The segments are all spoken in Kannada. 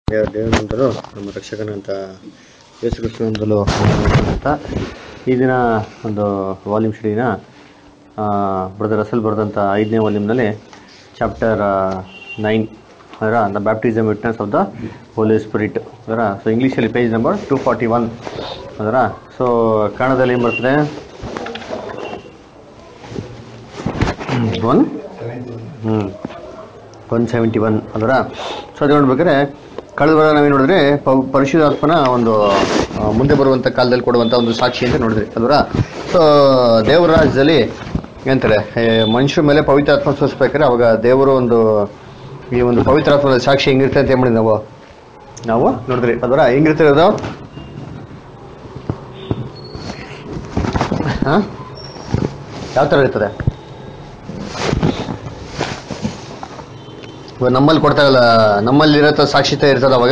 ದೇವ ದೇವನಂತಲೂ ನಮ್ಮ ರಕ್ಷಕನಂತ ಯೇಸು ಕೃಷ್ಣನಂತಲೂ ಅಂತ ಈ ದಿನ ಒಂದು ವಾಲ್ಯೂಮ್ ಸ್ಟಡಿನ ಬ್ರದರ್ ಅಸಲ್ ಬರೆದಂಥ ಐದನೇ ವಾಲ್ಯೂಮ್ನಲ್ಲಿ ಚಾಪ್ಟರ್ ನೈನ್ ಅದರ the baptism witness of the Holi spirit ಅದರ ಸೊ ಇಂಗ್ಲೀಷಲ್ಲಿ page number two forty one ಅದರ ಸೊ ಕನ್ನಡದಲ್ಲಿ ಏನು ಬರ್ತದೆ ಒನ್ ಹ್ಞೂ ಒನ್ ಸೆವೆಂಟಿ ಒನ್ ಅದರ ಸೊ ಅದು ನೋಡ್ಬೇಕಾದ್ರೆ ಕಳೆದ ವಾರ ನಾವೇನು ನೋಡಿದ್ರೆ ಪ- ಪರಿಶುದ್ಧಾತ್ಮನ ಒಂದು ಆ, ಮುಂದೆ ಬರುವಂಥ ಕಾಲದಲ್ಲಿ ಕೊಡುವಂಥ ಒಂದು ಸಾಕ್ಷಿ ಅಂತ ನೋಡಿದ್ರಿ ಅದರ ಸೊ ದೇವರ ರಾಜ್ಯದಲ್ಲಿ ಏನಂತಾರೆ ಏ, ಮನುಷ್ಯರ ಮೇಲೆ ಪವಿತ್ರಾತ್ಮ ಸೂಚಿಸ್ಬೇಕಾದ್ರೆ ಅವಾಗ ದೇವರು ಒಂದು ಈ ಒಂದು ಪವಿತ್ರಾತ್ಮದ ಸಾಕ್ಷಿ ಹೆಂಗಿರುತ್ತೆ ಅಂತ ಏನ್ ಮಾಡಿದ್ವಿ ನಾವು ನಾವು ನೋಡಿದ್ರಿ ಅದರ ಹೆಂಗಿರ್ತಾರೆ ಅದು ಹಾಂ ಯಾವ ಥರ ಇರ್ತದೆ ಇವಾಗ ನಮ್ಮಲ್ಲಿ ಕೊಡ್ತಾರಲ್ಲ ನಮ್ಮಲ್ಲಿ ಇರೋ ಸಾಕ್ಷಿತೆ ಇರ್ತದ ಅವಾಗ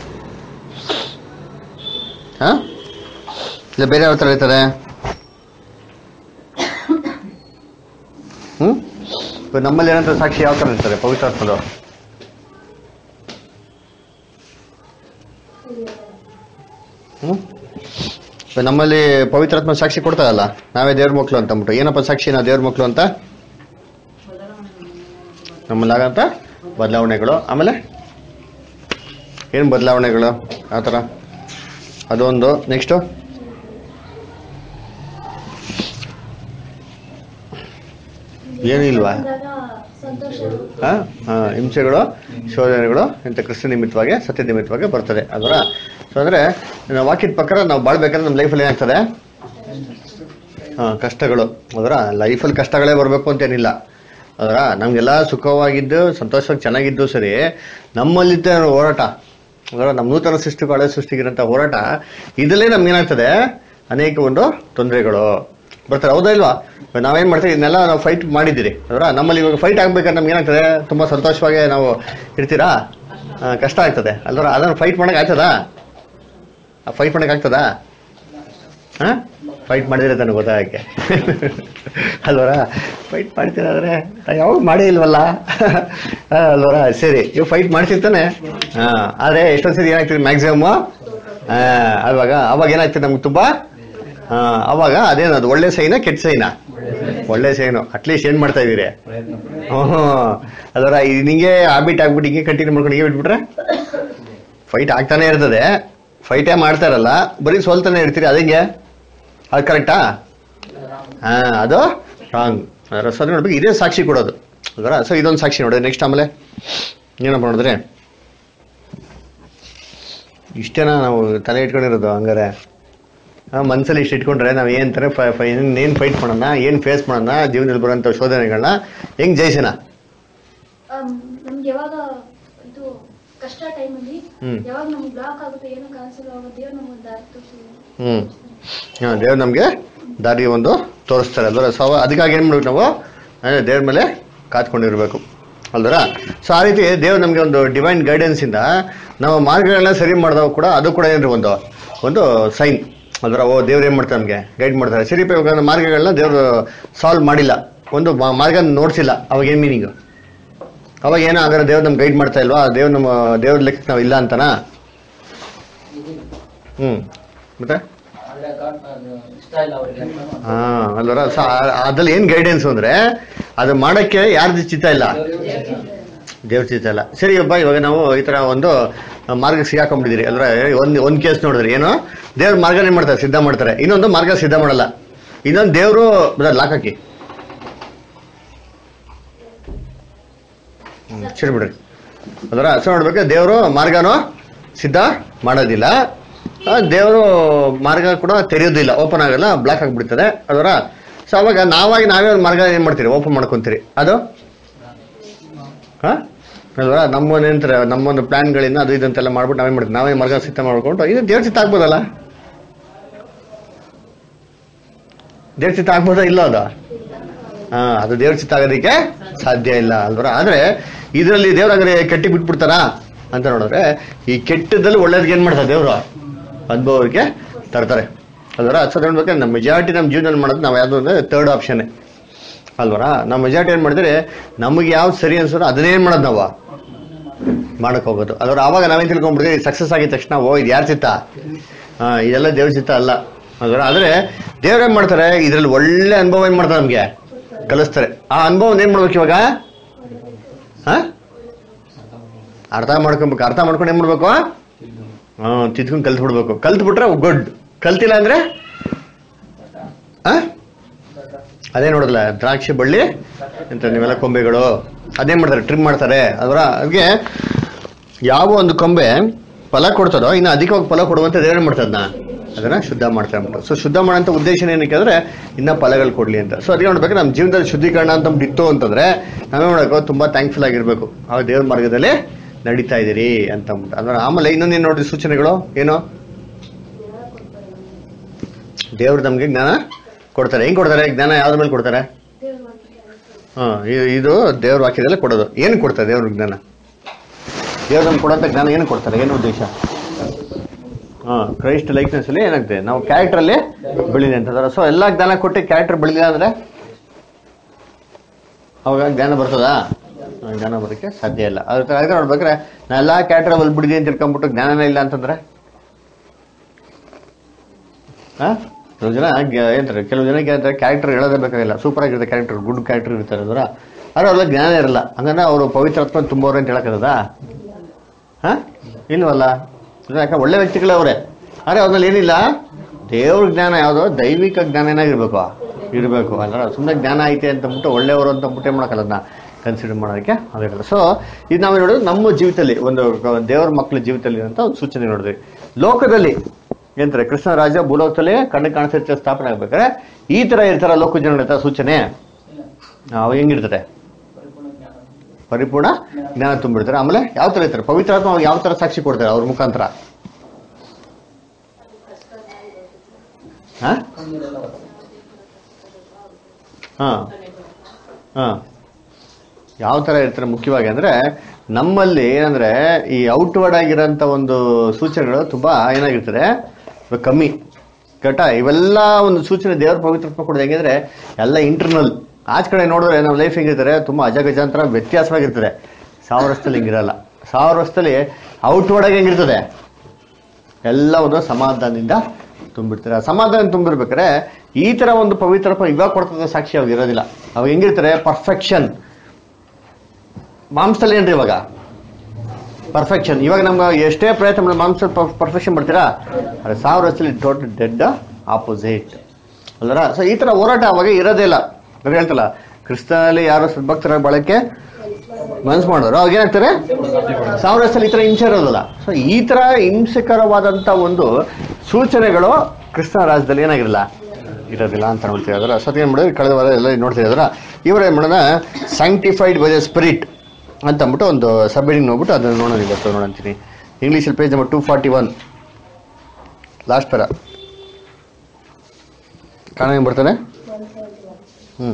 ಹಾ ಇಲ್ಲ ಬೇರೆ ಯಾವ ಥರ ಇರ್ತದೆ ಹ್ಮ್ ಇವಾಗ ನಮ್ಮಲ್ಲಿ ಏನಂತ ಸಾಕ್ಷಿ ಯಾವ ಥರ ಇರ್ತದೆ ಪವಿತ್ರಾತ್ಮದು ಹ್ಮ್ ಇವಾಗ ನಮ್ಮಲ್ಲಿ ಪವಿತ್ರಾತ್ಮ ಸಾಕ್ಷಿ ಕೊಡ್ತಾರಲ್ಲ ನಾವೇ ದೇವ್ರ ಮಕ್ಳು ಅಂತ ಅಂದ್ಬಿಟ್ಟು ಏನಪ್ಪ ಸಾಕ್ಷಿ ನಾವು ದೇವ್ರ ಮಕ್ಳು ಅಂತ ನಮ್ಮಲ್ಲಾಗಂತ ಬದಲಾವಣೆಗಳು ಆಮೇಲೆ ಏನು ಬದಲಾವಣೆಗಳು ಆ ಥರ ಅದೊಂದು ನೆಕ್ಸ್ಟು ಏನೂ ಇಲ್ವಾ ಆ? ಆ, ಹಿಂಸೆಗಳು ಶೋಧನೆಗಳು ಇಂಥ ಕ್ರಿಸ್ತ ನಿಮಿತ್ತವಾಗಿ ಸತ್ಯ ನಿಮಿತ್ತವಾಗಿ ಬರ್ತದೆ ಅದರ ಸೊ ಅಂದರೆ ನಾವು ವಾಕ್ಯದ ಪ್ರಕಾರ ನಾವು ಬಾಳ್ಬೇಕಾದ್ರೆ ನಮ್ಮ ಲೈಫಲ್ಲಿ ಏನಾಗ್ತದೆ ಹಾಂ ಕಷ್ಟಗಳು ಅದರ ಲೈಫಲ್ಲಿ ಕಷ್ಟಗಳೇ ಬರಬೇಕು ಅಂತೇನಿಲ್ಲ ಅದರ ನಮಗೆಲ್ಲ ಸುಖವಾಗಿದ್ದು ಸಂತೋಷವಾಗಿ ಚೆನ್ನಾಗಿದ್ದು ಸರಿ ನಮ್ಮಲ್ಲಿದ್ದ ಹೋರಾಟ ಅದರ ನಮ್ಮ ನೂತನ ಸೃಷ್ಟಿಗೂ ಹಳೆ ಸೃಷ್ಟಿಗಿರೋಂಥ ಹೋರಾಟ ಇದರಲ್ಲೇ ನಮ್ಗೇನಾಗ್ತದೆ ಅನೇಕ ಒಂದು ತೊಂದರೆಗಳು ಬರ್ತಾರೆ ಹೌದಾ ಇಲ್ವಾ ಇವಾಗ ನಾವೇನ್ ಮಾಡ್ತೀವಿ ಇದನ್ನೆಲ್ಲ ನಾವು ಫೈಟ್ ಮಾಡಿದ್ದೀರಿ ಅದರ ನಮ್ಮಲ್ಲಿ ಇವಾಗ ಫೈಟ್ ಆಗ್ಬೇಕಾದ್ರೆ ನಮ್ಗೆ ಏನಾಗ್ತದೆ ತುಂಬಾ ಸಂತೋಷವಾಗಿ ನಾವು ಇರ್ತೀರಾ ಆ, ಕಷ್ಟ ಆಗ್ತದೆ ಅಲ್ವರ ಅದನ್ನು ಫೈಟ್ ಮಾಡಕ್ ಆಗ್ತದಾ ಫೈಟ್ ಮಾಡಕ್ ಆಗ್ತದಾ ಹಾ ಫೈಟ್ ಮಾಡಿದ್ರೆ ತಾನೆ ಗೊತ್ತಾಗಕ್ಕೆ ಅಲ್ವರ ಫೈಟ್ ಮಾಡ್ತೀರಾದ್ರೆ ಯಾವಾಗ ಮಾಡೇ ಇಲ್ವಲ್ಲ ಆ, ಅಲ್ವರ ಸರಿ ಇವ್ ಫೈಟ್ ಮಾಡ್ತಿರ್ತಾನೆ ಹಾ ಆದ್ರೆ ಎಷ್ಟೊಂದ್ ಸರಿ ಏನಾಗ್ತದೆ ಮ್ಯಾಕ್ಸಿಮಮ್ ಅವಾಗ ಅವಾಗ ಏನಾಗ್ತದೆ ನಮ್ಗೆ ತುಂಬಾ ಆ, ಅವಾಗ ಅದೇನದು ಒಳ್ಳೆ ಸೈನ ಕೆಟ್ಟ ಸೈನ ಒಳ್ಳೆ ಸೈನು ಅಟ್ಲೀಸ್ಟ್ ಏನ್ ಮಾಡ್ತಾ ಇದೀರಿ ಹ್ಮ್ ಅದರ ನಿಂಗೆ ಹ್ಯಾಬಿಟ್ ಆಗ್ಬಿಟ್ಟು ಹಿಂಗೆ ಕಂಟಿನ್ಯೂ ಮಾಡ್ಕೊಂಡು ಹಿಂಗೆ ಬಿಟ್ಬಿಟ್ರೆ ಫೈಟ್ ಆಗ್ತಾನೆ ಇರ್ತದೆ ಫೈಟೇ ಮಾಡ್ತಾರಲ್ಲ ಬರೀ ಸೋಲ್ತಾನೆ ಇರ್ತೀರಿ ಅದಂಗೆ ಅದು ಕರೆಕ್ಟಾ ಹಾ ಅದು ರಾಂಗ್ ಅದರ ಸೊ ನೋಡ್ಬೇಕು ಇದೇ ಸಾಕ್ಷಿ ಕೊಡೋದು ಅದರ ಸೊ ಇದೊಂದು ಸಾಕ್ಷಿ ನೋಡಿ ನೆಕ್ಸ್ಟ್ ಆಮೇಲೆ ಏನಪ್ಪ ನೋಡಿದ್ರೆ ಇಷ್ಟೇನಾ ನಾವು ತಲೆ ಇಟ್ಕೊಂಡಿರೋದು ಹಂಗಾರೆ ಆ, ಮನ್ಸಲ್ಲಿ ಇಷ್ಟು ಇಟ್ಕೊಂಡ್ರೆ ನಾವು ಏನ್ ತರ ಏನ್ ಫೈಟ್ ಮಾಡೋಣ ಏನ್ ಫೇಸ್ ಮಾಡೋಣ ಜೀವನದಲ್ಲಿ ಬರುವಂತ ಶೋಧನೆಗಳನ್ನ ಹೆಂಗ್ ಜಯಿಸೋಣ ಆಮ್, ನಮ್ಗೆ ಯಾವಾಗ ಇದು ಕಷ್ಟ ಟೈಮಲ್ಲಿ ಹ್ಮ್. ಯಾವಾಗ ನಮ್ಗೆ ಬ್ಲಾಕ್ ಆಗುತ್ತೆ ಏನೋ ಕಾಣಿಸಲ್ಲ ಅವಾಗ ದೇವ್ರು ನಮ್ಗೆ ದಾರಿ ತೋರಿಸಿದ್ರು ಹ್ಮ್ ಹಾ ದೇವ್ರು ನಮ್ಗೆ ದಾರಿ ಒಂದು ತೋರಿಸ್ತಾರೆ ಅಲ್ವರ ಸೊ ಅವ- ಅದಕ್ಕಾಗಿ ಏನ್ ಮಾಡ್ಬೇಕು ನಾವು ಅಂದ್ರೆ ದೇವ್ರ ಮೇಲೆ ಕಾತ್ಕೊಂಡಿರ್ಬೇಕು ಅಲ್ವರ ಸೊ ಆ ರೀತಿ ದೇವ್ರು ನಮ್ಗೆ ಒಂದು ಡಿವೈನ್ ಗೈಡೆನ್ಸ್ ಇಂದ ನಾವು ಮಾರ್ಗಗಳನ್ನ ಸರಿ ಮಾಡಿದಾಗ ಕೂಡ ಅದು ಕೂಡ ಏನ್ರಿ ಒಂದು ಒಂದು ಸೈನ್ ಅಲ್ವರ ಓ ದೇವ್ರು ಏನ್ ಮಾಡ್ತಾರೆ ನಮ್ಗೆ ಗೈಡ್ ಮಾಡ್ತಾರೆ ಸರಿ ಇವಾಗ ನಮ್ಮ ಮಾರ್ಗಗಳನ್ನ ದೇವ್ರು ಸಾಲ್ವ್ ಮಾಡಿಲ್ಲ ಒಂದು ಮಾ- ಮಾರ್ಗ ನೋಡ್ಸಿಲ್ಲ ಅವಾಗ ಏನ್ ಮೀನಿಂಗ್ ಅವಾಗ ಏನೋ ಹಾಗಾದ್ರೆ ದೇವ್ರು ನಮ್ಗೆ ಗೈಡ್ ಮಾಡ್ತಾ ಇಲ್ವಾ ದೇವ್ರು ನಮ್ಮ ದೇವ್ರ ಲೆಕ್ಕಕ್ಕೆ ನಾವು ಇಲ್ಲ ಅಂತನಾ ಹ್ಮ್ ಮತ್ತೆ ಅಂದ್ರೆ ಗಾಡ್ ಅದು ಇಷ್ಟ ಇಲ್ಲ ಅವ್ರಿಗೆ ಅಂತ ಹಾ ಅಲ್ವರ ಸೊ ಅದ್ರಲ್ಲಿ ಏನ್ ಗೈಡೆನ್ಸ್ ಅಂದ್ರೆ ಅದು ಮಾಡಕ್ಕೆ ಯಾರ್ದು ಚಿತ್ತ ಇಲ್ಲ ದೇವ್ರ ಚಿತ್ತ ಇಲ್ಲ ಸರಿ ಒಬ್ಬ ಇವಾಗ ನಾವು ಈ ತರ ಒಂದು ಮಾರ್ಗ ಸಿಗಾಕೊಂಡ್ಬಿಟ್ಟಿದ್ದೀರಿ ಅಲ್ರ ಒಂದ್ ಒಂದ್ ಕೇಸ್ ನೋಡಿದ್ರಿ ಏನು ದೇವ್ರ ಮಾರ್ಗ ಏನ್ ಮಾಡ್ತಾರೆ ಸಿದ್ಧ ಮಾಡ್ತಾರೆ ಇನ್ನೊಂದು ಮಾರ್ಗ ಸಿದ್ಧ ಮಾಡಲ್ಲ ಇನ್ನೊಂದು ದೇವ್ರು ಲಾಕ್ ಹಾಕಿ ಹ್ಮ್, ಸರಿ ಬಿಡ್ರಿ ಅದರ ಸೊ ನೋಡ್ಬೇಕು ದೇವರು ಮಾರ್ಗನೂ ಸಿದ್ಧ ಮಾಡೋದಿಲ್ಲ ಆ, ದೇವರು ಮಾರ್ಗ ಕೂಡ ತೆರೆಯೋದಿಲ್ಲ ಓಪನ್ ಆಗಲ್ಲ ಬ್ಲಾಕ್ ಆಗಿಬಿಡ್ತದೆ ಅದರ ಸೊ ಅವಾಗ ನಾವಾಗಿ ನಾವೇ ಒಂದು ಮಾರ್ಗ ಏನು ಮಾಡ್ತೀರಿ ಓಪನ್ ಮಾಡ್ಕೊಂತೀರಿ ಅದು ಹಾಂ ಅಲ್ವಾ ನಮ್ಮ ಏನಂತಾರೆ ನಮ್ಮೊಂದು ಪ್ಲಾನ್ಗಳಿಂದ ಅದು ಇದಂತೆಲ್ಲ ಮಾಡ್ಬಿಟ್ಟು ನಾವೇನು ಮಾಡ್ತೀವಿ ನಾವೇ ಮಾರ್ಗ ಸಿದ್ಧ ಮಾಡ್ಕೊಂಡು ಇದು ದೇವ್ರ ಚಿತ್ತ ಆಗ್ಬೋದಲ್ಲ ದೇವ್ರ ಚಿತ್ತ ಆಗ್ಬೋದಾ ಇಲ್ಲ ಅದು ಹಾ ಅದು ದೇವ್ರ ಚಿತ್ತ ಆಗೋದಕ್ಕೆ ಸಾಧ್ಯ ಇಲ್ಲ ಅಲ್ವರ ಆದ್ರೆ ಇದರಲ್ಲಿ ದೇವ್ರಾಗ್ರೆ ಕೆಟ್ಟಿ ಬಿಟ್ಬಿಡ್ತಾರಾ ಅಂತ ನೋಡಿದ್ರೆ ಈ ಕೆಟ್ಟದಲ್ಲಿ ಒಳ್ಳೇದಕ್ಕೆ ಏನ್ ಮಾಡ್ತಾರೆ ದೇವ್ರು ಅನುಭವಕ್ಕೆ ತರ್ತಾರೆ ಅಲ್ವರ ಅದು ನೋಡ್ಬೇಕಾದ್ರೆ ನಮ್ಮ ಮೆಜಾರಿಟಿ ನಮ್ಮ ಜೀವನದಲ್ಲಿ ಮಾಡೋದು ನಾವು ಯಾವ್ದು ಅಂದ್ರೆ ಥರ್ಡ್ ಆಪ್ಷನ್ ಅಲ್ವರ ನಮ್ಮ ಮೆಜಾರಿಟಿ ಏನ್ ಮಾಡಿದ್ರೆ ನಮಗೆ ಯಾವ್ದು ಸರಿ ಅನ್ಸೋದು ಅದನ್ನೇನ್ ಮಾಡೋದು ನಾವು ಮಾಡಕ್ ಹೋಗೋದು ಅದ್ರ ಆವಾಗ ನಾವೇನ್ ತಿಳ್ಕೊಂಡ್ಬಿಡ್ತೀವಿ ಸಕ್ಸಸ್ ಆಗಿದ ತಕ್ಷಣ ಓ ಇದು ಯಾರ ಚಿತ್ತ ಹಾ ಇದೆಲ್ಲ ದೇವ್ರ ಚಿತ್ತ ಅಲ್ಲ ಅದರ ಆದ್ರೆ ದೇವ್ರ ಏನ್ ಮಾಡ್ತಾರೆ ಇದ್ರಲ್ಲಿ ಒಳ್ಳೆ ಅನುಭವ ಏನ್ ಮಾಡ್ತಾರೆ ನಮ್ಗೆ ಕಲಿಸ್ತಾರೆ ಆ ಅನುಭವ ಏನ್ ಮಾಡ್ಬೇಕು ಇವಾಗ ಹಾ ಅರ್ಥ ಮಾಡ್ಕೊಬೇಕು ಅರ್ಥ ಮಾಡ್ಕೊಂಡು ಏನ್ ಮಾಡ್ಬೇಕು ಹಾ ತಿದ್ಕೊಂಡು ಕಲ್ತ್ ಬಿಡ್ಬೇಕು ಕಲ್ತ್ ಬಿಟ್ರೆ ಗುಡ್ ಕಲ್ತಿಲ್ಲ ಅಂದ್ರೆ ಆ ಅದೇ ನೋಡಲ್ಲ ದ್ರಾಕ್ಷಿ ಬಳ್ಳಿ ಅಂತ ನೀವೆಲ್ಲ ಕೊಂಬೆಗಳು ಅದೇ ಮಾಡ್ತಾರೆ ಟ್ರಿಮ್ ಮಾಡ್ತಾರೆ ಅದರ ಅದಕ್ಕೆ ಯಾವ ಒಂದು ಕೊಂಬೆ ಫಲ ಕೊಡ್ತದೋ ಇನ್ನು ಅಧಿಕವಾಗಿ ಫಲ ಕೊಡುವಂತ ದೇವ್ರೇನ್ ಮಾಡ್ತದನ್ನ ಅದನ್ನ ಶುದ್ಧ ಮಾಡ್ತಾರೆ ಅಂದ್ಬಿಟ್ಟು ಸೊ ಶುದ್ಧ ಮಾಡೋಂಥ ಉದ್ದೇಶ ಏನಕ್ಕೆ ಅಂದ್ರೆ ಇನ್ನ ಫಲಗಳು ಕೊಡ್ಲಿ ಅಂತ ಸೊ ಅದಕ್ಕೆ ನೋಡ್ಬೇಕು ನಮ್ಮ ಜೀವನದಲ್ಲಿ ಶುದ್ಧೀಕರಣ ಅಂತ ಒಂದು ಇತ್ತು ಅಂತಂದ್ರೆ ನಾವೇ ಮಾಡಬೇಕು ತುಂಬಾ ಥ್ಯಾಂಕ್ಫುಲ್ ಆಗಿರ್ಬೇಕು ಆ ದೇವ್ರ ಮಾರ್ಗದಲ್ಲಿ ನಡೀತಾ ಇದೀರಿ ಅಂತ ಅಂದ್ಬಿಟ್ಟು ಅಂದ್ರೆ ಆಮೇಲೆ ಇನ್ನೊಂದೇನು ನೋಡಿ ಸೂಚನೆಗಳು ಏನು ದೇವ್ರು ನಮ್ಗೆ ಜ್ಞಾನ ಕೊಡ್ತಾರೆ ಹೆಂಗ್ ಕೊಡ್ತಾರೆ ಜ್ಞಾನ ಯಾವ್ದ್ರ ಮೇಲೆ ಕೊಡ್ತಾರೆ ದೇವ್ರ ವಾಕ್ಯ ಹಾ ಇ- ಇದು ದೇವ್ರ ವಾಕ್ಯದಲ್ಲೇ ಕೊಡೋದು ಏನು ಕೊಡ್ತಾರೆ ದೇವ್ರ ಜ್ಞಾನ ದೇವ್ರು ನಮ್ಗೆ ಕೊಡೋಂಥ ಜ್ಞಾನ ಏನು ಕೊಡ್ತಾರೆ ಏನು ಉದ್ದೇಶ ಹಾ ಕ್ರೈಸ್ಟ್ ಲೈಕ್ನೆಸ್ ಅಲ್ಲಿ ಏನಾಗ್ತದೆ ನಾವು ಕ್ಯಾರೆಕ್ಟರ್ ಅಲ್ಲಿ ಬೆಳಿದೆ ಅಂತ ಸೊ ಎಲ್ಲಾ ಜ್ಞಾನ ಕೊಟ್ಟು ಕ್ಯಾರೆಕ್ಟರ್ ಬೆಳಿಲಿಲ್ಲ ಅಂದ್ರೆ ಅವಾಗ ಜ್ಞಾನ ಬರ್ತದಾ ಆ, ಜ್ಞಾನ ಬರೋಕ್ಕೆ ಸಾಧ್ಯ ಇಲ್ಲ ಅದ್ರ ಅದಕ್ಕೆ ನೋಡ್ಬೇಕಾದ್ರೆ ನಾ ಎಲ್ಲಾ ಕ್ಯಾರೆಕ್ಟರ್ ಬಲ್ಬಿಡಿದೆ ಅಂತ ತಿಳ್ಕೊಂಬಿಟ್ಟು ಜ್ಞಾನನೇ ಇಲ್ಲ ಅಂತಂದ್ರೆ ಹಾ ಕೆಲವು ಜನ ಗ- ಏನಂತಾರೆ ಕೆಲವು ಜನಕ್ಕೆ ಏನಂತಾರೆ ಕ್ಯಾರೆಕ್ಟರ್ ಹೇಳೋದೇ ಬೇಕಾಗಿಲ್ಲ ಸೂಪರ್ ಆಗಿರುತ್ತೆ ಕ್ಯಾರೆಕ್ಟರ್ ಗುಡ್ ಕ್ಯಾರೆಕ್ಟರ್ ಇರ್ತಾರೆ ಅಂದ್ರೆ ಆದ್ರೆ ಅವ್ರಿಗೆ ಜ್ಞಾನ ಇರಲ್ಲ ಹಂಗಂದ್ರೆ ಅವರು ಪವಿತ್ರಾತ್ಮ ತುಂಬವ್ರೆ ಅಂತ ಹೇಳಕ್ಕದ ಹಾ ಇಲ್ವಲ್ಲ ಇದು ಯಾಕೆ ಒಳ್ಳೆ ವ್ಯಕ್ತಿಗಳೇ ಅವರೇ ಆದ್ರೆ ಅವ್ರಲ್ಲಿ ಏನಿಲ್ಲ ದೇವ್ರ ಜ್ಞಾನ ಯಾವುದೋ ದೈವಿಕ ಜ್ಞಾನ ಏನಾಗಿರ್ಬೇಕು ಇರಬೇಕು ಅಲ್ಲ ಸುಮ್ಮನೆ ಜ್ಞಾನ ಐತೆ ಅಂತ ಅಂದ್ಬಿಟ್ಟು ಒಳ್ಳೆಯವರು ಅಂತ ಅಂದ್ಬಿಟ್ಟು ಏನ್ ಮಾಡಕ್ಕಲ್ಲ ಅದನ್ನ ಕನ್ಸಿಡರ್ ಮಾಡೋದಕ್ಕೆ ಆಗಲ್ಲ ಸೊ ಇದು ನಾವು ನೋಡೋದು ನಮ್ಮ ಜೀವಿತದಲ್ಲಿ ಒಂದು ಕ- ದೇವರ ಮಕ್ಕಳ ಜೀವಿತದಲ್ಲಿ ಅಂತ ಒಂದು ಸೂಚನೆ ನೋಡಿದ್ವಿ ಲೋಕದಲ್ಲಿ ಏನಂತಾರೆ ಕೃಷ್ಣ ರಾಜ ಭೂಲೋಕದಲ್ಲಿ ಕಣ್ಣು ಕಾಣಿಸಿರ್ತ ಸ್ಥಾಪನೆ ಆಗ್ಬೇಕಾದ್ರೆ ಈ ತರ ಇರ್ತಾರ ಲೋಕ ಜನ ಇರ್ತಾರ ಸೂಚನೆ ಅವು ಹೆಂಗಿರ್ತದೆ ಪರಿಪೂರ್ಣ ಜ್ಞಾನ ಪರಿಪೂರ್ಣ ಜ್ಞಾನ ತುಂಬಿಡ್ತಾರೆ ಆಮೇಲೆ ಯಾವ ತರ ಇರ್ತಾರೆ ಪವಿತ್ರಾತ್ಮ ಅವ್ರಿಗೆ ಯಾವ ತರ ಸಾಕ್ಷಿ ಕೊಡ್ತಾರೆ ಅವ್ರ ಮುಖಾಂತರ ಹಾ ಕಣ್ಣೀರೆಲ್ಲ ಬರ್ತದೆ. ಹಾ ಹಾ ಯಾವ ತರ ಇರ್ತಾರೆ ಮುಖ್ಯವಾಗಿ ಅಂದ್ರೆ ನಮ್ಮಲ್ಲಿ ಏನಂದ್ರೆ ಈ ಔಟ್ವರ್ಡ್ ಆಗಿರೋಂಥ ಒಂದು ಸೂಚನೆಗಳು ತುಂಬಾ ಏನಾಗಿರ್ತದೆ ಇವಾಗ ಕಮ್ಮಿ ಕಟ ಇವೆಲ್ಲ ಒಂದು ಸೂಚನೆ ದೇವರ ಪವಿತ್ರತ್ವ ಕೊಡೋದು ಹೆಂಗಿದ್ರೆ ಎಲ್ಲ ಇಂಟರ್ನಲ್ ಆಚ ಕಡೆ ನೋಡಿದ್ರೆ ನಮ್ಮ ಲೈಫ್ ಹೆಂಗಿರ್ತಾರೆ ತುಂಬಾ ಅಜಗಜಾಂತರ ವ್ಯತ್ಯಾಸವಾಗಿರ್ತದೆ ಸಾವಿರ ವರ್ಷದಲ್ಲಿ ಹಿಂಗಿರಲ್ಲ ಸಾವಿರ ವರ್ಷದಲ್ಲಿ ಔಟ್ವರ್ಡ್ ಆಗಿ ಹೆಂಗಿರ್ತದೆ ಎಲ್ಲ ಒಂದು ಸಮಾಧಾನದಿಂದ ತುಂಬಿರ್ತಾರೆ ಆ ಸಮಾಧಾನ ತುಂಬಿರ್ಬೇಕಾದ್ರೆ ಈ ತರ ಒಂದು ಪವಿತ್ರ ಪ- ಇವಾಗ ಕೊಡ್ತದೆ ಸಾಕ್ಷಿ ಅವಾಗ ಇರೋದಿಲ್ಲ ಅವಾಗ ಹೆಂಗಿರ್ತಾರೆ ಪರ್ಫೆಕ್ಷನ್ ಮಾಂಸದಲ್ಲಿ ಏನ್ರಿ ಇವಾಗ ಪರ್ಫೆಕ್ಷನ್ ಇವಾಗ ನಮ್ಗೆ ಎಷ್ಟೇ ಪ್ರಯತ್ನ ಮಾಡಿ ಮಾಂಸ ಪರ್ಫೆಕ್ಷನ್ ಮಾಡ್ತೀರಾ ಅದೇ ಸಾವಿರ ವರ್ಷದಲ್ಲಿ ಟೋಟಲ್ ಡೆಡ್ ಆಪೋಸಿಟ್ ಅಲ್ಲರ ಸೊ ಈ ತರ ಹೋರಾಟ ಅವಾಗ ಇರೋದೇ ಇಲ್ಲ ಅದ್ರ ಹೇಳ್ತಲ್ಲ ಕ್ರಿಸ್ತನಲ್ಲಿ ಯಾರು ಸದ್ಭಕ್ತರ ಬಳಕೆ ಮನ್ಸು ಮಾಡಿದ್ರು ಅವಾಗ ಏನಾಗ್ತಾರೆ ಸಾವಿರ ವರ್ಷದಲ್ಲಿ ಈ ತರ ಹಿಂಸೆ ಇರೋದಿಲ್ಲ ಸೊ ಈ ತರ ಹಿಂಸಕರವಾದಂತ ಒಂದು ಸೂಚನೆಗಳು ಕ್ರಿಸ್ತ ರಾಜ್ಯದಲ್ಲಿ ಏನಾಗಿರಲ್ಲ ಇರೋದಿಲ್ಲ ಅಂತ ನೋಡ್ತೀವಿ ಅದರ ಸತಿ ಏನ್ ಮಾಡಿದ್ರೆ ಕಳೆದ ವಾರ ಎಲ್ಲ ನೋಡ್ತೀವಿ ಅದರ ಇವರು ಏನ್ ಮಾಡೋಣ ಸ್ಯಾಂಕ್ಟಿಫೈಡ್ ಬೈ ದ ಸ್ಪಿರಿಟ್ ಅಂತ ಅಂದ್ಬಿಟ್ಟು ಒಂದು ಸಬ್ಮಿಟಿಂಗ್ ನೋಡ್ಬಿಟ್ಟು ಅದನ್ನ ನೋಡೋಣ ಇವತ್ತು ನೋಡಂತೀನಿ ಇಂಗ್ಲೀಷಲ್ಲಿ page number two forty one last ಪರ ಕಾಣ ಹೆಂಗ್ ಬರ್ತಾನೆ ಹ್ಮ್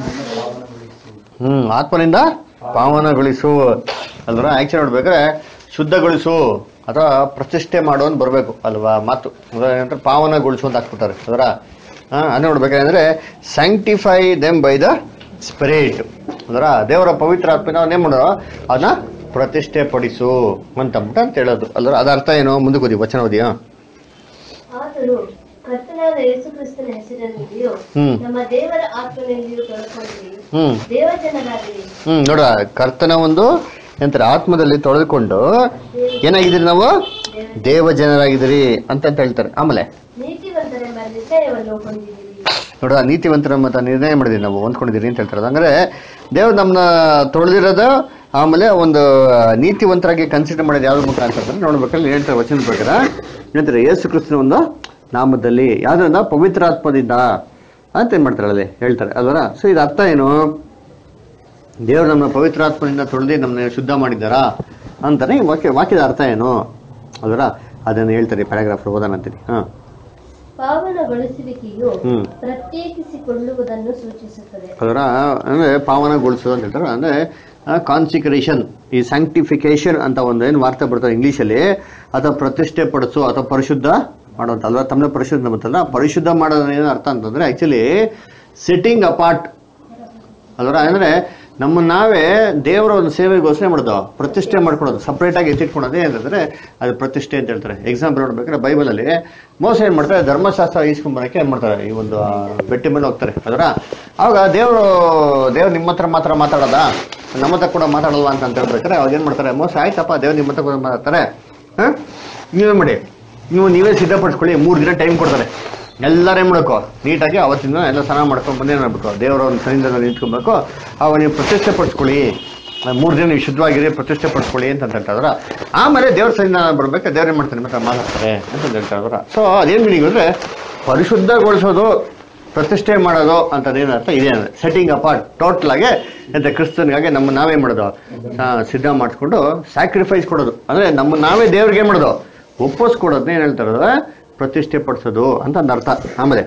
ಹ್ಮ್ ಆತ್ಮನಿಂದ ಪಾವನಗೊಳಿಸು ಅಲ್ವಾ ಆಕ್ಚುಲಿ ನೋಡ್ಬೇಕಾದ್ರೆ ಶುದ್ಧಗೊಳಿಸು ಅಥವಾ ಪ್ರತಿಷ್ಠೆ ಮಾಡು ಅಂತ ಬರಬೇಕು ಅಲ್ವಾ ಮಾತು ಏನಂದ್ರೆ ಪಾವನಗೊಳಿಸು ಅಂತ ಹಾಕ್ಬಿಟ್ಟಾರೆ ಅದರ ಅದು ನೋಡ್ಬೇಕಾದ್ರೆ sanctify them by the spirit ಅದರ ದೇವರ ಪವಿತ್ರ ಆತ್ಮ ಏನ್ ಮಾಡೋ ಅದನ್ನ ಪ್ರತಿಷ್ಠೆ ಪಡಿಸು ಅಂತ ಅಂದ್ಬಿಟ್ಟು ಅಂತ ಹೇಳೋದು ಅಲ್ರ ಅದ ಅರ್ಥ ಏನು ಮುಂದಕ್ಕೆ ಓದಿ ವಚನ ಓದಿಯಾ ಆದರೂ ಕರ್ತನಾದ ಯೇಸು ಕ್ರಿಸ್ತನ ಹೆಸರಿನಲ್ಲಿಯೂ ಹ್ಮ್. ನಮ್ಮ ದೇವರ ಆತ್ಮನಲ್ಲಿಯೂ ತೊಳ್ಕೊಂಡಿರಿ ಹ್ಮ್ ದೇವಜನರಾಗಿರಿ ಹ್ಮ್ ನೋಡ ಕರ್ತನ ಒಂದು ಎಂತರ ಆತ್ಮದಲ್ಲಿ ತೊಳೆದುಕೊಂಡು ಏನಾಗಿದ್ದೀರಿ ನಾವು ದೇವ ಜನರಾಗಿದ್ದೀರಿ ಅಂತ ಅಂತ ಹೇಳ್ತಾರೆ ಆಮೇಲೆ ನೀತಿವಂತರೆಂಬ ನಿಶ್ಚಯವನ್ನು ಹೊಂದಿದಿರಿ ನೋಡ ನೀತಿವಂತರ ಮತ ನಿರ್ಣಯ ಮಾಡಿದೀವಿ ನಾವು ಹೊಂದ್ಕೊಂಡಿದ್ದೀರಿ ಅಂತ ಹೇಳ್ತಾರೆ ಅಂದ್ರೆ ದೇವ್ರು ನಮ್ಮನ್ನ ತೊಳೆದಿರೋದು ಆಮೇಲೆ ಒಂದು ನೀತಿವಂತರಾಗಿ ಕನ್ಸಿಡರ್ ಮಾಡೋದು ಯಾವ್ದು ಮುಖಾಂತರ ಅಂದ್ರೆ ನೋಡ್ಬೇಕಾದ್ರೆ ಹೇಳ್ತಾರೆ ವಚನ ಪ್ರಕಾರ ಹೇಳ್ತಾರೆ ಯೇಸು ಕ್ರಿಸ್ತನ ಒಂದು ನಾಮದಲ್ಲಿ ಯಾವ್ದ್ರಿಂದ ಪವಿತ್ರಾತ್ಮದಿಂದ ಅಂತ ಏನ್ ಮಾಡ್ತಾರೆ ಅಲ್ಲಿ ಹೇಳ್ತಾರೆ ಅಲ್ವರ ಸೊ ಇದು ಅರ್ಥ ಏನು ದೇವರು ನಮ್ಮ ಪವಿತ್ರಾತ್ಮನಿಂದ ತೊಳೆದು ನಮ್ಮನ್ನ ಶುದ್ಧ ಮಾಡಿದ್ದಾರಾ ಅಂತಾನೆ ಈ ವಾಕ್ಯ ವಾಕ್ಯದ ಅರ್ಥ ಏನು ಅದರ ಅದನ್ನು ಹೇಳ್ತಾರೆ ಪ್ಯಾರಾಗ್ರಾಫ್ ಓದೋಣ ಅಂತೀನಿ ಹಾ ಪಾವನಗೊಳಿಸುವಿಕೆಯು ಹ್ಮ್. ಪ್ರತ್ಯೇಕಿಸಿಕೊಳ್ಳುವುದನ್ನು ಸೂಚಿಸುತ್ತದೆ ಅದರ ಅಂದ್ರೆ ಪಾವನಗೊಳಿಸೋದು ಅಂತ ಹೇಳ್ತಾರೆ ಅಂದ್ರೆ ಕಾನ್ಸಿಕ್ರೇಷನ್ ಈ ಸ್ಯಾಂಕ್ಟಿಫಿಕೇಶನ್ ಅಂತ ಒಂದು ಏನು ವಾರ್ತೆ ಬರ್ತದೆ ಇಂಗ್ಲೀಷಲ್ಲಿ ಅಥವಾ ಪ್ರತಿಷ್ಠೆ ಪಡಿಸು ಅಥವಾ ಪರಿಶುದ್ಧ ಮಾಡೋದು ಅಲ್ವಾ ತಮ್ಮ ಪರಿಶುದ್ಧ ಬಂತಲ್ಲ ಪರಿಶುದ್ಧ ಮಾಡೋದು ಏನು ಅರ್ಥ ಅಂತಂದ್ರೆ ಆಕ್ಚುಲಿ ಸಿಟ್ಟಿಂಗ್ ಅಪಾರ್ಟ್ ಅದರ ಅಂದ್ರೆ ನಮ್ಮ ನಾವೇ ದೇವರ ಒಂದು ಸೇವೆಗೋಸ್ಕರ ಏನ್ ಮಾಡೋದು ಪ್ರತಿಷ್ಠೆ ಮಾಡ್ಕೊಡೋದು ಸಪ್ರೇಟ್ ಆಗಿ ಎತ್ತಿಟ್ಕೊಳೋದು ಏನಂದ್ರೆ ಅದು ಪ್ರತಿಷ್ಠೆ ಅಂತ ಹೇಳ್ತಾರೆ ಎಕ್ಸಾಂಪಲ್ ನೋಡ್ಬೇಕಾದ್ರೆ ಬೈಬಲ್ ಅಲ್ಲಿ ಮೋಸ ಏನ್ ಮಾಡ್ತಾರೆ ಧರ್ಮಶಾಸ್ತ್ರ ಈಸ್ಕೊಂಬರಕ್ಕೆ ಏನ್ ಮಾಡ್ತಾರೆ ಈ ಒಂದು ಆ, ಬೆಟ್ಟಿ ಮೇಲೆ ಹೋಗ್ತಾರೆ ಅದರ ಅವಾಗ ದೇವರು ದೇವ್ರು ನಿಮ್ಮ ಹತ್ರ ಮಾತ್ರ ಮಾತಾಡೋದ ನಮ್ಮ ಹತ್ರ ಕೂಡ ಮಾತಾಡಲ್ವಾ ಅಂತ ಅಂತ ಹೇಳ್ಬೇಕಾರೆ ಅವಾಗ ಏನ್ ಮಾಡ್ತಾರೆ ಮೋಸ ಆಯ್ತಪ್ಪ ದೇವ್ರು ನಿಮ್ಮ ಹತ್ರ ಕೂಡ ಮಾತಾಡ್ತಾರೆ ಹಾ ನೀವೇ ಮಾಡಿ ನೀವು ನೀವೇ ಸಿದ್ಧಪಡಿಸ್ಕೊಳ್ಳಿ ಮೂರು ದಿನ ಟೈಮ್ ಕೊಡ್ತಾರೆ ಎಲ್ಲರೂ ಏನ್ ಮಾಡ್ಕೋ ನೀಟಾಗಿ ಅವತ್ತಿನ ಎಲ್ಲ ಸ್ನಾನ ಮಾಡ್ಕೊಂಡು ಬಂದು ಏನು ಮಾಡ್ಬೇಕು ದೇವರ ಒಂದು ಸನ್ನಿಧಾನ ನಿಂತ್ಕೊಬೇಕು ಅವಾಗ ನೀವು ಪ್ರತಿಷ್ಠೆ ಪಡಿಸ್ಕೊಳ್ಳಿ ಮೂರು ದಿನ ನೀವು ಶುದ್ಧವಾಗಿರಿ ಪ್ರತಿಷ್ಠೆ ಪಡಿಸ್ಕೊಳ್ಳಿ ಅಂತ ಹೇಳ್ತಾರ ಆಮೇಲೆ ದೇವ್ರ ಸನ್ನಿಧಾನ ಬರ್ಬೇಕು ದೇವ್ರ ಏನ್ ಮಾಡ್ತಾರೆ ಮತ್ತೆ ಮಾತಾಡ್ತಾರೆ ಅಂತ ಹೇಳ್ತಾರ ಸೊ ಅದೇನ್ ಮೀನಿಂಗ್ ಅಂದ್ರೆ ಪರಿಶುದ್ಧಗೊಳಿಸೋದು ಪ್ರತಿಷ್ಠೆ ಮಾಡೋದು ಅಂತ ಏನರ್ಥ ಇದೆ ಸೆಟ್ಟಿಂಗ್ ಅಪಾರ್ಟ್ ಟೋಟಲ್ ಆಗಿ ಅಂತ ಕ್ರಿಸ್ತನ್ಗಾಗಿ ನಮ್ಮ ನಾವೇ ಮಾಡೋದು ಆ, ಸಿದ್ಧ ಮಾಡಿಸ್ಕೊಂಡು ಸ್ಯಾಕ್ರಿಫೈಸ್ ಕೊಡೋದು ಅಂದ್ರೆ ನಮ್ಮ ನಾವೇ ದೇವ್ರಿಗೆ ಏನ್ ಮಾಡೋದು ಒಪ್ಪಿಸ್ಕೊಡೋದನ್ನ ಏನ್ ಹೇಳ್ತಾರೆ ಪ್ರತಿಷ್ಠೆ ಪಡಿಸೋದು ಅಂತ ಒಂದು ಅರ್ಥ ಆಮೇಲೆ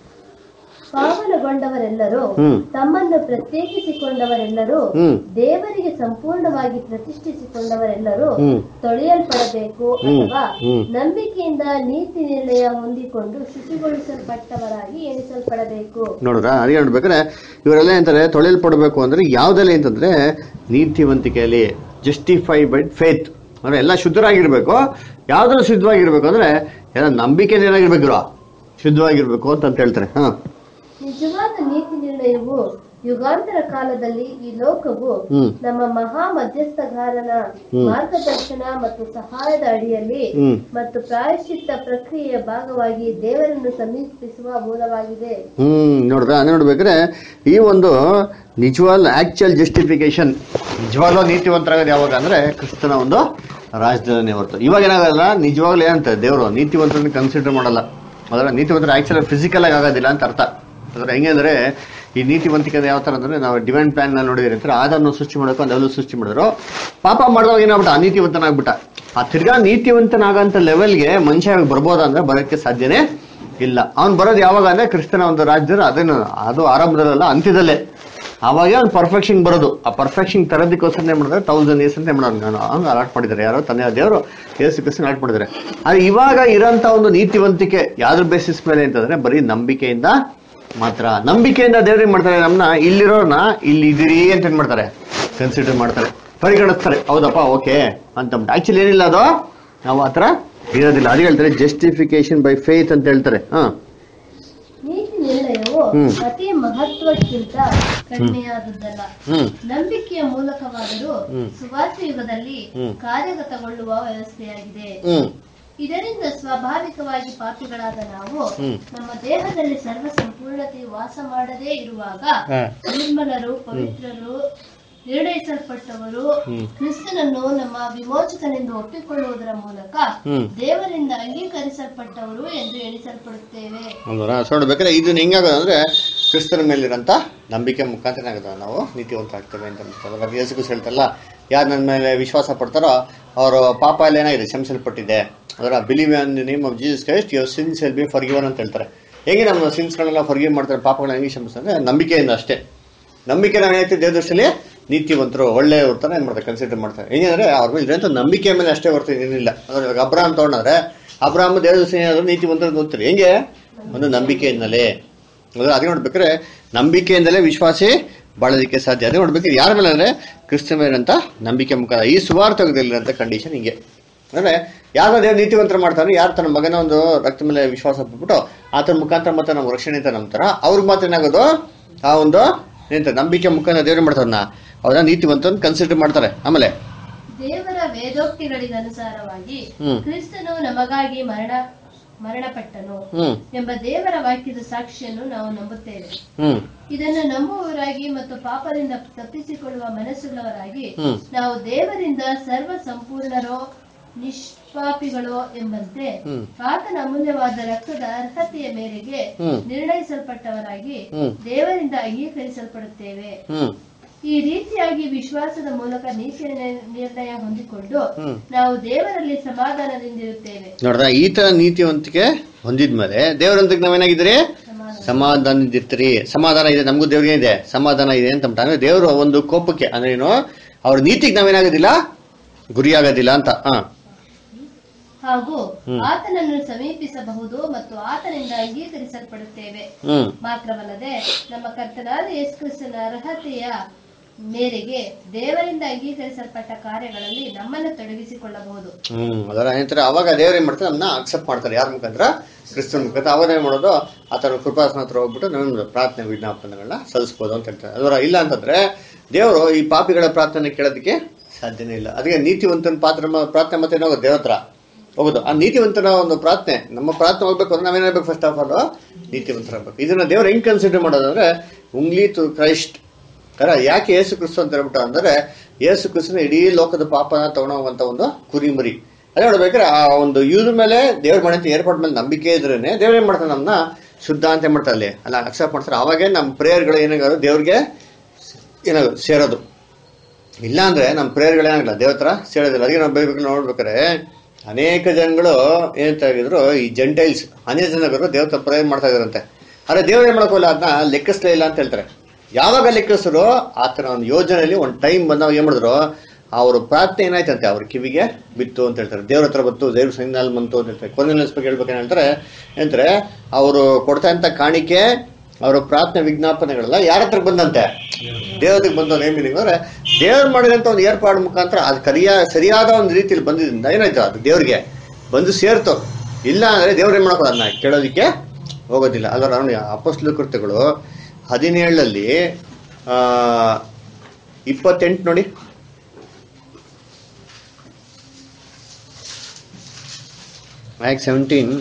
ಪಾವನಗೊಂಡವರೆಲ್ಲರೂ ಹ್ಮ್. ತಮ್ಮನ್ನು ಪ್ರತ್ಯೇಕಿಸಿಕೊಂಡವರೆಲ್ಲರೂ ಹ್ಮ್. ದೇವರಿಗೆ ಸಂಪೂರ್ಣವಾಗಿ ಪ್ರತಿಷ್ಠಿಸಿಕೊಂಡವರೆಲ್ಲರೂ ಹ್ಮ್. ತೊಳೆಯಲ್ಪಡಬೇಕು ಹ್ಮ್. ಅಥವಾ ಹ್ಮ್. ನಂಬಿಕೆಯಿಂದ ನೀತಿ ನಿರ್ಣಯ ಹೊಂದಿಕೊಂಡು ಶುಚಿಗೊಳಿಸಲ್ಪಟ್ಟವರಾಗಿ ಎಣಿಸಲ್ಪಡಬೇಕು ನೋಡಿದ್ರ ಅದೇ ಹೇಳ್ಬೇಕಾದ್ರೆ ಇವರೆಲ್ಲ ಏನಂತಾರೆ ತೊಳೆಯಲ್ಪಡಬೇಕು ಅಂದ್ರೆ ಯಾವ್ದೆಲ್ಲ ಅಂತಂದ್ರೆ ನೀತಿವಂತಿಕೆಯಲ್ಲಿ ಜಸ್ಟಿಫೈ ಬೈ ಫೇತ್ ಅಂದ್ರೆ ಎಲ್ಲ ಶುದ್ಧರಾಗಿರ್ಬೇಕು ಯಾವ್ದ್ರಲ್ಲಿ ಶುದ್ಧವಾಗಿರ್ಬೇಕು ಅಂದ್ರೆ ಎಲ್ಲ ನಂಬಿಕೆ ಏನಾಗಿರ್ಬೇಕು ಇವ್ರು? ಶುದ್ಧವಾಗಿರ್ಬೇಕು ಅಂತ ಅಂತ ಹೇಳ್ತಾರೆ ಹಾ ನಿಜವಾದ ನೀತಿ ನಿರ್ಣಯವು ಯುಗಾಂತರ ಕಾಲದಲ್ಲಿ ಈ ಲೋಕವು ಹ್ಮ್. ನಮ್ಮ ಮಹಾ ಮಧ್ಯಸ್ಥಗಾರನ ಹ್ಮ್. ಮಾರ್ಗದರ್ಶನ ಮತ್ತು ಸಹಾಯದ ಅಡಿಯಲ್ಲಿ ಹ್ಮ್. ಮತ್ತು ಪ್ರಾಯಶ್ಚಿತ್ತ ಪ್ರಕ್ರಿಯೆಯ ಭಾಗವಾಗಿ ದೇವರನ್ನು ಸಮೀಪಿಸುವ ಮೂಲವಾಗಿದೆ ಹ್ಮ್ ನೋಡ್ರ ಅದೇ ನೋಡ್ಬೇಕಾದ್ರೆ ಈ ಒಂದು ನಿಜವಾದ ಆಕ್ಚುಯಲ್ ಜಸ್ಟಿಫಿಕೇಶನ್ ನಿಜವಾಗ್ಲೂ ನೀತಿವಂತರಾಗೋದು ಯಾವಾಗ ಅಂದ್ರೆ ಕ್ರಿಸ್ತನ ಒಂದು ರಾಜ್ಯದಲ್ಲಿ ಹೊರತು ಇವಾಗ ಏನಾಗಲ್ಲ ನಿಜವಾಗ್ಲೂ ಏನಂತ ದೇವರು ನೀತಿವಂತರನ್ನ ಕನ್ಸಿಡರ್ ಮಾಡಲ್ಲ ಅದರ ನೀತಿವಂತರ ಆಕ್ಚುಲಿ ಫಿಸಿಕಲ್ ಆಗಿ ಆಗೋದಿಲ್ಲ ಅಂತ ಅರ್ಥ ಅದರ ಹೆಂಗೆ ಅಂದ್ರೆ ಈ ನೀತಿವಂತಿಕೆ ಯಾವ ತರ ಅಂದ್ರೆ ನಾವು ಡಿವೈನ್ ಪ್ಲಾನ್ ನೋಡಿದ್ರೆ ಅಂದ್ರೆ ಆದನ್ನು ಸೃಷ್ಟಿ ಮಾಡೋಕೆ ಒಂದು ಸೃಷ್ಟಿ ಮಾಡಿದ್ರು ಪಾಪ ಮಾಡಿದವಾಗ ಏನಾಗ್ಬಿಟ್ಟ ಅನೀತಿವಂತನಾಗ್ಬಿಟ್ಟ ಆ ತಿರ್ಗಾ ನೀತಿವಂತನಾಗಂತ ಲೆವೆಲ್ಗೆ ಮನುಷ್ಯ ಬರ್ಬೋದಾ ಅಂದ್ರೆ ಬರೋಕ್ಕೆ ಸಾಧ್ಯನೇ ಇಲ್ಲ ಅವ್ನು ಬರೋದು ಯಾವಾಗ ಅಂದ್ರೆ ಕ್ರಿಸ್ತನ ಒಂದು ರಾಜ್ಯದಲ್ಲಿ ಅದೇನು ಅದು ಆರಂಭದಲ್ಲ ಅಂತ್ಯದಲ್ಲೇ ಅವಾಗೇ ಅವ್ನು ಪರ್ಫೆಕ್ಷನ್ ಬರೋದು ಆ ಪರ್ಫೆಕ್ಷನ್ ತರೋದಕ್ಕೋಸ್ಕರ ಏನ್ ಮಾಡಿದ್ರೆ ತೌಸಂಡ್ ಇಯರ್ಸ್ ಅಂತ ಏನ್ ಮಾಡೋದು ನಾನು ಹಂಗೆ ಅಲಾಟ್ ಮಾಡಿದ್ದಾರೆ ಯಾರೋ ತಂದೆ ದೇವರು ಯೇಸು ಕ್ರಿಸ್ತನ್ ಅಲಾಟ್ ಮಾಡಿದ್ದಾರೆ ಆದ್ರೆ ಇವಾಗ ಇರೋಂಥ ಒಂದು ನೀತಿವಂತಿಕೆ ಯಾವ್ದ್ರ ಬೇಸಿಸ್ ಮೇಲೆ ಅಂತಂದ್ರೆ ಬರೀ ನಂಬಿಕೆಯಿಂದ ಮಾತ್ರ ನಂಬಿಕೆಯಿಂದ ದೇವ್ರು ಏನ್ ಮಾಡ್ತಾರೆ ನಮ್ಮನ್ನ ಇಲ್ಲಿರೋರ್ನ ಇಲ್ಲಿ ಇದೀರಿ ಅಂತ ಏನ್ ಮಾಡ್ತಾರೆ ಕನ್ಸಿಡರ್ ಮಾಡ್ತಾರೆ ಪರಿಗಣಿಸ್ತಾರೆ ಹೌದಪ್ಪ ಓಕೆ ಅಂತ ಆಕ್ಚುಲಿ ಏನಿಲ್ಲ ಅದು ನಾವು ಆ ಥರ ಇರೋದಿಲ್ಲ ಅದು ಹೇಳ್ತಾರೆ ಜಸ್ಟಿಫಿಕೇಶನ್ ಬೈ ಫೇತ್ ಅಂತ ಹೇಳ್ತಾರೆ ಹಾ ನೀತಿ ನಿರ್ಣಯವು ಹ್ಮ್. ಅತಿ ಮಹತ್ವಕ್ಕಿಂತ ಕಡಿಮೆಯಾದದ್ದಲ್ಲ ಹ್ಮ್ ನಂಬಿಕೆಯ ಮೂಲಕವಾದರೂ ಹ್ಮ್. ಸುವಾರ್ಥ ಯುಗದಲ್ಲಿ ಹ್ಮ್. ಕಾರ್ಯಗತಗೊಳ್ಳುವ ವ್ಯವಸ್ಥೆಯಾಗಿದೆ ಹ್ಮ್ ಇದರಿಂದ ಸ್ವಾಭಾವಿಕವಾಗಿ ಪಾಪಿಗಳಾದ ನಾವು ಹ್ಮ್. ನಮ್ಮ ದೇಹದಲ್ಲಿ ಸರ್ವ ಸಂಪೂರ್ಣತೆ ವಾಸ ಮಾಡದೇ ಇರುವಾಗ ಹಾ. ನಿರ್ಮಲರು ಪವಿತ್ರರು ನಿರ್ಣಯಿಸಲ್ಪಟ್ಟವರು ಹ್ಮ್. ಕ್ರಿಸ್ತನನ್ನು ನಮ್ಮ ವಿಮೋಚಕನೆಂದು ಒಪ್ಪಿಕೊಳ್ಳುವುದರ ಮೂಲಕ ಹ್ಮ್. ದೇವರಿಂದ ದೇವರಿಂದ ಅಂಗೀಕರಿಸಲ್ಪಟ್ಟವರು ಎಂದು ಎಣಿಸಲ್ಪಡುತ್ತೇವೆ ಹೌದಾ ಸೊ ನೋಡ್ಬೇಕಾದ್ರೆ ಇದನ್ನ ಹೆಂಗಾಗೋದು ಅಂದ್ರೆ ಕ್ರಿಸ್ತನ ಮೇಲಿರಂತ ನಂಬಿಕೆ ಮುಖಾಂತರ ಆಗೋದು ನಾವು ನೀತಿವಂತ ಆಗ್ತೇವೆ ಅಂತ ಅನ್ಸುತ್ತೆ ಅವಾಗ ಯೇಸು ಕ್ರಿಸ್ತ ಹೇಳ್ತಾರಲ್ಲ ಯಾರು ನನ್ನ ಮೇಲೆ ವಿಶ್ವಾಸ ಪಡ್ತಾರೋ ಅವರು ಪಾಪ ಎಲ್ಲ ಏನಾಗಿದೆ ಕ್ಷಮಿಸಲ್ಪಟ್ಟಿದೆ ಅದರ believe on the name of Jesus Christ your sins will be forgiven ಅಂತ ಹೇಳ್ತಾರೆ ಹೇಗೆ ನಮ್ಮ ಸಿನ್ಸ್ಗಳನ್ನೆಲ್ಲ ಫರ್ಗಿವ್ ಮಾಡ್ತಾರೆ ಪಾಪಗಳನ್ನ ಹೆಂಗೆ ಕ್ಷಮಿಸ್ತಾರೆ ನಂಬಿಕೆಯಿಂದ ಅಷ್ಟೇ ನಂಬಿಕೆ ನಾವು ಏನೈತೆ ದೇವದರ್ಶಲ್ಲಿ ನೀತಿವಂತರು ಒಳ್ಳೆಯವ್ರ ಥರ ಏನು ಮಾಡ್ತಾರೆ ಕನ್ಸಿಡರ್ ಮಾಡ್ತಾರೆ ಹೆಂಗಂದ್ರೆ ಅವ್ರ ಮೇಲೆ ಇರೋಂಥ ನಂಬಿಕೆ ಮೇಲೆ ಅಷ್ಟೇ ಹೊರ್ತು ಏನಿಲ್ಲ ಅಂದ್ರೆ ಇವಾಗ ಅಬ್ರಾಮ್ ತೊಗೊಂಡ್ರೆ ಅಬ್ರಾಮ್ ದೇವದರ್ಶನ ಏನಾದ್ರು ನೀತಿವಂತರು ಗೊತ್ತಿರಿ ಹೆಂಗೆ ಒಂದು ನಂಬಿಕೆಯಿಂದಲೇ ಅಂದ್ರೆ ಅದೇ ನೋಡ್ಬೇಕಾದ್ರೆ ನಂಬಿಕೆಯಿಂದಲೇ ವಿಶ್ವಾಸಿ ಬಾಳೋದಕ್ಕೆ ಸಾಧ್ಯ ಅದೇ ನೋಡ್ಬೇಕಾದ್ರೆ ಯಾರ ಮೇಲೆ ಅಂದ್ರೆ ಕ್ರಿಸ್ತ ಮೇಲೆ ಅಂತ ನಂಬಿಕೆ ಮುಖಾಂತರ ಈ ಸುವಾರ್ಥಕದಲ್ಲಿರೋಂಥ ಕಂಡೀಷನ್ ಹಿಂಗೆ ಅಂದ್ರೆ ಯಾರ ದೇವ್ರು ನೀತಿವಂತರ ಮಾಡ್ತಾನೆ ಯಾರು ತನ್ನ ಮಗನ ಒಂದು ರಕ್ತ ಮೇಲೆ ವಿಶ್ವಾಸ ಪಟ್ಬಿಟ್ಟು ಆತನ ಮುಖಾಂತರ ಮತ್ತೆ ನಮ್ಮ ರಕ್ಷಣೆ ಅಂತ ನಂಬ್ತಾರ ಅವ್ರಿಗೆ ಮಾತ್ರ ಏನಾಗೋದು ಆ ಒಂದು ಎಂತ ನಂಬಿಕೆ ಮುಖಾಂತರ ದೇವ್ರು ಮಾಡ್ತಾರನ್ನ ಅವ್ರನ್ನ ನೀತಿವಂತ ಕನ್ಸಿಡರ್ ಮಾಡ್ತಾರೆ ಆಮೇಲೆ ದೇವರ ವೇದೋಕ್ತಿಗಳಿಗನುಸಾರವಾಗಿ ಹ್ಮ್. ಕ್ರಿಸ್ತನು ನಮಗಾಗಿ ಮರಣ ಮರಣಪಟ್ಟನು ಹ್ಮ್ ಎಂಬ ದೇವರ ವಾಕ್ಯದ ಸಾಕ್ಷಿಯನ್ನು ನಾವು ನಂಬುತ್ತೇವೆ ಹ್ಮ್ ಇದನ್ನು ನಂಬುವವರಾಗಿ ಮತ್ತು ಪಾಪದಿಂದ ತಪ್ಪಿಸಿಕೊಳ್ಳುವ ಮನಸ್ಸುಳ್ಳವರಾಗಿ ಹ್ಮ್. ನಾವು ದೇವರಿಂದ ಸರ್ವ ಸಂಪೂರ್ಣರೋ ನಿಷ್ಪಾಪಿಗಳೋ ಎಂಬಂತೆ ಹ್ಮ್. ಆತನ ಅಮೂಲ್ಯವಾದ ರಕ್ತದ ಅರ್ಹತೆಯ ಮೇರೆಗೆ ಹ್ಮ್. ನಿರ್ಣಯಿಸಲ್ಪಟ್ಟವರಾಗಿ ಹ್ಮ್. ದೇವರಿಂದ ಅಂಗೀಕರಿಸಲ್ಪಡುತ್ತೇವೆ ಹ್ಮ್ ಈ ರೀತಿಯಾಗಿ ವಿಶ್ವಾಸದ ಮೂಲಕ ನೀತಿ ನಿರ್ಣಯ- ನಿರ್ಣಯ ಹೊಂದಿಕೊಂಡು ಹ್ಮ್. ನಾವು ದೇವರಲ್ಲಿ ಸಮಾಧಾನದಿಂದಿರುತ್ತೇವೆ ನೋಡ್ದ ಈ ತರ ನೀತಿವಂತಿಕೆ ಹೊಂದಿದ್ಮೇಲೆ ದೇವರಂತಕ್ಕೆ ನಾವೇನಾಗಿದ್ದೀರಿ ಸಮಾಧಾನ ಸಮಾಧಾನದಿರ್ತೀರಿ ಸಮಾಧಾನ ಇದೆ ನಮಗೂ ದೇವ್ರಿಗೆ ಇದೆ ಸಮಾಧಾನ ಇದೆ ಅಂತ ಅಂದ್ರೆ ದೇವರು ಒಂದು ಕೋಪಕ್ಕೆ ಅಂದ್ರೆ ಏನು ಅವ್ರ ನೀತಿಗೆ ನಾವೇನಾಗೋದಿಲ್ಲ ಗುರಿ ಆಗೋದಿಲ್ಲ ಅಂತ ಹಾ ಹಾಗೂ ಹ್ಮ್. ಆತನನ್ನು ಸಮೀಪಿಸಬಹುದು ಮತ್ತು ಆತನಿಂದ ಅಂಗೀಕರಿಸಲ್ಪಡುತ್ತೇವೆ ಹ್ಮ್ ಮಾತ್ರವಲ್ಲದೆ ನಮ್ಮ ಕರ್ತನಾದ ಯೇಸುಕ್ರಿಸ್ತನ ಅರ್ಹತೆಯ ಮೇರೆಗೆ ದೇವರಿಂದ ಅಂಗೀಕರಿಸಲ್ಪಟ್ಟ ಕಾರ್ಯಗಳಲ್ಲಿ ನಮ್ಮನ್ನು ತೊಡಗಿಸಿಕೊಳ್ಳಬಹುದು ಹ್ಮ್ ಅದರ ಏನಂತಾರೆ ಅವಾಗ ದೇವ್ರು ಏನ್ ಮಾಡ್ತಾರೆ ನಮ್ಮನ್ನ ಅಕ್ಸೆಪ್ಟ್ ಮಾಡ್ತಾರೆ ಯಾರ ಮುಖಾಂತರ ಕ್ರಿಸ್ತನ್ ಮುಖಾಂತರ ಅವಾಗ ಏನ್ ಮಾಡೋದು ಆತರ ಕೃಪಾಸನ ಹತ್ರ ಹೋಗ್ಬಿಟ್ಟು ನಮ್ಮ ಪ್ರಾರ್ಥನೆ ವಿಜ್ಞಾಪನೆಗಳನ್ನ ಸಲ್ಲಿಸ್ಬೋದು ಅಂತ ಹೇಳ್ತಾರೆ ಅದರ ಇಲ್ಲ ಅಂತಂದ್ರೆ ದೇವರು ಈ ಪಾಪಿಗಳ ಪ್ರಾರ್ಥನೆ ಕೇಳೋದಕ್ಕೆ ಸಾಧ್ಯನೇ ಇಲ್ಲ ಅದಕ್ಕೆ ನೀತಿವಂತನ ಪಾತ್ರ ಪ್ರಾರ್ಥನೆ ಮತ್ತೆ ಏನಾಗೋದು ದೇವ್ರ ಹತ್ರ ಹೋಗೋದು ಆ ನೀತಿವಂತನ ಒಂದು ಪ್ರಾರ್ಥನೆ ನಮ್ಮ ಪ್ರಾರ್ಥನೆ ಹೋಗ್ಬೇಕು ಅಂದ್ರೆ ನಾವೇನಾಗಬೇಕು ಫಸ್ಟ್ ಆಫ್ ಆಲ್ ನೀತಿವಂತರಾಗಬೇಕು ಇದನ್ನ ದೇವ್ರು ಹೆಂಗ್ ಕನ್ಸಿಡರ್ ಮಾಡೋದು ಅಂದ್ರೆ ಉಂಗ್ಲಿ ಟು ಕ್ರೈಸ್ಟ್ ಕರ ಯಾಕೆ ಯೇಸು ಕ್ರಿಸ್ತು ಅಂತ ಹೇಳ್ಬಿಟ್ಟು ಅಂದ್ರೆ ಯೇಸು ಕ್ರಿಸ್ತನ ಇಡೀ ಲೋಕದ ಪಾಪನ ತಗೊಳ್ಳೋವಂತ ಒಂದು ಕುರಿಮರಿ ಅದೇ ನೋಡ್ಬೇಕಾದ್ರೆ ಆ ಒಂದು ಇವ್ರ ಮೇಲೆ ದೇವ್ರ ಮಾಡಂತ ಏರ್ಪಾಟ್ ಮೇಲೆ ನಂಬಿಕೆ ಇದ್ರೇನೆ ದೇವ್ರ ಏನ್ ಮಾಡ್ತಾನೆ ನಮ್ಮನ್ನ ಶುದ್ಧ ಅಂತ ಏನ್ ಮಾಡ್ತಾರೆ ಅಲ್ಲಿ ಅಲ್ಲ ಅಕ್ಸೆಪ್ಟ್ ಮಾಡ್ತಾರೆ ಅವಾಗೇ ನಮ್ಮ ಪ್ರೇಯರ್ಗಳು ಏನಾಗೋದು ದೇವ್ರಿಗೆ ಏನಾಗೋದು ಸೇರೋದು ಇಲ್ಲ ಅಂದ್ರೆ ನಮ್ಮ ಪ್ರೇಯರ್ಗಳೇನಾಗಲ್ಲ ದೇವ್ರ ಹತ್ರ ಸೇರೋದಿಲ್ಲ ಅದಕ್ಕೆ ನಾವು ಬೇಕು ನೋಡ್ಬೇಕಾರೆ ಅನೇಕ ಜನಗಳು ಏನಂತ ಹೇಳಿದ್ರು ಈ ಜೆಂಟೈಲ್ಸ್ ಅನೇಕ ಜನಗಳು ದೇವ್ರ ಹತ್ರ ಪ್ರೇಯರ್ ಮಾಡ್ತಾ ಇದಾರಂತೆ ಆದ್ರೆ ದೇವ್ರು ಏನ್ ಮಾಡ್ಕೋಲ್ಲ ಅದನ್ನ ಲೆಕ್ಕಿಸ್ಲೇ ಇಲ್ಲ ಅಂತ ಹೇಳ್ತಾರೆ ಯಾವಾಗ ಲೆಕ್ಕಿಸಿದ್ರು ಆತನ ಒಂದು ಯೋಜನೆಯಲ್ಲಿ ಒಂದು ಟೈಮ್ ಬಂದಾಗ ಏನ್ ಮಾಡಿದ್ರು ಅವ್ರ ಪ್ರಾರ್ಥನೆ ಏನಾಯ್ತಂತೆ ಅವ್ರ ಕಿವಿಗೆ ಬಿತ್ತು ಅಂತ ಹೇಳ್ತಾರೆ ದೇವ್ರ ಹತ್ರ ಬಂತು ದೇವ್ರ ಸನ್ನಿಧಾನ ಬಂತು ಅಂತ ಹೇಳ್ತಾರೆ ಕೊನೆ ಬಗ್ಗೆ ಹೇಳ್ಬೇಕೇನು ಹೇಳ್ತಾರೆ ಏನಂದ್ರೆ ಅವರು ಕೊಡ್ತಾ ಇದ್ದ ಕಾಣಿಕೆ ಅವರ ಪ್ರಾರ್ಥನೆ ವಿಜ್ಞಾಪನೆಗಳೆಲ್ಲ ಯಾರ ಹತ್ರ ಬಂದಂತೆ ದೇವರಿಗೆ ಬಂದ ನೇಮಿನಿಂಗ್ ಅಂದ್ರೆ ದೇವ್ರು ಮಾಡಿದಂತ ಒಂದು ಏರ್ಪಾಡು ಮುಖಾಂತರ ಅದು ಕರಿಯ ಸರಿಯಾದ ಒಂದು ರೀತಿಯಲ್ಲಿ ಬಂದಿದ್ದರಿಂದ ಏನಾಯ್ತು ಅದು ದೇವ್ರಿಗೆ ಬಂದು ಸೇರ್ತು ಇಲ್ಲ ಅಂದ್ರೆ ದೇವ್ರು ಏನ್ ಮಾಡ್ಕೋ ಅದನ್ನ ಕೇಳೋದಿಕ್ಕೆ ಹೋಗೋದಿಲ್ಲ ಅದರ ನೋಡಿ ಅಪಸ್ಲು ಕೃತ್ಯಗಳು ಹದಿನೇಳಲ್ಲಿ ಆ ಇಪ್ಪತ್ತೆಂಟು ನೋಡಿ ಆ್ಯಕ್ಟ್ ಸೆವೆಂಟೀನ್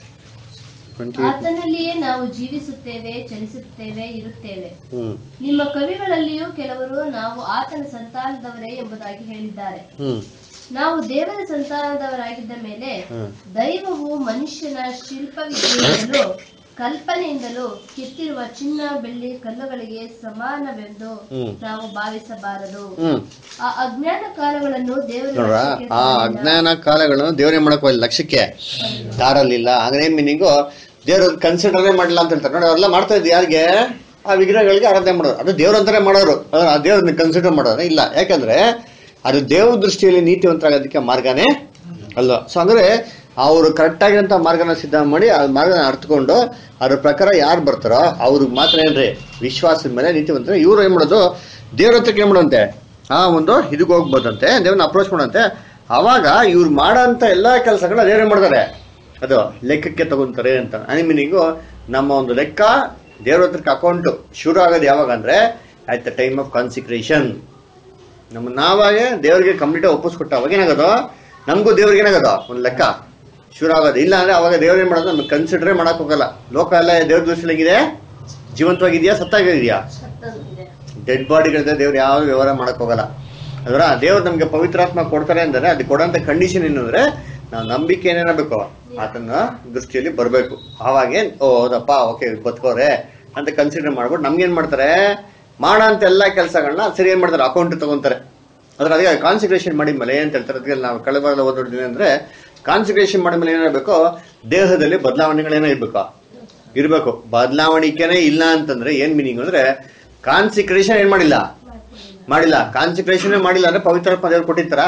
ಟ್ವೆಂಟಿ ಆತನಲ್ಲಿಯೇ ನಾವು ಜೀವಿಸುತ್ತೇವೆ ಚಲಿಸುತ್ತೇವೆ ಇರುತ್ತೇವೆ ಹ್ಮ್ ನಿಮ್ಮ ಕವಿಗಳಲ್ಲಿಯೂ ಕೆಲವರು ನಾವು ಆತನ ಸಂತಾನದವರೇ ಎಂಬುದಾಗಿ ಹೇಳಿದ್ದಾರೆ ಹ್ಮ್ ನಾವು ದೇವರ ಸಂತಾನದವರಾಗಿದ್ದ ಮೇಲೆ ಹ್ಮ್ ದೈವವು ಮನುಷ್ಯನ ಶಿಲ್ಪವಿದ್ಯೆಯಿಂದಲೂ ಕಲ್ಪನೆಯಿಂದಲೂ ಕೆತ್ತಿರುವ ಚಿನ್ನ ಬೆಳ್ಳಿ ಕಲ್ಲುಗಳಿಗೆ ಸಮಾನವೆಂದು ಹ್ಮ್. ನಾವು ಭಾವಿಸಬಾರದು ಹ್ಮ್ ಆ ಅಜ್ಞಾನ ಕಾಲಗಳನ್ನು ದೇವರು ನೋಡ್ರ ಲಕ್ಷ್ಯಕ್ಕೆ ಆ ತಂದಿಲ್ಲ. ಅಜ್ಞಾನ ಕಾಲಗಳನ್ನು ದೇವ್ರೇ ಮಾಡಕ್ ಹೋಗಿಲ್ಲ ಲಕ್ಷ್ಯಕ್ಕೆ ತಾರಲಿಲ್ಲ ಅಂದ್ರೆ ಮೀನಿಂಗು ದೇವ್ರ ಕನ್ಸಿಡರೇ ಮಾಡಿಲ್ಲ ಅಂತ ಹೇಳ್ತಾರೆ ನೋಡಿ ಅವರೆಲ್ಲ ಮಾಡ್ತಾ ಇದ್ದು ಯಾರಿಗೆ ಆ ವಿಗ್ರಹಗಳಿಗೆ ಆರಾಧನೆ ಮಾಡೋರು ಅದು ದೇವ್ರ ಅಂತಾನೆ ಮಾಡೋರು ಆದ್ರೆ ಆ ದೇವ್ರನ್ನ ಕನ್ಸಿಡರ್ ಮಾಡೋರು ಇಲ್ಲ ಯಾಕಂದ್ರೆ ಅದು ದೇವ್ರ ದೃಷ್ಟಿಯಲ್ಲಿ ನೀತಿವಂತರಾಗೋದಕ್ಕೆ ಮಾರ್ಗನೇ ಅಲ್ವಾ ಸೊ ಅಂದ್ರೆ ಅವರು ಕರೆಕ್ಟ್ ಆಗಿರೋಂಥ ಮಾರ್ಗನ ಸಿದ್ಧ ಮಾಡಿ ಆ ಮಾರ್ಗನ ಅರ್ಥಕೊಂಡು ಅದ್ರ ಪ್ರಕಾರ ಯಾರು ಬರ್ತಾರೋ ಅವ್ರಿಗೆ ಮಾತ್ರ ಏನ್ರಿ ವಿಶ್ವಾಸದ ಮೇಲೆ ನೀತಿವಂತರ ಇವ್ರು ಏನ್ ಮಾಡೋದು ದೇವ್ರ ಹತ್ರಕ್ಕೆ ಏನ್ ಮಾಡೋಂತೆ ಆ ಒಂದು ಇದಕ್ಕೆ ಹೋಗ್ಬೋದಂತೆ ದೇವ್ರನ್ನ ಅಪ್ರೋಚ್ ಮಾಡಂತೆ ಅವಾಗ ಇವ್ರು ಮಾಡೋಂಥ ಎಲ್ಲಾ ಕೆಲಸಗಳನ್ನ ದೇವ್ರ ಏನ್ ಮಾಡ್ತಾರೆ ಅದು ಲೆಕ್ಕಕ್ಕೆ ತಗೊಂತಾರೆ ಅಂತ ಐ ಮೀನಿಂಗು ನಮ್ಮ ಒಂದು ಲೆಕ್ಕ ದೇವ್ರ ಹತ್ರಕ್ಕೆ ಅಕೌಂಟ್ ಶುರು ಆಗೋದು ಯಾವಾಗ ಅಂದ್ರೆ at the time of consecration ನಮ್ಮ ನಾವಾಗೆ ದೇವ್ರಿಗೆ ಕಂಪ್ಲೀಟ್ ಒಪ್ಪಿಸ್ಕೊಟ್ಟ ಅವಾಗ ಏನಾಗೋದು ನಮಗೂ ದೇವ್ರಿಗೆ ಏನಾಗೋದು ಒಂದು ಲೆಕ್ಕ ಶುರು ಆಗೋದು ಇಲ್ಲ ಅಂದ್ರೆ ಅವಾಗ ದೇವ್ರು ಏನ್ ಮಾಡೋದು ನಮ್ಗೆ ಕನ್ಸಿಡರೇ ಮಾಡಕ್ ಹೋಗಲ್ಲ ಲೋಕ ಎಲ್ಲ ದೇವ್ರ ದೃಷ್ಟಿಯಲ್ಲಿ ಹೆಂಗಿದೆ ಜೀವಂತವಾಗಿದೆಯಾ ಸತ್ತಾಗಿದೆಯಾ ಸತ್ತೋಗಿದೆ. ಡೆಡ್ ಬಾಡಿಗಳಿಂದ ದೇವ್ರು ಯಾವ ವ್ಯವಹಾರ ಮಾಡಕ್ ಹೋಗಲ್ಲ ಅದರ ದೇವ್ರು ನಮ್ಗೆ ಪವಿತ್ರಾತ್ಮ ಕೊಡ್ತಾರೆ ಅಂದ್ರೆ ಅದು ಕೊಡೋಂತ ಕಂಡೀಷನ್ ಏನಂದ್ರೆ ನಾವು ನಂಬಿಕೆ ಏನೇನಬೇಕು ಆತನ ದೃಷ್ಟಿಯಲ್ಲಿ ಬರಬೇಕು ಆವಾಗೇ ಓ ಹೌದಪ್ಪ ಓಕೆ ಬದುಕೋರೆ ಅಂತ ಕನ್ಸಿಡರ್ ಮಾಡ್ಬಿಟ್ಟು ನಮ್ಗೇನ್ ಮಾಡ್ತಾರೆ ಮಾಡೋ ಅಂತ ಎಲ್ಲಾ ಕೆಲಸಗಳನ್ನ ಸರಿ ಏನ್ ಮಾಡ್ತಾರೆ ಅಕೌಂಟ್ ತಗೊಂತಾರೆ ಅದ್ರ ಅದಕ್ಕೆ ಕಾನ್ಸಿಕ್ರೇಷನ್ ಮಾಡಿದ್ಮೇಲೆ ಏನ್ ಹೇಳ್ತಾರೆ ಅದಕ್ಕೆ ನಾವು ಕಳೆಬಾರಲ್ಲ ಓದೋದಿಲ್ಲ ಅಂದ್ರೆ ಕಾನ್ಸಿಕ್ರೇಷನ್ ಮಾಡಿದ್ಮೇಲೆ ಏನಾಗಬೇಕು ದೇಹದಲ್ಲಿ ಬದಲಾವಣೆಗಳೇನೋ ಇರ್ಬೇಕು ಇರ್ಬೇಕು ಬದಲಾವಣಿಕೆನೇ ಇಲ್ಲ ಅಂತಂದ್ರೆ ಏನ್ ಮೀನಿಂಗ್ ಅಂದ್ರೆ ಕಾನ್ಸಿಕ್ರೇಷನ್ ಏನ್ ಮಾಡಿಲ್ಲ ಮಾಡಿಲ್ಲ ಕಾನ್ಸಿಕ್ರೇಷನ್ ಮಾಡಿಲ್ಲ ಅಂದ್ರೆ ಪವಿತ್ರಾತ್ಮ ದೇವ್ರು ಕೊಟ್ಟಿರ್ತಾರ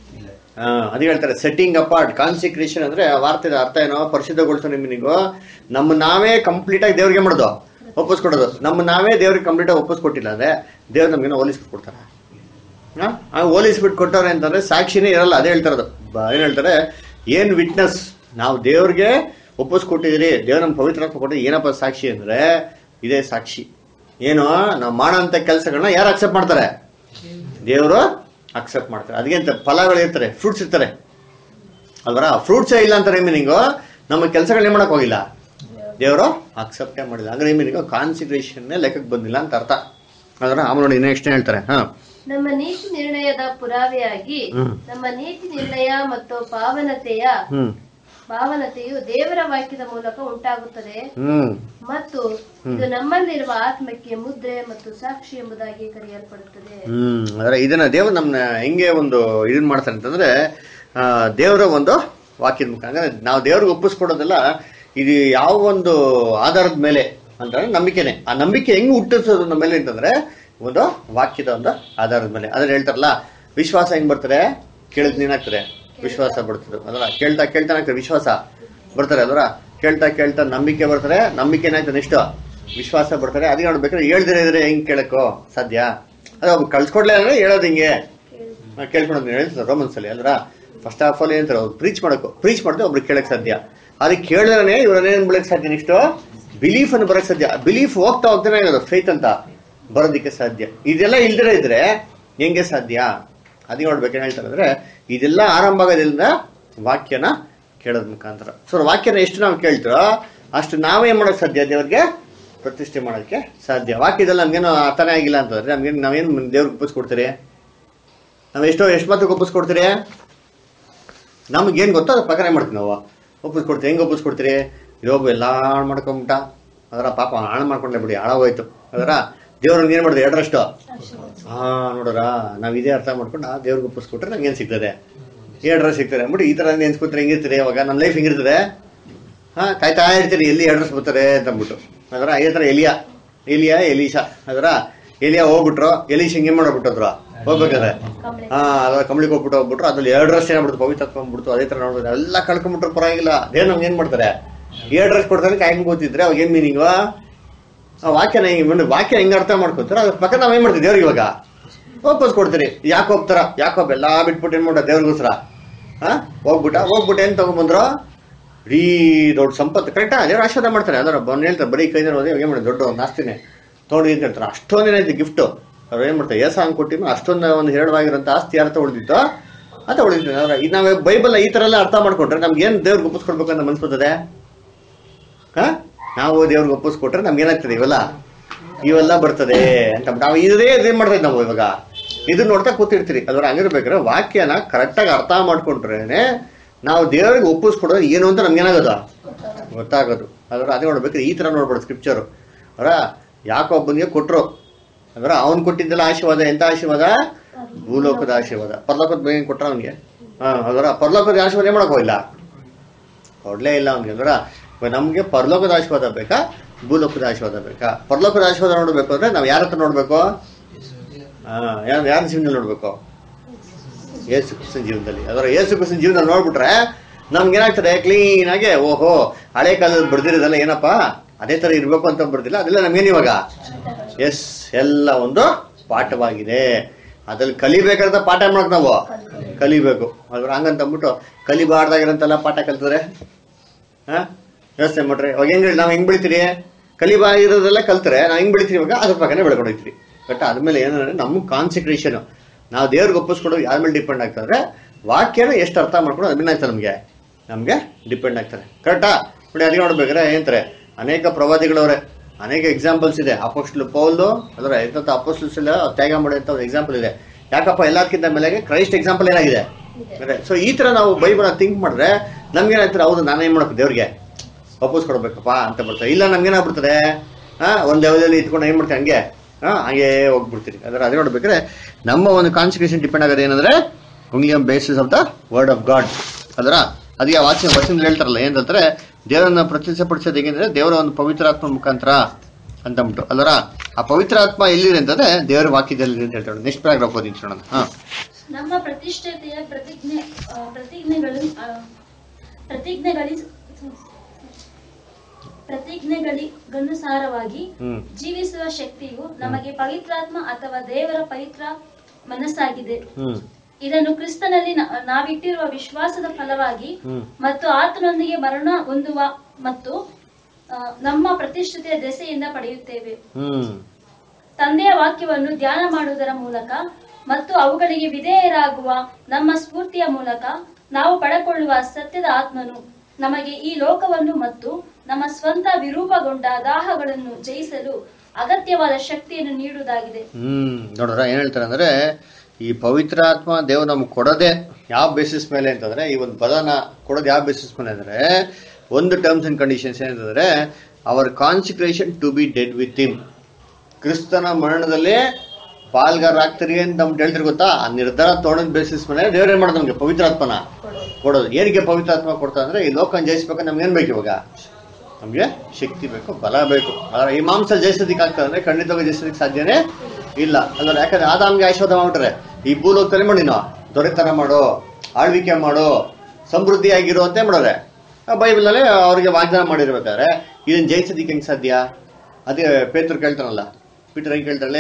ಅದೇ ಹೇಳ್ತಾರೆ ಸೆಟ್ಟಿಂಗ್ ಅಪಾರ್ಟ್ ಕಾನ್ಸಿಕ್ರೇಷನ್ ಅಂದ್ರೆ ಆ ವಾರ್ತೆದ ಅರ್ಥ ಏನೋ ಪರಿಶುದ್ಧಗೊಳಿಸೋ ಮೀನಿಂಗು ನಮ್ಮ ನಾವೇ ಕಂಪ್ಲೀಟ್ ಆಗಿ ದೇವ್ರಿಗೆ ಮಾಡೋದು ಒಪ್ಪಿಸ್ಕೊಡೋದು ನಮ್ಮ ನಾವೇ ದೇವ್ರಿಗೆ ಕಂಪ್ಲೀಟ್ ಆಗಿ ಒಪ್ಪಿಸ್ಕೊಟ್ಟಿಲ್ಲ ಅಂದ್ರೆ ದೇವ್ರು ನಮ್ಗೇನೋ ಹೋಲಿಸ್ಬಿಟ್ಟು ಕೊಡ್ತಾರೆ ಹಾ? ಆ ಹೋಲಿಸ್ಬಿಟ್ಟು ಕೊಟ್ಟವ್ರೆ ಅಂತಂದ್ರೆ ಸಾಕ್ಷಿನೇ ಇರಲ್ಲ ಅದೇ ಹೇಳ್ತಾರದು ಬ- ಏನ್ ಹೇಳ್ತಾರೆ ಏನ್ ವಿಟ್ನೆಸ್ ನಾವು ದೇವ್ರಿಗೆ ಒಪ್ಪಿಸ್ಕೊಟ್ಟಿದ್ರಿ ದೇವ್ರ ನಮ್ಮ ಪವಿತ್ರಾತ್ಮ ಕೊಟ್ಟಿದ್ದು ಏನಪ್ಪ ಸಾಕ್ಷಿ ಅಂದ್ರೆ ಇದೇ ಸಾಕ್ಷಿ ಏನು ನಾವು ಮಾಡೋಂಥ ಕೆಲಸಗಳನ್ನ ಯಾರು ಅಕ್ಸೆಪ್ಟ್ ಮಾಡ್ತಾರೆ ದೇವರು ಅಕ್ಸೆಪ್ಟ್ ಮಾಡ್ತಾರೆ ಅದಕ್ಕೆ ಅಂತ ಫಲಗಳು ಇರ್ತಾರೆ ಫ್ರೂಟ್ಸ್ ಇರ್ತಾರೆ ಅಲ್ವರ ಫ್ರೂಟ್ಸೇ ಇಲ್ಲ ಅಂತಾರೆ ಮೀನಿಂಗು ನಮ್ಮ ಕೆಲಸಗಳನ್ನ ಮಾಡಕ್ ಹೋಗಿಲ್ಲ ದೇವರು ಅಕ್ಸೆಪ್ಟೇ ಮಾಡಿಲ್ಲ ಅಂದ್ರೆ ಮೀನಿಂಗು ಕಾನ್ಸಿಕ್ರೇಷನ್ ಲೆಕ್ಕಕ್ಕೆ ಬಂದಿಲ್ಲ ಅಂತ ಅರ್ಥ ಅದರ ಆಮೇಲೆ ನೋಡಿ ನೆಕ್ಸ್ಟ್ ಹೇಳ್ತಾರೆ ಹಾ ನಮ್ಮ ನೀತಿ ನಿರ್ಣಯದ ಪುರಾವೆಯಾಗಿ ಹ್ಮ್. ನಮ್ಮ ನೀತಿ ನಿರ್ಣಯ ಮತ್ತು ಪಾವನತೆಯ ಹ್ಮ್ ಪಾವನತೆಯು ದೇವರ ವಾಕ್ಯದ ಮೂಲಕ ಉಂಟಾಗುತ್ತದೆ ಹ್ಮ್ ಮತ್ತು ಇದು ನಮ್ಮಲ್ಲಿರುವ ಆತ್ಮಕ್ಕೆ ಮುದ್ರೆ ಮತ್ತು ಸಾಕ್ಷಿ ಎಂಬುದಾಗಿ ಕರೆಯಲ್ಪಡುತ್ತದೆ ಹ್ಮ್ ಅಂದ್ರೆ ಇದನ್ನ ದೇವ್ರು ನಮ್ನ ಹೆಂಗೆ ಒಂದು ಇದನ್ ಮಾಡ್ತಾರೆ ಅಂತಂದ್ರೆ ಆ, ದೇವರ ಒಂದು ವಾಕ್ಯದ ಮುಖ ಅಂದ್ರೆ ನಾವು ದೇವ್ರಿಗೆ ಒಪ್ಪಿಸ್ಕೊಡೋದೆಲ್ಲ ಇದು ಯಾವ ಒಂದು ಆಧಾರದ ಮೇಲೆ ಅಂತಂದ್ರೆ ನಂಬಿಕೆನೆ ಆ ನಂಬಿಕೆ ಹೆಂಗ್ ಹುಟ್ಟಿಸೋದು ನಮ್ಮ ಮೇಲೆ ಅಂತಂದ್ರೆ ಒಂದು ವಾಕ್ಯದ ಒಂದು ಆಧಾರದ ಮೇಲೆ ಅದ್ರ ಹೇಳ್ತಾರಲ್ಲ ವಿಶ್ವಾಸ ಹೆಂಗ್ ಬರ್ತಾರೆ ಕೇಳಿದ್ ನೀನಾಗ್ತದೆ ವಿಶ್ವಾಸ ಬರ್ತದೆ ಅದರ ಕೇಳ್ತಾ ಕೇಳ್ತಾ ಏನಾಗ್ತದೆ ವಿಶ್ವಾಸ ಬರ್ತಾರೆ ಅದರ ಕೇಳ್ತಾ ಕೇಳ್ತಾ ನಂಬಿಕೆ ಬರ್ತಾರೆ ನಂಬಿಕೆ ಏನಾಗ್ತದೆ ನೆಕ್ಸ್ಟ್ ವಿಶ್ವಾಸ ಬರ್ತಾರೆ ಅದಕ್ಕೆ ನೋಡ್ಬೇಕಾದ್ರೆ ಹೇಳ್ದಿರ ಇದ್ರೆ ಹೆಂಗ್ ಕೇಳಕ್ಕೋ ಸಾಧ್ಯ ಅದೇ ಒಬ್ಬ ಕಳ್ಸ್ಕೊಡ್ಲೇ ಅಂದ್ರೆ ಹೇಳೋದು ಹಿಂಗೆ ನಾ ಕೇಳ್ಕೊಂಡು ಹೇಳ್ತಾರೆ ರೋಮನ್ಸ್ ಅಲ್ಲಿ ಅಲ್ರ ಫಸ್ಟ್ ಆಫ್ ಆಲ್ ಏನಂತಾರೆ ಅವ್ರು ಪ್ರೀಚ್ ಮಾಡಬೇಕು ಪ್ರೀಚ್ ಮಾಡಿದ್ರೆ ಒಬ್ರು ಕೇಳಕ್ ಸಾಧ್ಯ ಅದಕ್ಕೆ ಕೇಳಿದ್ರೆ ಇವ್ರನ್ನೇನ್ ಬಿಡಕ್ ಸಾಧ್ಯ ನೆಕ್ಸ್ಟ್ ಬಿಲೀಫ್ ಅನ್ನು ಬರಕ್ ಸಾಧ್ಯ ಬಿಲೀಫ್ ಹೋಗ್ತಾ ಹೋಗ್ತಾನೆ ಇರೋದು ಫೇತ್ ಅಂತ ಬರೋದಕ್ಕೆ ಸಾಧ್ಯ ಇದೆಲ್ಲ ಇಲ್ದಿರ ಇದ್ರೆ ಹೆಂಗೆ ಸಾಧ್ಯ ಅದೇ ನೋಡ್ಬೇಕು ಏನ್ ಹೇಳ್ತಾರೆ ಅಂದ್ರೆ ಇದೆಲ್ಲ ಆರಂಭ ಆಗೋದ್ರಿಂದ ವಾಕ್ಯನ ಕೇಳೋದ್ ಮುಖಾಂತರ ಸೊ ವಾಕ್ಯನ ಎಷ್ಟು ನಾವು ಕೇಳ್ತೀರೋ ಅಷ್ಟು ನಾವೇನ್ ಮಾಡೋಕ್ ಸಾಧ್ಯ ದೇವ್ರಿಗೆ ಪ್ರತಿಷ್ಠೆ ಮಾಡೋದಕ್ಕೆ ಸಾಧ್ಯ ವಾಕ್ಯದಲ್ಲಿ ನಮ್ಗೇನು ಅರ್ಥನೇ ಆಗಿಲ್ಲ ಅಂತಂದ್ರೆ ನಮ್ಗೇನು ನಾವೇನು ದೇವ್ರಿಗೆ ಒಪ್ಪಿಸ್ಕೊಡ್ತೀರಿ ನಾವು ಎಷ್ಟೋ ಎಷ್ಟು ಮಾತ್ರ ಒಪ್ಪಿಸ್ಕೊಡ್ತೀರಿ ನಮ್ಗೇನು ಗೊತ್ತೋ ಅದ್ರ ಪ್ರಕಾರ ಮಾಡ್ತೀವಿ ನಾವು ಒಪ್ಪಿಸ್ಕೊಡ್ತೀವಿ ಹೆಂಗೆ ಒಪ್ಪಿಸ್ಕೊಡ್ತೀರಿ ಇರೋಬ್ ಎಲ್ಲ ಹಾಳು ಮಾಡ್ಕೊಂಬಿಟ್ಟ ಅದರ ಪಾಪ ಹಾಳು ಮಾಡ್ಕೊಂಡೆ ಬಿಡಿ ಹಾಳಾಗೋಯ್ತು ಅದರ ದೇವ್ರಿಗೆ ಏನು ಮಾಡಿದೆ ಎರಡರಷ್ಟು ಹಾ ನೋಡ್ರ ನಾವ್ ಇದೇ ಅರ್ಥ ಮಾಡ್ಕೊಂಡು ಆ ದೇವ್ರಿಗೆ ಒಪ್ಪಿಸ್ಕೊಟ್ರೆ ನಮ್ಗೆ ಏನ್ ಸಿಗ್ತದೆ ಎರಡರ ಸಿಗ್ತದೆ ಅಂದ್ಬಿಟ್ಟು ಈ ತರ ನೆನ್ಸ್ಕೊತ್ರೆ ಹೆಂಗಿರ್ತೀರಿ ಅವಾಗ ನಮ್ಮ ಲೈಫ್ ಹೆಂಗಿರ್ತದೆ ಹಾ ಕಾಯ್ತಾ ಇರ್ತೀರಿ ಎಲ್ಲಿ ಅಡ್ರೆಸ್ ಬರ್ತಾರೆ ಅಂತ ಅಂದ್ಬಿಟ್ಟು ಅದರ ಅದೇ ತರ ಎಲಿಯಾ ಎಲಿಯಾ ಎಲೀಶಾ ಅದರ ಎಲಿಯಾ ಹೋಗ್ಬಿಟ್ರು ಎಲೀಶ್ ಹಿಂಗೆ ಮಾಡ್ಬಿಟ್ಟದ್ರು ಹೋಗ್ಬೇಕಾದ್ರೆ ಕಂಬಳಿ ಹಾ ಅದ್ರ ಕಂಬಳಿಗೆ ಹೋಗ್ಬಿಟ್ಟು ಹೋಗ್ಬಿಟ್ರು ಅದ್ರಲ್ಲಿ ಎರಡು ವರ್ಷ ಏನಾಗ್ಬಿಡ್ತು ಪವಿತ್ರ ಬಂದ್ಬಿಡ್ತು ಅದೇ ತರ ನೋಡಿದ್ರೆ ಎಲ್ಲ ಕಳ್ಕೊಂಡ್ಬಿಟ್ರು ಪರವಾಗಿಲ್ಲ ದೇವ್ ನಮ್ಗೆ ಏನ್ ಮಾಡ್ತಾರೆ ಎರಡು ವರ್ಷ ಕೊಡ್ತಾರೆ ಕಾಯ್ಕೊಂಡು ಕೂತಿದ್ರೆ ಅವಾಗ ಏನ್ ಮೀನಿಂಗ್ ಆ ವಾಕ್ಯನ ಹಿಂಗೆ ಮುಂದೆ ವಾಕ್ಯ ಹೆಂಗ್ ಅರ್ಥ ಮಾಡ್ಕೊತಾರೆ ಅದ್ರ ಪಕ್ಕ ನಾವ್ ಏನ್ ಮಾಡ್ತೀವಿ ದೇವ್ರಿಗೆ ಇವಾಗ ವಾಪಸ್ ಕೊಡ್ತೀರಿ ಯಾಕೆ ಹೋಗ್ತಾರ ಯಾಕೋಬ್ ಎಲ್ಲಾ ಬಿಟ್ಬಿಟ್ಟು ಏನ್ ಮಾಡ ದೇವ್ರಿಗೋಸ್ಕರ ಹಾ ಹೋಗ್ಬಿಟ್ಟ ಹೋಗ್ಬಿಟ್ಟು ಏನ್ ತಗೊಂಡ್ಬಂದ್ರು ಇಡೀ ದೊಡ್ಡ ಸಂಪತ್ತು ಕರೆಕ್ಟಾ ದೇವ್ರ ಆಶೀರ್ವಾದ ಮಾಡ್ತಾರೆ ಅದರ ಬಂದು ಹೇಳ್ತಾರೆ ಬರೀ ಕೈನ ಹೋದ್ರೆ ಏನ್ ಮಾಡಿ ದೊಡ್ಡ ಒಂದು ಆಸ್ತಿನೇ ತೊಗೊಂಡು ಅಂತ ಹೇಳ್ತಾರೆ ಅಷ್ಟೊಂದು ಏನೈತಿ ಗಿಫ್ಟ್ ಅವ್ರು ಏನ್ ಮಾಡ್ತಾರೆ ಏಸ ಹಂಗ್ ಕೊಟ್ಟಿನ ಅಷ್ಟೊಂದು ಒಂದು ಹೇರಳವಾಗಿರೋಂಥ ಆಸ್ತಿ ಅರ್ಥ ಉಳಿದಿತ್ತು ಅಂತ ಉಳಿದಿತ್ತು ಅಂದ್ರೆ ಈಗ ನಾವು ಬೈಬಲ್ ಈ ತರ ಎಲ್ಲ ಅರ್ಥ ಮಾಡ್ಕೊಂಡ್ರೆ ನಮ್ಗೆ ಏನ್ ದೇವ್ರಿಗೆ ಒಪ್ಪಿಸ್ಕೊಡ್ಬೇಕು ಅಂತ ಮನ್ಸ್ಬರ್ತದೆ ಹಾ ನಾವು ದೇವ್ರಿಗೆ ಒಪ್ಪಿಸ್ಕೊಟ್ರೆ ನಮ್ಗೆ ಏನಾಗ್ತದೆ ಇವೆಲ್ಲ ಇವೆಲ್ಲ ಬರ್ತದೆ ಅಂತ ನಾವು ಇದೇ ಇದೇನ್ ಮಾಡ್ತಾ ಇದ್ದೀವಿ ನಾವು ಇವಾಗ ಇದನ್ನ ನೋಡ್ತಾ ಕೂತಿರ್ತೀರಿ ಅದ್ರ ಹಂಗಿರ್ಬೇಕಾದ್ರೆ ವಾಕ್ಯನ ಕರೆಕ್ಟಾಗಿ ಅರ್ಥ ಮಾಡ್ಕೊಂಡ್ರೇನೆ ನಾವು ದೇವರಿಗೆ ಒಪ್ಪಿಸ್ಕೊಡೋದು ಏನು ಅಂತ ನಮ್ಗೆ ಏನಾಗೋದು ಗೊತ್ತಾಗೋದು ಅದ್ರ ಅದೇ ನೋಡ್ಬೇಕು ಈ ತರ ನೋಡ್ಬೋದು ಸ್ಕ್ರಿಪ್ಚರ್ ಅವರ ಯಾಕೊಬ್ಬನಿಗೆ ಕೊಟ್ರು ಅದರ ಅವನ್ ಕೊಟ್ಟಿದ್ದೆಲ್ಲ ಆಶೀರ್ವಾದ ಎಂತ ಆಶೀರ್ವಾದ ಭೂಲೋಕದ ಆಶೀರ್ವಾದ ಪರಲೋಕದ ಬಗ್ಗೆ ಕೊಟ್ರ ಅವನಿಗೆ ಹಾ ಅದರ ಪರಲೋಕದ ಆಶೀರ್ವಾದ ಏನ್ ಮಾಡಕ್ ಹೋಗಿಲ್ಲ ಕೊಡ್ಲೇ ಇಲ್ಲ ಅವ್ನಿಗೆ ಅಂದ್ರ ಇವಾಗ ನಮ್ಗೆ ಪರಲೋಕದ ಆಶೀರ್ವಾದ ಬೇಕಾ ಭೂಲೋಕದ ಆಶೀರ್ವಾದ ಬೇಕಾ ಪರಲೋಕದ ಆಶೀರ್ವಾದ ನೋಡ್ಬೇಕು ಅಂದ್ರೆ ನಾವ್ ಯಾರ ಹತ್ರ ನೋಡ್ಬೇಕು ಹಾ ಯಾರು ಯಾರ ಜೀವನದಲ್ಲಿ ನೋಡ್ಬೇಕು ಯೇಸು ಕ್ರಿಸ್ತನ ಜೀವನದಲ್ಲಿ ಅದರ ಯೇಸು ಕ್ರಿಸ್ತನ ಜೀವನ ನೋಡ್ಬಿಟ್ರೆ ನಮ್ಗೆ ಏನಾಗ್ತದೆ ಕ್ಲೀನ್ ಆಗಿ ಓಹೋ ಹಳೆ ಕಾಲದಲ್ಲಿ ಬರ್ದಿರೋದೆಲ್ಲ ಏನಪ್ಪ ಅದೇ ತರ ಇರ್ಬೇಕು ಅಂತ ಬರ್ದಿಲ್ಲ ಅದೆಲ್ಲ ನಮ್ಗೇನ್ ಇವಾಗ ಎಸ್ ಎಲ್ಲ ಒಂದು ಪಾಠವಾಗಿದೆ ಅದ್ರಲ್ಲಿ ಕಲಿಬೇಕಾದ ಪಾಠ ಮಾಡಕ್ ನಾವು ಕಲಿಬೇಕು ಅದ್ರ ಹಂಗಂತ ಅಂದ್ಬಿಟ್ಟು ಕಲಿಬಾರ್ದಾಗಿರಂತೆಲ್ಲ ಪಾಠ ಕಲ್ತದ್ರೆ ಹಾ ಯೋಚನೆ ಮಾಡ್ರಿ ಅವಾಗ ಹೆಂಗ್ ನಾವ್ ಹೆಂಗ್ ಬೆಳಿತೀರಿ ಕಲಿಬಾಗಿರೋದೆಲ್ಲ ಕಲ್ತ್ರೆ ನಾವ್ ಹೆಂಗ್ ಬೆಳಿತೀರಿ ಇವಾಗ ಅದ್ರ ಪ್ರಕಾರ ಬೆಳ್ಕೊಂಡು ಹೋಗ್ತೀರಿ ಬಟ್ ಅದ್ಮೇಲೆ ಏನಂದ್ರೆ ನಮ್ಮ ಕಾನ್ಸಂಟ್ರೇಷನ್ ನಾವು ದೇವ್ರಿಗೆ ಒಪ್ಪಿಸ್ಕೊಡೋದು ಯಾರ ಮೇಲೆ ಡಿಪೆಂಡ್ ಆಗ್ತದೆ ವಾಕ್ಯನ ಎಷ್ಟು ಅರ್ಥ ಮಾಡ್ಕೊಂಡು ಅದ್ಮೇಲೆ ಆಗ್ತದೆ ನಮ್ಗೆ ನಮ್ಗೆ ಡಿಪೆಂಡ್ ಆಗ್ತಾರೆ ಕರೆಕ್ಟಾ ನೋಡಿ ಅದೇ ನೋಡ್ಬೇಕಾದ್ರೆ ಏನಂತಾರೆ ಅನೇಕ ಪ್ರವಾದಿಗಳವ್ರೆ ಅನೇಕ ಎಕ್ಸಾಂಪಲ್ಸ್ ಇದೆ ಅಪೋಸ್ಟ್ಲು ಪೌಲ್ದು ಅದರ ಎಂತ ಅಪೋಸ್ಟಲ್ಸ್ ಎಲ್ಲ ತ್ಯಾಗ ಮಾಡುವಂತ ಒಂದು ಎಕ್ಸಾಂಪಲ್ ಇದೆ ಯಾಕಪ್ಪ ಎಲ್ಲದಕ್ಕಿಂತ ಮೇಲೆ ಕ್ರೈಸ್ಟ್ ಎಕ್ಸಾಂಪಲ್ ಏನಾಗಿದೆ ಸೊ ಈ ತರ ನಾವು ಬೈಬಲ್ ಥಿಂಕ್ ಮಾಡಿದ್ರೆ ನಮ್ಗೇನಾಗ್ತಾರೆ ಹೌದು ನಾನೇನ್ ಮಾಡ್ಬೇಕು ದೇವ್ರಿಗೆ ವಾಪಸ್ ಕೊಡ್ಬೇಕಪ್ಪ ಅಂತ ಬರ್ತಾರೆ ಇಲ್ಲ ನಮ್ಗೇನಾಗ್ಬಿಡ್ತದೆ ಹಾ ಒಂದ್ ಲೆವೆಲಲ್ಲಿ ಇಟ್ಕೊಂಡು ಏನ್ ಮಾಡ್ತೀವಿ ಹಂಗೆ ಹಾ ಹಂಗೆ ಹೋಗ್ಬಿಡ್ತೀರಿ ಅದರ ಅದೇ ನೋಡ್ಬೇಕಾದ್ರೆ ನಮ್ಮ ಒಂದು ಕಾನ್ಸಂಟ್ರೇಷನ್ ಡಿಪೆಂಡ್ ಆಗೋದು ಏನಂದ್ರೆ only on basis of the word of God ಅದರ ಅದಕ್ಕೆ ಆ ವಾಕ್ಯ ವಚನ ಹೇಳ್ತಾರಲ್ಲ ಏನಂದ್ರೆ ದೇವರನ್ನ ಪ್ರತಿಷ್ಠಪಡಿಸೋದು ಹೇಗೆಂದ್ರೆ ದೇವರ ಒಂದು ಪವಿತ್ರಾತ್ಮ ಮುಖಾಂತರ ಅಂತ ಅಂದ್ಬಿಟ್ಟು ಅಲ್ಲರ ಆ ಪವಿತ್ರಾತ್ಮ ಎಲ್ಲಿದೆ ಅಂತಂದ್ರೆ ದೇವರ ವಾಕ್ಯದಲ್ಲಿ ಅಂತ ಹೇಳ್ತಾರೆ ನೆಕ್ಸ್ಟ್ ಪ್ಯಾರಾಗ್ರಾಫ್ ಓದಿ ನೋಡೋಣ ಹಾ ನಮ್ಮ ಪ್ರತಿಷ್ಠತೆಯ ಪ್ರತಿಜ್ಞೆ ಆ, ಪ್ರತಿಜ್ಞೆಗಳು ಆ, ಪ್ರತಿಜ್ಞೆಗಳಿ ಪ್ರತಿಜ್ಞೆಗಳಿಗನುಸಾರವಾಗಿ ಹ್ಮ್ ಜೀವಿಸುವ ಶಕ್ತಿಯು ನಮಗೆ ಪವಿತ್ರಾತ್ಮ ಅಥವಾ ದೇವರ ಪವಿತ್ರ ಮನಸ್ಸಾಗಿದೆ ಹ್ಮ್ ಇದನ್ನು ಕ್ರಿಸ್ತನಲ್ಲಿ ನ- ನಾವಿಟ್ಟಿರುವ ವಿಶ್ವಾಸದ ಫಲವಾಗಿ ಹ್ಮ್ ಮತ್ತು ಆತನೊಂದಿಗೆ ಮರಣ ಹೊಂದುವ ಮತ್ತು ಆ, ನಮ್ಮ ಪ್ರತಿಷ್ಠತೆಯ ದೆಸೆಯಿಂದ ಪಡೆಯುತ್ತೇವೆ ಹ್ಮ್ ತಂದೆಯ ವಾಕ್ಯವನ್ನು ಧ್ಯಾನ ಮಾಡುವುದರ ಮೂಲಕ ಮತ್ತು ಅವುಗಳಿಗೆ ವಿಧೇಯರಾಗುವ ನಮ್ಮ ಸ್ಫೂರ್ತಿಯ ಮೂಲಕ ನಾವು ಪಡಕೊಳ್ಳುವ ಸತ್ಯದ ಆತ್ಮನು ನಮಗೆ ಈ ಲೋಕವನ್ನು ಮತ್ತು ನಮ್ಮ ಸ್ವಂತ ವಿರೂಪಗೊಂಡ ದಾಹಗಳನ್ನು ಜಯಿಸಲು ಅಗತ್ಯವಾದ ಶಕ್ತಿಯನ್ನು ನೀಡುವುದಾಗಿದೆ ಹ್ಮ್ ನೋಡ್ರ ಏನ್ ಹೇಳ್ತಾರೆ ಅಂದ್ರೆ ಈ ಪವಿತ್ರ ಆತ್ಮ ದೇವ್ ನಮ್ಗೆ ಕೊಡೋದೆ ಯಾವ ಬೇಸಿಸ್ ಮೇಲೆ ಅಂತಂದ್ರೆ ಈ ಒಂದು ಪದನ ಕೊಡೋದು ಯಾವ ಬೇಸಿಸ್ ಮೇಲೆ ಅಂದ್ರೆ ಒಂದು ಟರ್ಮ್ಸ್ ಅಂಡ್ ಕಂಡೀಷನ್ಸ್ ಏನಂತಂದ್ರೆ our consecration to be dead with him ಕ್ರಿಸ್ತನ ಮರಣದಲ್ಲಿ ಪಾಲ್ಗಾರಾಗ್ತೀರಿ ಅಂತ ನಮ್ಗೆ ಹೇಳ್ತಿರ್ ಗೊತ್ತಾ ಆ ನಿರ್ಧಾರ ತೊಗೊಂಡ್ ಬೇಸಿಸ್ ಮೇಲೆ ದೇವ್ರ ಏನ್ ಮಾಡೋದು ನಮ್ಗೆ ಪವಿತ್ರಾತ್ಮನ ಕೊಡೋದು ಏನಕ್ಕೆ ಪವಿತ್ರಾತ್ಮ ಕೊಡ್ತಾ ಅಂದ್ರೆ ಈ ಲೋಕನ ಜಯಿಸ್ಬೇಕು ನಮ್ಗೆ ಏನ್ ಬೇಕು ಇವಾಗ ನಮ್ಗೆ ಶಕ್ತಿ ಬೇಕು ಬಲ ಬೇಕು ಆದ್ರೆ ಈ ಮಾಂಸ ಜಯಿಸೋದಕ್ಕೆ ಆಗ್ತದೆ ಅಂದ್ರೆ ಖಂಡಿತವಾಗಿ ಜಯಿಸೋದಕ್ಕೆ ಸಾಧ್ಯನೇ ಇಲ್ಲ ಅಂದ್ರೆ ಯಾಕಂದ್ರೆ ಆದಾಮ್ಗೆ ಆಶೀರ್ವಾದ ಮಾಡ್ಬಿಟ್ರೆ ಈ ಭೂಲೋಕದಲ್ಲಿ ಮಾಡಿ ನಾವು ದೊರೆತನ ಮಾಡೋ ಆಳ್ವಿಕೆ ಮಾಡೋ ಸಮೃದ್ಧಿಯಾಗಿರೋ ಅಂತ ಮಾಡೋರೆ ಬೈಬಲ್ ನಲ್ಲಿ ಅವ್ರಿಗೆ ವಾಗ್ದಾನ ಮಾಡಿರ್ಬೇಕಾದ್ರೆ ಇದನ್ನ ಜಯಿಸೋದಕ್ಕೆ ಹೆಂಗ್ ಸಾಧ್ಯ ಅದೇ ಪೇತ್ರ ಕೇಳ್ತಾನಲ್ಲ ಪೀಟರ್ ಹೆಂಗ್ ಕೇಳ್ತಾರಲ್ಲ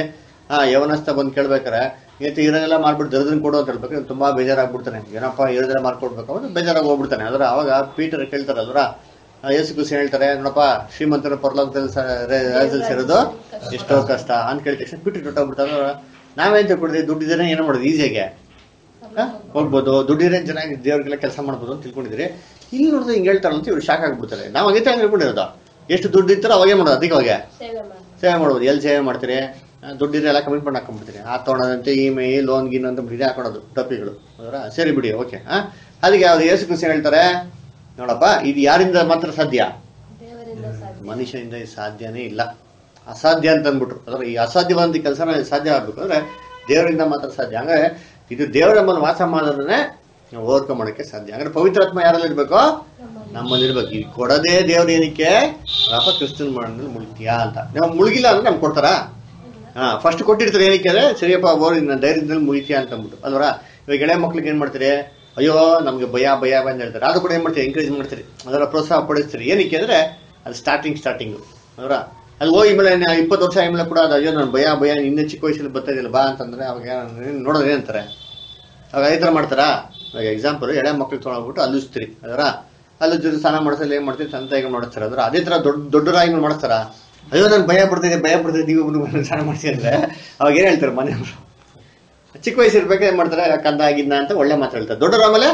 ಹಾ ಯವನಸ್ಥ ಬಂದು ಕೇಳ್ಬೇಕಾರೆ ಇವತ್ತು ಇರೋದೆಲ್ಲ ಮಾಡ್ಬಿಟ್ಟು ದರ್ದನ್ ಕೊಡು ಅಂತ ಹೇಳ್ಬೇಕು ಇವ್ನು ತುಂಬಾ ಬೇಜಾರಾಗ್ಬಿಡ್ತಾನೆ ಏನಪ್ಪ ಇರೋದೆಲ್ಲ ಮಾಡ್ಕೊಡ್ಬೇಕು ಅವನು ಬೇಜಾರಾಗಿ ಹೋಗ್ಬಿಡ್ತಾನೆ ಅದರ ಅವಾಗ ಪೀಟರ್ ಕೇಳ್ತಾರೆ ಅದರ ಯೇಸು ಕುಸಿ ಹೇಳ್ತಾರೆ ನೋಡಪ್ಪ ಶ್ರೀಮಂತರ ಪರಲೋಕದಲ್ಲಿ ಸ- ರೇ- ರಾಜ್ಯದಲ್ಲಿ ಸೇರೋದು ಎಷ್ಟೋ ಕಷ್ಟ ಅಂತ ಕೇಳಿದ ತಕ್ಷಣ ಪೀಟರ್ ಹೊಟ್ಟೋಗ್ಬಿಡ್ತಾರೆ ನಾವೇನ್ ತಿಳ್ಕೊಂಡಿದ್ವಿ ದುಡ್ಡಿದ್ರೆ ಏನೋ ಮಾಡೋದು ಈಸಿಯಾಗೆ ಹ? ಹೋಗ್ಬೋದು ದುಡ್ಡಿದ್ರೆ ಚೆನ್ನಾಗಿ ದೇವ್ರಿಗೆಲ್ಲ ಕೆಲಸ ಮಾಡ್ಬೋದು ಅಂತ ತಿಳ್ಕೊಂಡಿದ್ರಿ ಇಲ್ಲಿ ನೋಡಿದ್ರೆ ಹಿಂಗೆ ಹೇಳ್ತಾರಲ್ಲ ಅಂತ ಇವ್ರು ಶಾಕ್ ಆಗ್ಬಿಡ್ತಾರೆ ನಾವು ಅದೇ ತಾನೇ ತಿಳ್ಕೊಂಡಿರೋದು ಎಷ್ಟು ದುಡ್ಡು ಇರ್ತಾರೋ ಅವಾಗೇ ಮಾಡೋದು ಅದಕ್ಕೆ ಸೇವೆ ಮಾಡಿ ಸೇವೆ ಮಾಡ್ಬೋದು ಎಲ್ಲಿ ಸೇವೆ ಮಾಡ್ತೀರಿ ಆ, ದುಡ್ಡಿದ್ರೆ ಎಲ್ಲ ಕಮಿಟ್ಮೆಂಟ್ ಹಾಕೊಂಡ್ಬಿಡ್ತೀರಿ ಆ ತೊಗೊಳೋದಂತೆ ಇ ಮೈ ಲೋನ್ ಗೀನ್ ಅಂತ ಬಿಡಿ ಹಾಕೊಳೋದು ಟೊಪಿಗಳು ಅದರ ಸರಿ ಬಿಡಿ ಓಕೆ ಹಾ ಅದಕ್ಕೆ ಅವ್ರು ಯೇಸು ಕ್ರಿಸ್ತ ಹೇಳ್ತಾರೆ ನೋಡಪ್ಪ ಇದು ಯಾರಿಂದ ಮಾತ್ರ ಸಾಧ್ಯ ದೇವರಿಂದ ಸಾಧ್ಯ ಮನುಷ್ಯನಿಂದ ಇದು ಸಾಧ್ಯನೇ ಇಲ್ಲ ಅಸಾಧ್ಯ ಅಂತ ಅಂದ್ಬಿಟ್ರು ಅಂದ್ರೆ ಈ ಅಸಾಧ್ಯವಾದ ಕೆಲಸನ ಸಾಧ್ಯ ಆಗ್ಬೇಕು ಅಂದ್ರೆ ದೇವರಿಂದ ಮಾತ್ರ ಸಾಧ್ಯ ಹಂಗಾರೆ ಇದು ದೇವರ ಮೇಲೆ ವಾಸ ಮಾಡೋದನ್ನೇ ನಾವು ಓವರ್ಕಮ್ ಮಾಡೋಕ್ಕೆ ಸಾಧ್ಯ ಹಂಗಾರೆ ಪವಿತ್ರಾತ್ಮ ಯಾರಲ್ಲಿ ಇರ್ಬೇಕು ನಮ್ಮಲ್ಲಿ ಇರ್ಬೇಕು ಇದು ಕೊಡದೇ ದೇವ್ರ ಏನಕ್ಕೆ ರಪ್ಪ ಕ್ರಿಸ್ತನ್ ಮಾಡೋದ್ರಲ್ಲಿ ಮುಳುಗ್ತೀಯಾ ಅಂತ ನಾವು ಮುಳುಗಿಲ್ಲ ಅಂದ್ರೆ ನಮ್ಗೆ ಕೊಡ್ತಾರಾ ಹಾ ಫಸ್ಟ್ ಕೊಟ್ಟಿರ್ತಾರೆ ಏನಕ್ಕೆ ಅಂದ್ರೆ ಸರಿಯಪ್ಪ ಬೋರ್ ನನ್ನ ಧೈರ್ಯದಲ್ಲಿ ಮುಗಿತೀಯ ಅಂತ ಅಂದ್ಬಿಟ್ಟು ಅಲ್ವರ ಇವಾಗ ಎಳೆ ಮಕ್ಳಿಗೆ ಏನ್ ಮಾಡ್ತೀರಿ ಅಯ್ಯೋ ನಮ್ಗೆ ಭಯ ಭಯ ಬಂದ್ ಹೇಳ್ತಾರೆ ಅದು ಕೂಡ ಏನ್ ಮಾಡ್ತೀರಿ ಎಂಕರೇಜ್ ಮಾಡ್ತೀರಿ ಅದರ ಪ್ರೋತ್ಸಾಹ ಪಡಿಸ್ತೀರಿ ಏನಕ್ಕೆ ಅಂದ್ರೆ ಅದು ಸ್ಟಾರ್ಟಿಂಗ್ ಸ್ಟಾರ್ಟಿಂಗ್ ಅವರ ಅಲ್ಲಿ ಹೋಗಿ ಮೇಲೆ ಇಪ್ಪತ್ತು ವರ್ಷ ಆದ್ಮೇಲೆ ಕೂಡ ಅದು ಅಯ್ಯೋ ನಾನು ಭಯ ಭಯ ಇನ್ನೂ ಚಿಕ್ಕ ವಯಸ್ಸಲ್ಲಿ ಬರ್ತಾ ಇದೆಯಲ್ಲ ಬಾ ಅಂತಂದ್ರೆ ಅವಾಗ ಏನ್- ನೋಡೋದು ಏನಂತಾರೆ ಅವಾಗ ಈ ಥರ ಮಾಡ್ತಾರಾ ಇವಾಗ ಎಕ್ಸಾಂಪಲ್ ಎಳೆ ಮಕ್ಳಿಗೆ ತೊಗೊಂಡ್ಬಿಟ್ಟು ಅಲ್ಲಿಸ್ತೀರಿ ಅದರ ಅಲ್ಲಿ ಜೊತೆ ಸ್ನಾನ ಮಾಡಿಸಲು ಏನ್ ಮಾಡ್ತೀರಿ ತಂದೆ ಈಗ ಮಾಡಿಸ್ತಾರೆ ಅದ್ರ ಅದೇ ತರ ದೊಡ್ಡ ದೊಡ್ಡ ರಾಯಿಗಳು ಮಾಡಿಸ್ತಾರ ಅಯ್ಯೋ ನಾನು ಭಯ ಪಡ್ತಿದ್ದೆ ಭಯ ಪಡ್ತಿದ್ದೆ ನೀವು ಬಂದು ಸ್ನಾನ ಮಾಡಿಸಿ ಅಂದ್ರೆ ಅವಾಗ ಏನ್ ಹೇಳ್ತಾರೆ ಮನೆಯವರು ಚಿಕ್ಕ ವಯಸ್ಸು ಇರ್ಬೇಕಾದ್ರೆ ಏನ್ ಮಾಡ್ತಾರೆ ಕಂದ ಆಗಿದ್ನ ಅಂತ ಒಳ್ಳೆ ಮಾತು ಹೇಳ್ತಾರೆ ದೊಡ್ಡರ ಆಮೇಲೆ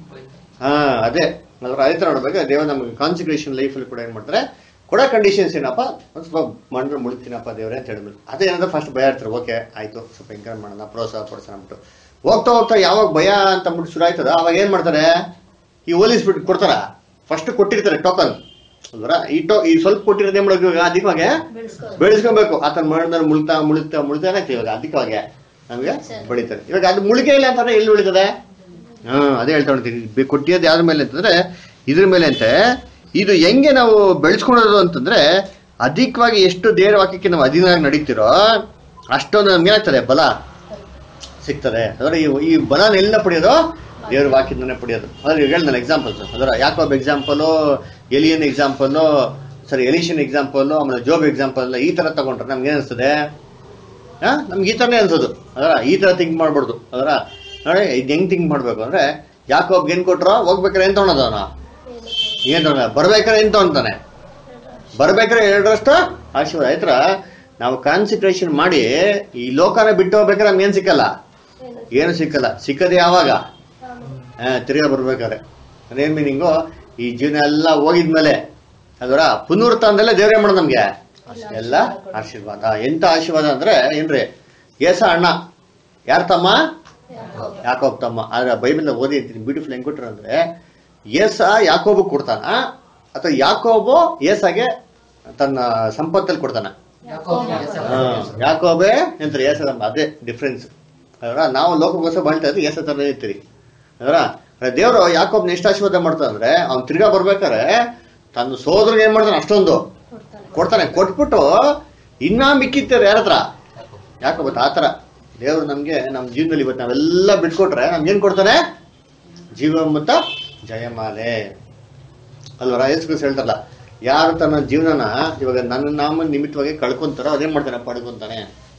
ಹಾ ಅದೇ ಅದ್ರ ಅದೇ ತರ ನೋಡ್ಬೇಕು ದೇವ ನಮಗೆ ಕಾನ್ಸಿಕ್ರೇಷನ್ ಲೈಫಲ್ಲಿ ಕೂಡ ಏನ್ ಮಾಡ್ತಾರೆ ಕೊಡೋ ಕಂಡೀಷನ್ಸ್ ಏನಪ್ಪ ಒಂದ್ ಸ್ವಲ್ಪ ಮಣ್ಣು ಮುಳುಗ್ತೀನಪ್ಪ ದೇವ್ರೆ ಅಂತ ಹೇಳ್ಬಿಟ್ಟು ಅದೇ ಏನಾದ್ರೆ ಫಸ್ಟ್ ಭಯ ಇರ್ತಾರೆ ಓಕೆ ಆಯ್ತು ಸ್ವಲ್ಪ ಎಂಕರೇಜ್ ಮಾಡೋಣ ಪ್ರೋತ್ಸಾಹ ಪಡಿಸೋಣ ಅಂದ್ಬಿಟ್ಟು ಹೋಗ್ತಾ ಹೋಗ್ತಾ ಯಾವಾಗ ಭಯ ಅಂತ ಅಂದ್ಬಿಟ್ಟು ಶುರು ಆಯ್ತದ ಅವಾಗ ಏನ್ ಮಾಡ್ತಾರೆ ಈ ಹೋಲಿಸ್ಬಿಟ್ಟು ಕೊಡ್ತಾರ ಫಸ್ಟ್ ಕೊಟ್ಟಿರ್ತಾರೆ ಟೋಕನ್ ಅಲ್ವರ ಈ ಟೋ ಈ ಸ್ವಲ್ಪ ಕೊಟ್ಟಿರೋದೇ ಮಾಡೋದು ಇವಾಗ ಅಧಿಕವಾಗಿ ಬೆಳೆಸ್ಕೊಬೇಕು ಆತನ ಮಣ್ಣಲ್ಲಿ ಮುಳ್ತಾ ಮುಳುಗ್ತಾ ಮುಳ್ತಾ ಏನಾಗ್ತದೆ ಇವಾಗ ಅಧಿಕವಾಗಿ ನಮಗೆ ಬೆಳೀತಾರೆ ಇವಾಗ ಅದು ಮುಳುಗೆ ಇಲ್ಲ ಅಂತಂದ್ರೆ ಎಲ್ಲಿ ಉಳಿತದೆ ಹಾ ಅದೇ ಹೇಳ್ತಾ ಹೊಂತೀನಿ ಕೊಟ್ಟಿಯೋದು ಯಾವ್ದ್ರ ಮೇಲೆ ಅಂತಂದ್ರೆ ಇದ್ರ ಮೇಲೆ ಅಂತೆ ಇದು ಹೆಂಗೆ ನಾವು ಬೆಳೆಸ್ಕೊಳೋದು ಅಂತಂದ್ರೆ ಅಧಿಕವಾಗಿ ಎಷ್ಟು ದೇವರ ವಾಕ್ಯಕ್ಕೆ ನಾವು ಅಧೀನಾಗಿ ನಡೀತಿರೋ ಅಷ್ಟೊಂದು ನಮ್ಗೆ ಏನಾಗ್ತದೆ ಬಲ ಸಿಗ್ತದೆ ಅಂದ್ರೆ ಈ ಈ ಬಲನ ಎಲ್ಲ ಪಡೆಯೋದು ದೇವ್ರ ವಾಕ್ಯದಿಂದನೇ ಪಡೆಯೋದು ಅಂದ್ರೆ ಈಗ ಹೇಳ್ದಲ್ಲ ಎಕ್ಸಾಂಪಲ್ಸ್ ಅದರ ಯಾಕೋಬ್ ಎಕ್ಸಾಂಪಲು ಎಲಿಯನ್ ಎಕ್ಸಾಂಪಲು ಸರಿ ಎಲಿಷನ್ ಎಕ್ಸಾಂಪಲ್ ಆಮೇಲೆ ಜೋಬ್ ಎಕ್ಸಾಂಪಲ್ ಈ ತರ ತಗೊಂಡ್ರೆ ನಮ್ಗೆ ಏನಿಸ್ತದೆ ಹಾ ನಮ್ಗೆ ಈ ತರನೇ ಅನ್ಸೋದು ಅದರ ಈ ತರ ಥಿಂಕ್ ಮಾಡ್ಬಾರ್ದು ಅದರ ನೋಡಿ ಇದು ಹೆಂಗ್ ಥಿಂಕ್ ಮಾಡ್ಬೇಕು ಅಂದ್ರೆ ಯಾಕೋಬ್ಗೆ ಏನ್ ಕೊಟ್ರು ಹೋಗ್ಬೇಕಾರೆ ಏನ್ ತಗೊಳೋದು ಅವನ ಏನ್ ತಗೊಂಡ ಬರ್ಬೇಕಾರೆ ಏನ್ ತಗೊಂತಾನೆ ಬರ್ಬೇಕಾರೆ ಎರಡರಷ್ಟು ಆಶೀರ್ವಾದ ಆಯ್ತರ ನಾವು ಕಾನ್ಸಂಟ್ರೇಷನ್ ಮಾಡಿ ಈ ಲೋಕನ ಬಿಟ್ಟು ಹೋಗ್ಬೇಕಾದ್ರೆ ನಮ್ಗೆ ಏನ್ ಸಿಕ್ಕಲ್ಲ ಏನು ಸಿಕ್ಕಲ್ಲ ಸಿಕ್ಕದೆ ಯಾವಾಗ ಹಾ ತಿರ್ಗಾ ಬರ್ಬೇಕಾದ್ರೆ ಅದೇನ್ ಮೀನಿಂಗು ಈ ಜೀವನ ಎಲ್ಲ ಹೋಗಿದ್ಮೇಲೆ ಅದರ ಪುನರುತ್ಥಾನದಲ್ಲೇ ದೇವ್ರೇ ಮಾಡೋದು ನಮ್ಗೆ ಎಲ್ಲ ಆಶೀರ್ವಾದ ಎಂತ ಆಶೀರ್ವಾದ ಅಂದ್ರೆ ಏನ್ರಿ ಏಸ ಅಣ್ಣ ಯಾರ ತಮ್ಮ ಯಾಕೋಬ್ ತಮ್ಮ ಆದ್ರೆ ಬೈಬಲ್ ಓದಿ ಅಂತೀನಿ ಬ್ಯೂಟಿಫುಲ್ ಹೆಂಗ್ ಕೊಟ್ರು ಅಂದ್ರೆ ಏಸ ಯಾಕೋಬು ಕೊಡ್ತಾನ ಅಥವಾ ಯಾಕೋಬು ಏಸಾಗೆ ತನ್ನ ಸಂಪತ್ತಲ್ಲಿ ಕೊಡ್ತಾನ ಹಾ, ಯಾಕೋಬೆ ಎಂತಾರೆ ಏಸ ತಮ್ಮ ಅದೇ ಡಿಫ್ರೆನ್ಸ್ ಅದರ ನಾವು ಲೋಕಗೋಸ್ಕರ ಬಾಳ್ತಾ ಇದ್ರೆ ಏಸ ತರ ಇರ್ತೀರಿ ಅದರ ದೇವರು ಯಾಕೋಬ್ನ ಎಷ್ಟು ಆಶೀರ್ವಾದ ಮಾಡ್ತಾನೆ ಅಂದ್ರೆ ಅವ್ನು ತಿರ್ಗಾ ಬರ್ಬೇಕಾರೆ ತನ್ನ ಸೋದರಿಗೆ ಏನ್ ಮಾಡ್ತಾನೆ ಅಷ್ಟೊಂದು ಕೊಡ್ತಾನೆ ಕೊಟ್ಬಿಟ್ಟು ಇನ್ನ ಮಿಕ್ಕಿತ್ತಾರೆ ಯಾರ ಹತ್ರ ಯಾಕೆ ಗೊತ್ತಾ ಆತರ ದೇವ್ರು ನಮ್ಗೆ ನಮ್ಮ ಜೀವನದಲ್ಲಿ ಇವತ್ತು ನಾವೆಲ್ಲ ಬಿಟ್ಕೊಟ್ರೆ ನಮ್ಗೆ ಏನ್ ಕೊಡ್ತಾನೆ ಜೀವ ಮತ್ತು ಜಯಮಾಲೆ ಅಲ್ವರ ಯೇಸು ಕ್ರಿಸ್ತ ಹೇಳ್ತಾರಲ್ಲ ಯಾರು ತನ್ನ ಜೀವನನ ಇವಾಗ ನನ್ನ ನಾಮ ನಿಮಿತ್ತವಾಗಿ ಕಳ್ಕೊಂತಾರೋ ಅದೇನ್ ಮಾಡ್ತಾನೆ ಪಡ್ಕೊಂತಾನೆ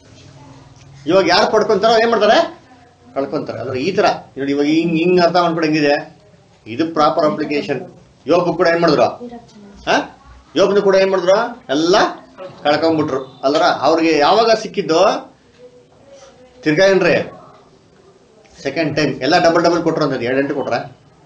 ಇವಾಗ ಯಾರು ಪಡ್ಕೊಂತಾರೋ ಏನ್ ಮಾಡ್ತಾರೆ ಕಳ್ಕೊಂತಾರೆ ಅಂದ್ರೆ ಈ ತರ ನೋಡಿ ಇವಾಗ ಹಿಂಗ್ ಹಿಂಗ್ ಅರ್ಥ ಮಾಡ್ಕೊಂಡು ಹೆಂಗಿದೆ ಇದು ಪ್ರಾಪರ್ ಅಪ್ಲಿಕೇಶನ್ ಯೋಬ್ ಕೂಡ ಏನ್ ಮಾಡಿದ್ರು ಹ ಯೋಬ್ನು ಕೂಡ ಏನ್ ಮಾಡಿದ್ರು ಎಲ್ಲ ಕಳ್ಕೊಂಡ್ಬಿಟ್ರು ಅಲ್ರ ಅವ್ರಿಗೆ ಯಾವಾಗ ಸಿಕ್ಕಿದ್ದು ತಿರ್ಗಾ ಏನ್ರಿ ಸೆಕೆಂಡ್ ಟೈಮ್ ಎಲ್ಲ ಡಬಲ್ ಡಬಲ್ ಕೊಟ್ರು ಅಂತ ಎರಡು ಎಂಟು ಕೊಟ್ರ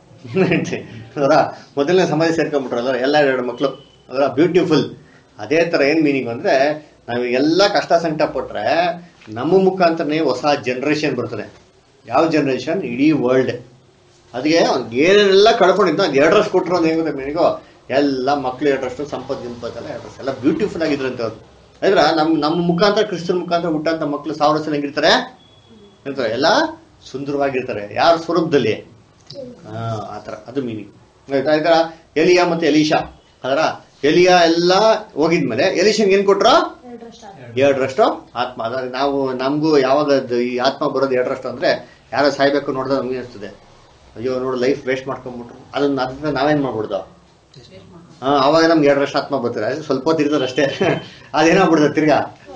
ಅದರ ಮೊದಲನೇ ಸಮಾಧಿ ಸೇರ್ಕೊಂಡ್ಬಿಟ್ರು ಅಲ್ರ ಎಲ್ಲ ಎರಡು ಮಕ್ಳು ಅದರ ಬ್ಯೂಟಿಫುಲ್ ಅದೇ ತರ ಏನ್ ಮೀನಿಂಗ್ ಅಂದ್ರೆ ನಾವು ಎಲ್ಲ ಕಷ್ಟ ಸಂಕಟ ಪಟ್ರೆ ನಮ್ಮ ಮುಖಾಂತರನೇ ಹೊಸ ಜನರೇಷನ್ ಬರ್ತದೆ ಯಾವ ಜನರೇಷನ್ ಇಡೀ ವರ್ಲ್ಡ್ ಅದಕ್ಕೆ ಅವ್ನಿಗೆ ಏನೆಲ್ಲ ಕಳ್ಕೊಂಡಿದ್ದು ಅದು ಎರಡರಷ್ಟು ಕೊಟ್ಟರು ಅಂತ ಹೆಂಗುತ್ತೆ ಮೀನಿಗೋ ಎಲ್ಲ ಮಕ್ಳು ಎರಡರಷ್ಟು ಸಂಪತ್ತು ಗಿಂಪತ್ತೆಲ್ಲ ಎರಡರಷ್ಟು ಎಲ್ಲ ಬ್ಯೂಟಿಫುಲ್ ಆಗಿದ್ರಂತೆ ಅವ್ರು ಆದ್ರ ನಮ್ ನಮ್ಮ ಮುಖಾಂತರ ಕ್ರಿಸ್ತನ ಮುಖಾಂತರ ಹುಟ್ಟಂತ ಮಕ್ಳು ಸಾವಿರ ವರ್ಷ ಹೆಂಗಿರ್ತಾರೆ ಇರ್ತಾರೆ ಎಲ್ಲ ಸುಂದರವಾಗಿರ್ತಾರೆ ಯಾರ ಸ್ವರೂಪದಲ್ಲಿ ಹಾ ಆತರ ಅದು ಮೀನಿಂಗ್ ಆಯ್ತಾ ಎಲಿಯಾ ಮತ್ತೆ ಎಲೀಶಾ ಅದರ ಎಲಿಯಾ ಎಲ್ಲ ಹೋಗಿದ್ಮೇಲೆ ಎಲೀಶನ್ ಏನ್ ಕೊಟ್ರು ಎರಡರಷ್ಟು ಆತ್ಮ ಅದಾಗ ನಾವು ನಮಗೂ ಯಾವಾಗ ಅದು ಈ ಆತ್ಮ ಬರೋದು ಎರಡರಷ್ಟು ಅಂದ್ರೆ ಯಾರೋ ಸಾಯ್ಬೇಕು ನೋಡಿದ್ರೆ ನಮ್ಗೆ ಅನಿಸ್ತದೆ ಅಯ್ಯೋ ನೋಡು ಲೈಫ್ ವೇಸ್ಟ್ ಮಾಡ್ಕೊಂಡ್ಬಿಟ್ರು ಅದನ್ನ ಅದನ್ನ ನಾವೇನ್ ಮಾಡ್ಬಿಡ್ದು ಹಾ ಅವಾಗ ನಮ್ಗೆ ಎರಡರಷ್ಟು ಆತ್ಮ ಬರ್ತಾರೆ ಅದು ಸ್ವಲ್ಪ ಹೊತ್ತು ಇರ್ತದೆ ಅಷ್ಟೇ ಅದೇನಾಗ್ಬಿಡ್ತದೆ ತಿರ್ಗಾ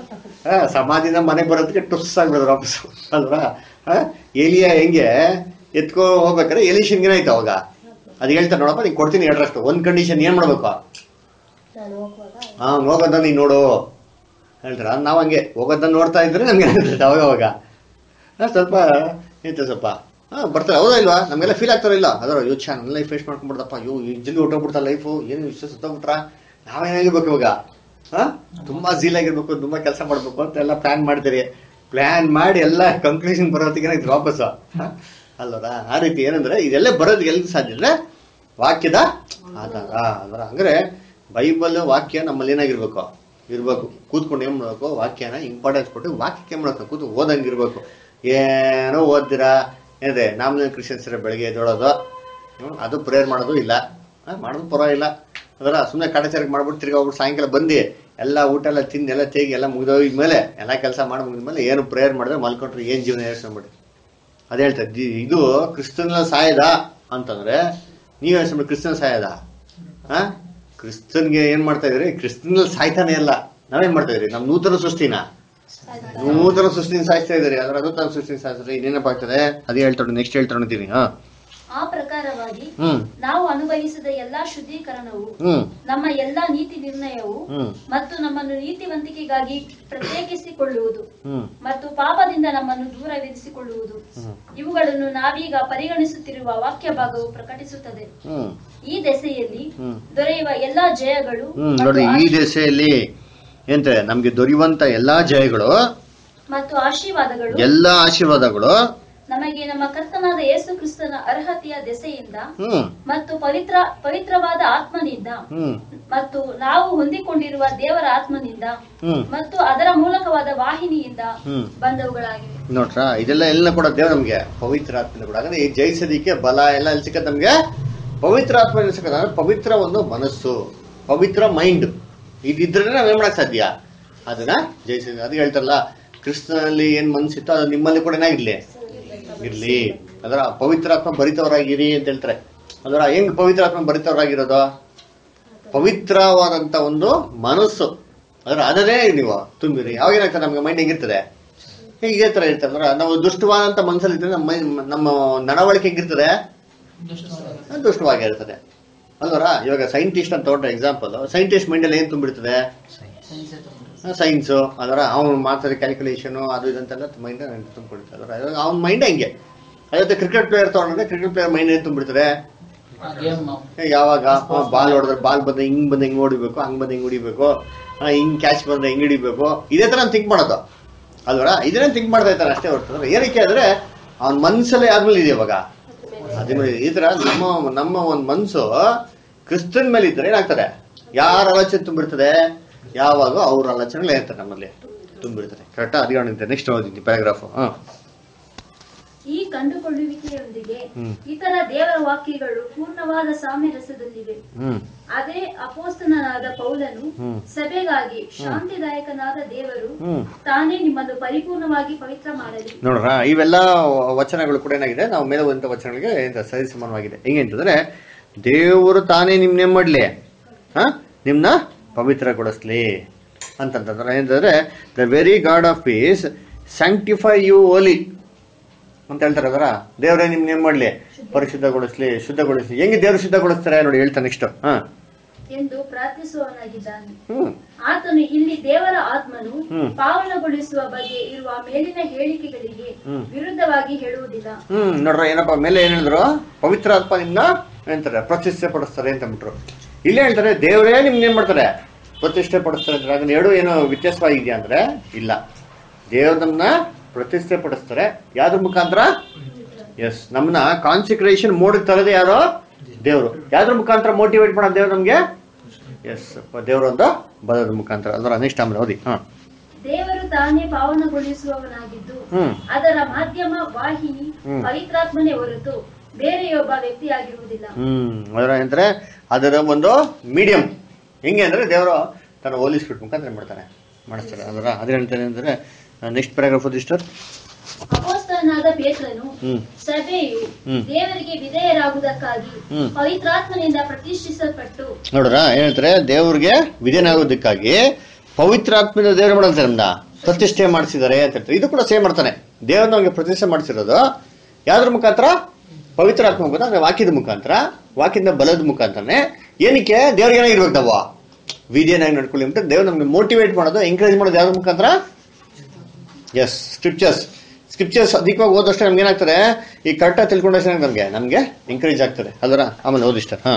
ಆ, ಸಮಾಧಿನ ಮನೆಗೆ ಬರೋದಕ್ಕೆ ಟುಸ್ ಆಗ್ಬಿಡೋದು ವಾಪಸ್ ಅಲ್ವಾ ಆ, ಎಲಿಯ ಹೆಂಗೆ ಎತ್ಕೊ ಹೋಗ್ಬೇಕಾದ್ರೆ ಎಲಿಷನ್ಗೆ ಏನಾಯ್ತು ಅವಾಗ ಅದು ಹೇಳ್ತಾರೆ ನೋಡಪ್ಪ ನೀನ್ ಕೊಡ್ತೀನಿ ಎರಡರಷ್ಟು ಒಂದ್ ಕಂಡೀಷನ್ ಏನ್ ಮಾಡ್ಬೇಕು ನಾನು ಹೋಗುವಾಗ ಹಾ ಹೋಗೋದನ್ನ ನೀನ್ ನೋಡು ಹೇಳ್ತಾರ ನಾವ್ ಹಂಗೆ ಹೋಗೋದನ್ನ ನೋಡ್ತಾ ಇದ್ರೆ ನಮ್ಗೆ ಏನಾಗ್ತದೆ ಅವಾಗ ಅವಾಗ ಆ, ಸ್ವಲ್ಪ ಎಂತ ಸ್ವಲ್ಪ ಹಾ ಬರ್ತಾರೆ ಹೌದಾ ಇಲ್ವಾ ನಮ್ಗೆಲ್ಲ ಫೀಲ್ ಆಗ್ತಾರ ಇಲ್ಲ ಅದರ ಅಯ್ಯೋ ಛಾ ನನ್ನ ಲೈಫ್ ಫೇಸ್ ಮಾಡ್ಕೊಂಡ್ಬಿಡ್ದಪ್ಪ ಅಯ್ಯೋ ಈ ಜಲ್ದಿ ಹೊಟ್ಟೋಗ್ಬಿಡ್ತಾ ಲೈಫು ಏನು ಇಷ್ಟ ಸುತ್ತೋಗ್ಬಿಟ್ರ ನಾವೇನಾಗಿರ್ಬೇಕು ಇವಾಗ ಹಾ ತುಂಬಾ ಝೀಲ್ ಆಗಿರ್ಬೇಕು ತುಂಬಾ ಕೆಲಸ ಮಾಡ್ಬೇಕು ಅಂತ ಎಲ್ಲ ಪ್ಲಾನ್ ಮಾಡ್ತೀರಿ ಪ್ಲಾನ್ ಮಾಡಿ ಎಲ್ಲ ಕನ್ಕ್ಲೂಷನ್ ಬರೋದಕ್ಕೆ ಏನಾಯ್ತು ವಾಪಸ್ ಅಲ್ವರ ಆ ರೀತಿ ಏನಂದ್ರೆ ಇದೆಲ್ಲ ಬರೋದಕ್ಕೆ ಎಲ್ಲಿ ಸಾಧ್ಯ ಅಂದ್ರೆ ವಾಕ್ಯದ ಆಧಾರ ಅದರ ಅಂದ್ರೆ ಬೈಬಲ್ ವಾಕ್ಯ ನಮ್ಮಲ್ಲಿ ಏನಾಗಿರ್ಬೇಕು ಇರ್ಬೇಕು ಕೂತ್ಕೊಂಡು ಏನ್ ಮಾಡ್ಬೇಕು ವಾಕ್ಯನ ಇಂಪಾರ್ಟೆನ್ಸ್ ಕೊಟ್ಟು ವಾಕ್ಯಕ್ಕೆ ಏನ್ ಮಾಡ್ಬೇಕು ಕೂತು ಓದಂಗಿರ್ಬೇಕು ಏನೋ ಓದ್ತೀರಾ ಏನಿದೆ ನಾಮ್ನ ಕ್ರಿಶ್ಚಿಯನ್ಸ್ ಬೆಳಗ್ಗೆ ಎದ್ದೋಳೋದು ಹ್ಮ್, ಅದು ಪ್ರೇಯರ್ ಮಾಡೋದು ಇಲ್ಲ ಆ, ಮಾಡೋದು ಪರವಾಗಿಲ್ಲ ಅದರ ಸುಮ್ಮನೆ ಕಾಟಾಚಾರಕ್ಕೆ ಮಾಡ್ಬಿಟ್ಟು ತಿರ್ಗಿ ಹೋಗ್ಬಿಟ್ಟು ಸಾಯಂಕಾಲ ಬಂದು ಎಲ್ಲ ಊಟ ಎಲ್ಲ ತಿಂದು ಎಲ್ಲ ತೇಗಿ ಎಲ್ಲ ಮುಗಿದೋಗಿದ್ಮೇಲೆ ಎಲ್ಲ ಕೆಲಸ ಮಾಡಿ ಮುಗಿದ್ಮೇಲೆ ಏನು ಪ್ರೇಯರ್ ಮಾಡಿದ್ರೆ ಮಲ್ಕೊಂಡ್ರೆ ಏನು ಜೀವನ ಹೇಳ್ಸ್ಕೊಂಬಿಡಿ ಅದೇ ಹೇಳ್ತಾರೆ ದಿ- ಇದು ಕ್ರಿಸ್ತನ ಸಾಯದ ಅಂತಂದ್ರೆ ನೀವ್ ಹೇಳ್ಸ್ಬಿಡಿ ಕ್ರಿಸ್ತನ ಸಾಯದ ಹಾ ಕ್ರಿಸ್ತನ್ಗೆ ಏನ್ ಮಾಡ್ತಾ ಇದ್ರಿ ಕ್ರಿಸ್ತನಲ್ಲಿ ಸಾಯ್ತಾನೆ ಅಲ್ಲ ನಾವೇನ್ ಮಾಡ್ತಾ ಇದ್ರಿ ನಮ್ ನೂತನ ಸೃಷ್ಟಿನ ನೂತನ ಸೃಷ್ಟಿನ ಸಾಯಿಸ್ತಾ ಇದ್ರಿ ಅದ್ರ ನೂತನ ಸೃಷ್ಟಿನ ಸಾಯಿಸಿದ್ರೆ ಇನ್ನೇನಪ್ಪಾಗ್ತದೆ ಅದೇ ಹೇಳ್ತಾರೆ ನೆಕ್ಸ್ಟ್ ಹೇಳ್ತಾ ಇದ್ದೀನಿ ಹಾ ಆ ಪ್ರಕಾರವಾಗಿ ಹ್ಮ್ ನಾವು ಅನುಭವಿಸಿದ ಎಲ್ಲಾ ಶುದ್ಧೀಕರಣವು ಹ್ಮ್ ನಮ್ಮ ಎಲ್ಲಾ ನೀತಿ ನಿರ್ಣಯವು ಹ್ಮ್ ಮತ್ತು ನಮ್ಮನ್ನು ನೀತಿವಂತಿಕೆಗಾಗಿ ಪ್ರತ್ಯೇಕಿಸಿಕೊಳ್ಳುವುದು ಹ್ಮ್ ಮತ್ತು ಪಾಪದಿಂದ ನಮ್ಮನ್ನು ದೂರವಿರಿಸಿಕೊಳ್ಳುವುದು ಹ್ಮ್ ಇವುಗಳನ್ನು ನಾವೀಗ ಪರಿಗಣಿಸುತ್ತಿರುವ ವಾಕ್ಯ ಭಾಗವು ಪ್ರಕಟಿಸುತ್ತದೆ ಹ್ಮ್ ಈ ದೆಸೆಯಲ್ಲಿ ಹ್ಮ್ ದೊರೆಯುವ ಎಲ್ಲಾ ಜಯಗಳು ಹ್ಮ್ ಮತ್ತು ನೋಡಿ ಈ ಆಶೀ- ದೆಸೆಯಲ್ಲಿ ಎಂತ ನಮ್ಗೆ ದೊರೆಯುವಂತ ಎಲ್ಲಾ ಜಯಗಳು ಮತ್ತು ಆಶೀರ್ವಾದಗಳು ಎಲ್ಲಾ ಆಶೀರ್ವಾದಗಳು ನಮಗೆ ನಮ್ಮ ಕರ್ತನಾದ ಯೇಸು ಕ್ರಿಸ್ತನ ಅರ್ಹತೆಯ ದೆಸೆಯಿಂದ ಹ್ಮ್ ಮತ್ತು ಪವಿತ್ರ ಪವಿತ್ರವಾದ ಆತ್ಮನಿಂದ ಹ್ಮ್ ಮತ್ತು ನಾವು ಹೊಂದಿಕೊಂಡಿರುವ ದೇವರ ಆತ್ಮನಿಂದ ಹ್ಮ್ ಮತ್ತು ಅದರ ಮೂಲಕವಾದ ವಾಹಿನಿಯಿಂದ ಹ್ಮ್ ಬಂದವುಗಳಾಗಿವೆ ನೋಡ್ರ ಇದೆಲ್ಲ ಎಲ್ಲ ಕೂಡ ದೇವ್ರ ನಮ್ಗೆ ಪವಿತ್ರ ಆತ್ಮ ಕೂಡ ಹಾಗಾದ್ರೆ ಈ ಜಯಿಸೋದಿಕ್ಕೆ ಬಲ ಎಲ್ಲ ಎಲ್ಲಿ ಸಿಕ್ಕತ್ ನಮ್ಗೆ ಪವಿತ್ರ ಆತ್ಮ ಎಲ್ಲಿ ಸಿಕ್ಕತ್ ಅಂದ್ರೆ ಪವಿತ್ರ ಒಂದು ಮನಸ್ಸು ಪವಿತ್ರ ಮೈಂಡ್ ಇದಿದ್ರೆ ನಾವ್ ಏನ್ ಮಾಡಕ್ ಸಾಧ್ಯ ಅದನ್ನ ಜಯಿಸಿದ ಅದು ಹೇಳ್ತಾರಲ್ಲ ಕೃಷ್ಣನಲ್ಲಿ ಏನ್ ಮನ್ಸಿತ್ತೋ ಅದು ನಿಮ್ಮಲ್ಲಿ ಕೂಡ ಏನಾಗಿರ್ಲಿ ಇರ್ಲಿ ಅದರ ಪವಿತ್ರ ಆತ್ಮ ಭರಿತವರಾಗಿರಿ ಅಂತ ಹೇಳ್ತಾರೆ ಅದರ ಹೆಂಗ್ ಪವಿತ್ರ ಆತ್ಮ ಭರಿತವರಾಗಿರೋದು ಪವಿತ್ರವಾದಂತ ಒಂದು ಮನಸ್ಸು ಅದರ ಅದನ್ನೇ ನೀವು ತುಂಬಿರಿ ಯಾವಾಗ ಏನಾಗ್ತದೆ ನಮ್ಗೆ ಮೈಂಡ್ ಹೆಂಗಿರ್ತದೆ ಹೇಗೆ ಇದೇ ತರ ಇರ್ತದೆ ಅಂದ್ರೆ ನಾವು ದುಷ್ಟವಾದಂತ ಮನಸ್ಸಲ್ಲಿ ಇರ್ತದೆ ನಮ್ಮ ಮೈ- ನಮ್ಮ ನಡವಳಿಕೆ ಹೆಂಗಿರ್ತದೆ ದುಷ್ಟವಾಗಿರ್ತದೆ ಅಲ್ವರ ಇವಾಗ ಸೈಂಟಿಸ್ಟ್ ಅಂತ ತಗೊಂಡ್ರೆ ಎಕ್ಸಾಂಪಲ್ ಸೈಂಟಿಸ್ಟ್ ಮೈಂಡಲ್ಲಿ ಏನ್ ತುಂಬಿರ್ತದೆ ಸೈನ್ಸು ಅದರ ಅವ್ನು ಮಾತಾಡಿ ಕ್ಯಾಲ್ಕುಲೇಷನ್ ಅದು ಇದಂತೆಲ್ಲ ಮೈಂಡ್ ತುಂಬಿಡ್ತಾರೆ ಅದರ ಇವಾಗ ಅವ್ನ ಮೈಂಡ್ ಹೆಂಗೆ ಅದೇ ಕ್ರಿಕೆಟ್ ಪ್ಲೇಯರ್ ತಗೊಂಡ್ರೆ ಕ್ರಿಕೆಟ್ ಪ್ಲೇಯರ್ ಮೈಂಡ್ ಏನ್ ತುಂಬಿಡ್ತಾರೆ ಗೇಮ್ ಏ, ಯಾವಾಗ ಬಾಲ್ ಹೊಡೆದ್ರೆ ಬಾಲ್ ಬಂದ ಹಿಂಗ್ ಬಂದ ಹಿಂಗ್ ಹೊಡಿಬೇಕು ಹಂಗ್ ಬಂದ ಹಿಂಗ್ ಹೊಡಿಬೇಕು ಆ, ಹಿಂಗ್ ಕ್ಯಾಚ್ ಬಂದ ಹಿಂಗ್ ಹಿಡಿಬೇಕು ಇದೇ ತರ ಥಿಂಕ್ ಮಾಡೋದು ಅಲ್ವರ ಇದನ್ನೇ ಥಿಂಕ್ ಮಾಡ್ತಾ ಇರ್ತಾರೆ ಅಷ್ಟೇ ಹೊರತು ಏನಕ್ಕೆ ಆದ್ರೆ ಅವ್ನ ಮನ್ಸಲ್ಲೇ ಆದ್ಮೇಲೆ ಇದೆ ಇವಾಗ ಅದೇ ಮೇಲೆ ಈ ತರ ನಮ್ಮ ನಮ್ಮ ಒಂದ್ ಮನ್ಸು ಕ್ರಿಸ್ತನ್ ಮೇಲೆ ಇದ್ರೆ ಏನಾಗ್ತದೆ ಯಾರ ಆಲೋಚನೆ ತುಂಬಿರ್ತದೆ ಯಾವಾಗ ಅವ್ರ ಆಲೋಚನೆಗಳು ಇರ್ತಾರೆ ನಮ್ಮಲ್ಲಿ ತುಂಬಿರ್ತಾರೆ ಕರೆಕ್ಟಾ ಅದೇ ನೆಕ್ಸ್ಟ್ ಓದಿದ್ದೀನಿ ಪ್ಯಾರಾಗ್ರಾಫ್ ಹಾ ಈ ಕಂಡುಕೊಳ್ಳುವಿಕೆಯೊಂದಿಗೆ ಹ್ಮ್. ಇತರ ದೇವರ ವಾಕ್ಯಗಳು ಪೂರ್ಣವಾದ ಸಾಮ್ಯರಸದಲ್ಲಿವೆ ಹ್ಮ್ ಅದೇ ಅಪೋಸ್ತನನಾದ ಪೌಲನು ಹ್ಮ್. ಸಭೆಗಾಗಿ ಶಾಂತಿದಾಯಕನಾದ ದೇವರು ಹ್ಮ್ ತಾನೇ ನಿಮ್ಮನ್ನು ಪರಿಪೂರ್ಣವಾಗಿ ಪವಿತ್ರ ಮಾಡಲಿ ನೋಡ್ರ ಇವೆಲ್ಲ ವಚನಗಳು ಕೂಡ ಏನಾಗಿದೆ ನಾವು ಮೇಲೆ ಓದಿದಂತ ವಚನಗಳಿಗೆ ಎಂತ ಸರಿ ಸಮಾನವಾಗಿದೆ ಹೆಂಗೆ ಅಂತಂದ್ರೆ ದೇವರು ತಾನೇ ನಿಮ್ನ ಮಾಡ್ಲಿ ಹಾ ನಿಮ್ನ ಪವಿತ್ರಗೊಳಿಸ್ಲಿ ಅಂತಂತಂದ್ರೆ ಏನಂತಂದ್ರೆ the very God of peace sanctify you wholly ಅಂತ ಹೇಳ್ತಾರೆ ಅದರ ದೇವರೇ ನಿಮ್ನ ಏನ್ ಮಾಡ್ಲಿ ಪರಿಶುದ್ಧಗೊಳಿಸ್ಲಿ ಶುದ್ಧಗೊಳಿಸ್ಲಿ ಹೆಂಗೆ ದೇವ್ರು ಶುದ್ಧಗೊಳಿಸ್ತಾರೆ ನೋಡಿ ಹೇಳ್ತಾನೆ ನೆಕ್ಸ್ಟ್ ಹಾ ಎಂದು ಪ್ರಾರ್ಥಿಸುವವನಾಗಿದ್ದಾನೆ ಹ್ಮ್ ಆತನು ಇಲ್ಲಿ ದೇವರ ಆತ್ಮನು ಹ್ಮ್. ಪಾವನಗೊಳಿಸುವ ಬಗ್ಗೆ ಇರುವ ಮೇಲಿನ ಹೇಳಿಕೆಗಳಿಗೆ ಹ್ಮ್. ವಿರುದ್ಧವಾಗಿ ಹೇಳುವುದಿಲ್ಲ ಹ್ಮ್ ನೋಡ್ರ ಏನಪ್ಪ ಮೇಲೆ ಏನ್ ಹೇಳಿದ್ರು ಪವಿತ್ರ ಆತ್ಮ ನಿಮ್ನ ಏನಂತಾರೆ ಪ್ರತಿಷ್ಠೆ ಪಡಿಸ್ತಾರೆ ಅಂತ ಅಂದ್ಬಿಟ್ರು ಇಲ್ಲೇ ಹೇಳ್ತಾರೆ ದೇವರೇ ನಿಮ್ನ ಏನ್ ಮಾಡ್ತಾರೆ ಪ್ರತಿಷ್ಠೆ ಪಡಿಸ್ತಾರೆ ಅಂದ್ರೆ ಅದನ್ನ ಎರಡು ಏನು ವ್ಯತ್ಯಾಸವಾಗಿದೆಯಾ ಅಂದ್ರೆ ಇಲ್ಲ ದೇವ್ರ ನಮ್ನ ಪ್ರತಿಷ್ಠೆ ಪಡಿಸ್ತಾರೆ ಯಾವ್ದ್ರ ಮುಖಾಂತರ ಎಸ್ ನಮ್ನ ಕಾನ್ಸಿಕ್ರೇಷನ್ ಮೋಡ್ ತರದೆ ಯಾರೋ ದೇವ್ರು ಯಾವ್ದ್ರ ಮುಖಾಂತರ ಮೋಟಿವೇಟ್ ಮಾಡೋದು ದೇವ್ರು ನಮ್ಗೆ ಎಸ್ ದೇವ್ರೊಂದು ಬರೋದ್ರ ಮುಖಾಂತರ ಅದರ ನೆಕ್ಸ್ಟ್ ಆಮೇಲೆ ಓದಿ ಹಾ ದೇವರು ತಾನೇ ಪಾವನಗೊಳಿಸುವವನಾಗಿದ್ದು ಹ್ಮ್ ಅದರ ಮಾಧ್ಯಮ ವಾಹಿನಿ ಹ್ಮ್. ಪವಿತ್ರಾತ್ಮನೇ ಹೊರತು ಬೇರೆಯೊಬ್ಬ ವ್ಯಕ್ತಿಯಾಗಿರುವುದಿಲ್ಲ ಹ್ಮ್ ಅದರ ಅಂದ್ರೆ ಅದರ ಒಂದು ಮೀಡಿಯಂ ಹೆಂಗೆ ಅಂದ್ರೆ ದೇವರು ತನ್ನ ಹೋಲಿಸ್ಬಿಟ್ಟು ಮುಖಾಂತರ ಏನ್ ಮಾಡ್ತಾನೆ ಮಾಡಿಸ್ತಾರೆ ಅದರ ಅದೇ ಹೇಳ್ತಾರೆ ಅಂದ್ರೆ ನೆಕ್ಸ್ಟ್ ಪ್ಯಾರಾಗ್ರಾಫ್ ಓದಿಸ್ಟರ್ ಅಪೋಸ್ತಲನಾದ ಪೇತ್ರನು ಹ್ಮ್ ಸಭೆಯು ಹ್ಮ್. ದೇವರಿಗೆ ವಿಧೇಯರಾಗುವುದಕ್ಕಾಗಿ ಹ್ಮ್. ಪವಿತ್ರಾತ್ಮನಿಂದ ಪ್ರತಿಷ್ಠಿಸಲ್ಪಟ್ಟು ನೋಡ್ರ ಏನ್ ಹೇಳ್ತಾರೆ ದೇವ್ರಿಗೆ ವಿಧೇಯನಾಗೋದಕ್ಕಾಗಿ ಪವಿತ್ರಾತ್ಮನ ದೇವರು ಮಾಡೋದು ನಮ್ನ ಪ್ರತಿಷ್ಠೆ ಮಾಡಿಸಿದ್ದಾರೆ ಅಂತ ಹೇಳ್ತಾರೆ ಇದು ಕೂಡ ಸೇಮ್ ಮಾಡ್ತಾನೆ ದೇವ್ರ ನಮಗೆ ಪ್ರತಿಷ್ಠೆ ಮಾಡಿಸಿರೋದು ಯಾವ್ದ್ರ ಮುಖಾಂತರ ಪವಿತ್ರಾತ್ಮ ಮುಖಾಂತರ ಅಂದ್ರೆ ವಾಕ್ಯದ ಮುಖಾಂತರ ವಾಕ್ಯದ ಬಲದ ಮುಖಾಂತರನೇ ಏನಕ್ಕೆ ದೇವ್ರಿಗೆ ಏನಾಗಿರ್ಬೇಕು ನಾವು ವಿಧಿಯನ್ನಾಗಿ ನಡ್ಕೊಳ್ಳಿ ಅಂತ ದೇವ್ರು ನಮ್ಗೆ ಮೋಟಿವೇಟ್ ಮಾಡೋದು ಎಂಕರೇಜ್ ಮಾಡೋದು ಯಾವ್ದ್ರ ಮುಖಾಂತರ ಎಸ್ ಸ್ಕ್ರಿಪ್ಚರ್ಸ್ ಸ್ಕ್ರಿಪ್ಚರ್ಸ್ ಅಧಿಕವಾಗಿ ಓದೋಷ್ಟೇ ನಮ್ಗೆ ಏನಾಗ್ತದೆ ಈ ಕರೆಕ್ಟಾಗಿ ತಿಳ್ಕೊಂಡಷ್ಟೇ ನಮಗೆ ನಮಗೆ ಎಂಕರೇಜ್ ಆಗ್ತದೆ ಅಲ್ವರ ಆಮೇಲೆ ಓದಿಷ್ಟ ಹಾ